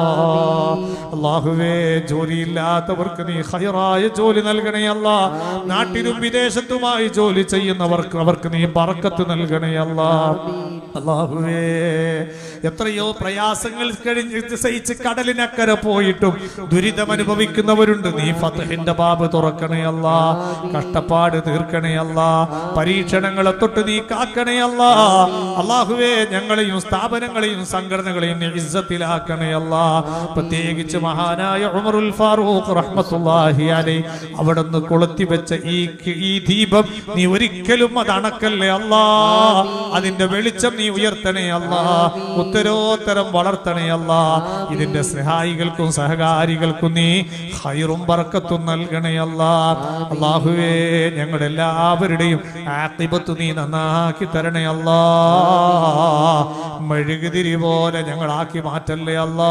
അള്ളാഹുവേ ജോലിയില്ലാത്തവർക്ക് നീ ഹൈറായ ജോലി നൽകണേ അല്ല നാട്ടിലും വിദേശത്തുമായി ജോലി ചെയ്യുന്നവർക്ക് അവർക്ക് നീ ബറക്കത്ത് നൽകണേ അല്ല അള്ളാഹുവേ എത്രയോ പ്രയാസങ്ങൾ കഴിഞ്ഞ് സഹിച്ച് കടലിനക്കരെ പോയിട്ടും ദുരിതം അനുഭവിക്കുന്നവരുണ്ട് നീ ഫതഹിന്റെ ബാബ് തുറക്കണേ അല്ല കഷ്ടപ്പാട് തീർക്കണേ അല്ല പരീക്ഷണങ്ങളെ തൊട്ട് നീ കാക്കണേ അല്ല അള്ളാഹുവേ ഞങ്ങളെയും സ്ഥാപനങ്ങളെയും സംഘടനകളെയും നീ ഇസ്സത്തിലാക്കണേ അല്ല പ്രത്യേകിച്ച് മഹാനായ ഉമറുൽ ഫാറൂഖ് റഹ്മത്തുള്ളാഹി അലൈഹി അവിടുന്ന് കൊളുത്തി വെച്ച ഈ ഈ ദീപം നീ ഒരിക്കലും അത് അണക്കല്ലേ അല്ലാ അതിന്റെ വെളിച്ചം നീ ഉയർത്തണേ അല്ലാ ഉത്തരോത്തരം വളർത്തണേ അല്ലാ ഇതിന്റെ സഹായികൾക്കും സഹകാരികൾക്കും നീ ഹൈറും ബർക്കത്തും നൽകണേ അല്ലാ അള്ളാഹുവേ ഞങ്ങളുടെ എല്ലാവരുടെയും ആത്തിപത്ത് നീ നന്നാക്കി തരണേ അല്ലാ മെഴുകുതിരി പോലെ ഞങ്ങളാക്കി മാറ്റല്ലേ അല്ലാ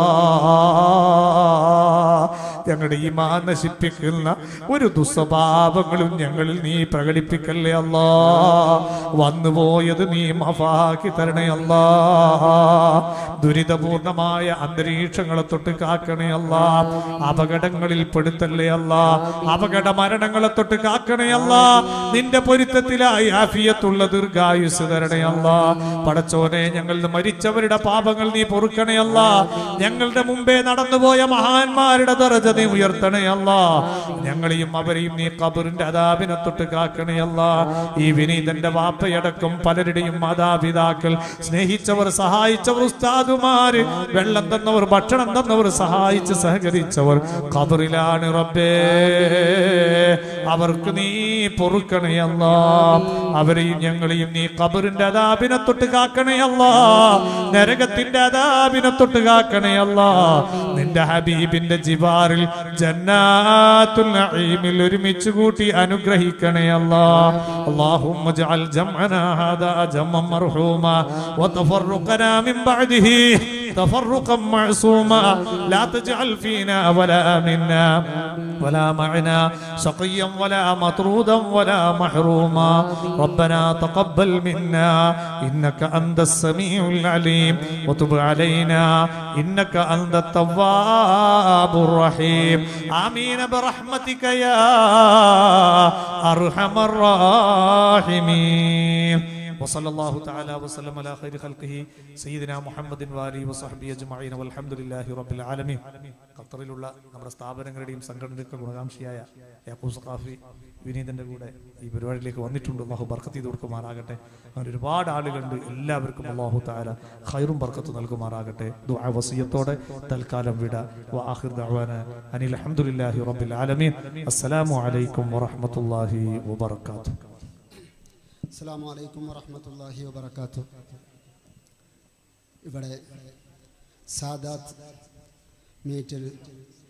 ഞങ്ങളുടെ ഈ മാ നശിപ്പിക്കുന്ന ഒരു ദുസ്വഭാവങ്ങളും ഞങ്ങളിൽ നീ പ്രകടിപ്പിക്കല്ലേ അല്ലാ വന്നുപോയത് നീ മഫാക്കി തരണേ അല്ലാ ദുരിതപൂർണമായ അന്തരീക്ഷങ്ങളെ തൊട്ട് കാക്കണേ അല്ല അപകടങ്ങളിൽ പെടുത്തല്ലേ അല്ല അപകട മരണങ്ങളെ തൊട്ട് കാക്കണേ അല്ല നിന്റെ പൊരുത്തത്തിലായി ആഫിയത്തുള്ള ദീർഘായുസ് തരണേ അല്ല പടച്ചോനെ ഞങ്ങൾ മരിച്ചവരുടെ പാപങ്ങൾ നീ പൊറുക്കണേ അല്ല ഞങ്ങളുടെ മുമ്പേ നടന്നുപോയ മഹാന്മാരുടെ ദറജ നീ ഉയർത്തണേ അല്ല ഞങ്ങളെയും അവരെയും നീ കബറിന്റെ അതാപിനെ തൊട്ട് കാക്കണേ അല്ല ഈ വിനീതന്റെ വാപ്പയടക്കം പലരുടെയും മാതാപിതാക്കൾ സ്നേഹിച്ചവർ സഹായിച്ചവർ ഉസ്താദുമാര് വെള്ളം തന്നവർ ഭക്ഷണം തന്നവർ സഹായിച്ച് സഹകരിച്ചവർ ഖബറിലാണ് റബ്ബേ അവർക്ക് നീ പൊറുക്കണയല്ല അവരെയും ഞങ്ങളെയും നീ ഖബറിന്റെ അതാപിനെ തൊട്ട് കാക്കണയല്ല നരകത്തിന്റെ അതാപിനെ തൊട്ട് കാക്കണയല്ല നിന്റെ ഹബീബിന്റെ ജിവാറിൽ ജന്നാത്തുൽ നഈമിൽ ഒരുമിച്ച് കൂട്ടി അനുഗ്രഹിക്കണയല്ല اللهم اجعل جمعنا هذا جمعا مرحوما وتفرقنا من بعده تفرقا معصوما لا تجعل فينا ولا منا ولا معنا شقيا ولا مطرودا ولا محروما ربنا تقبل منا انك انت السميع العليم وتب علينا انك انت التواب الرحيم امين برحمتك يا ارحم الراحمين وصلى الله تعالى وسلم على خير خلقه سيدنا محمد വാലി وصحبه اجمعين والحمد لله رب العالمين ഖത്തറിലുള്ള നമ്മുടെ സ്ഥാപനങ്ങളുടെയും സംഘടനയുടെ ഗുണകാംക്ഷിയായ യാക്കൂബ് സഖാഫി വിനീതന്റെ കൂടെ ഈ പരിപാടിയിലേക്ക് വന്നിട്ടുണ്ട് അള്ളാഹു ബർക്കത്ത് ചെയ്ത് കൊടുക്കുമാറാകട്ടെ അങ്ങനെ ഒരുപാട് ആളുകളുണ്ട് എല്ലാവർക്കും അള്ളാഹു താല ഖൈറും ബർക്കത്ത് നൽകുമാറാകട്ടെ ദുആ വസിയത്തോടെ തൽക്കാലം വിട വആഖിർ ദഅവാന അനിൽ അൽഹംദുലില്ലാഹി റബ്ബിൽ ആലമീൻ അസ്സലാമു അലൈക്കും വറഹ്മത്തുള്ളാഹി വബറകാതുഹു അസ്സാം വലൈക്കും വറഹമത്തല്ലാഹി വബർക്കാത്തു ഇവിടെ സാദാത്ത് മീറ്റിൽ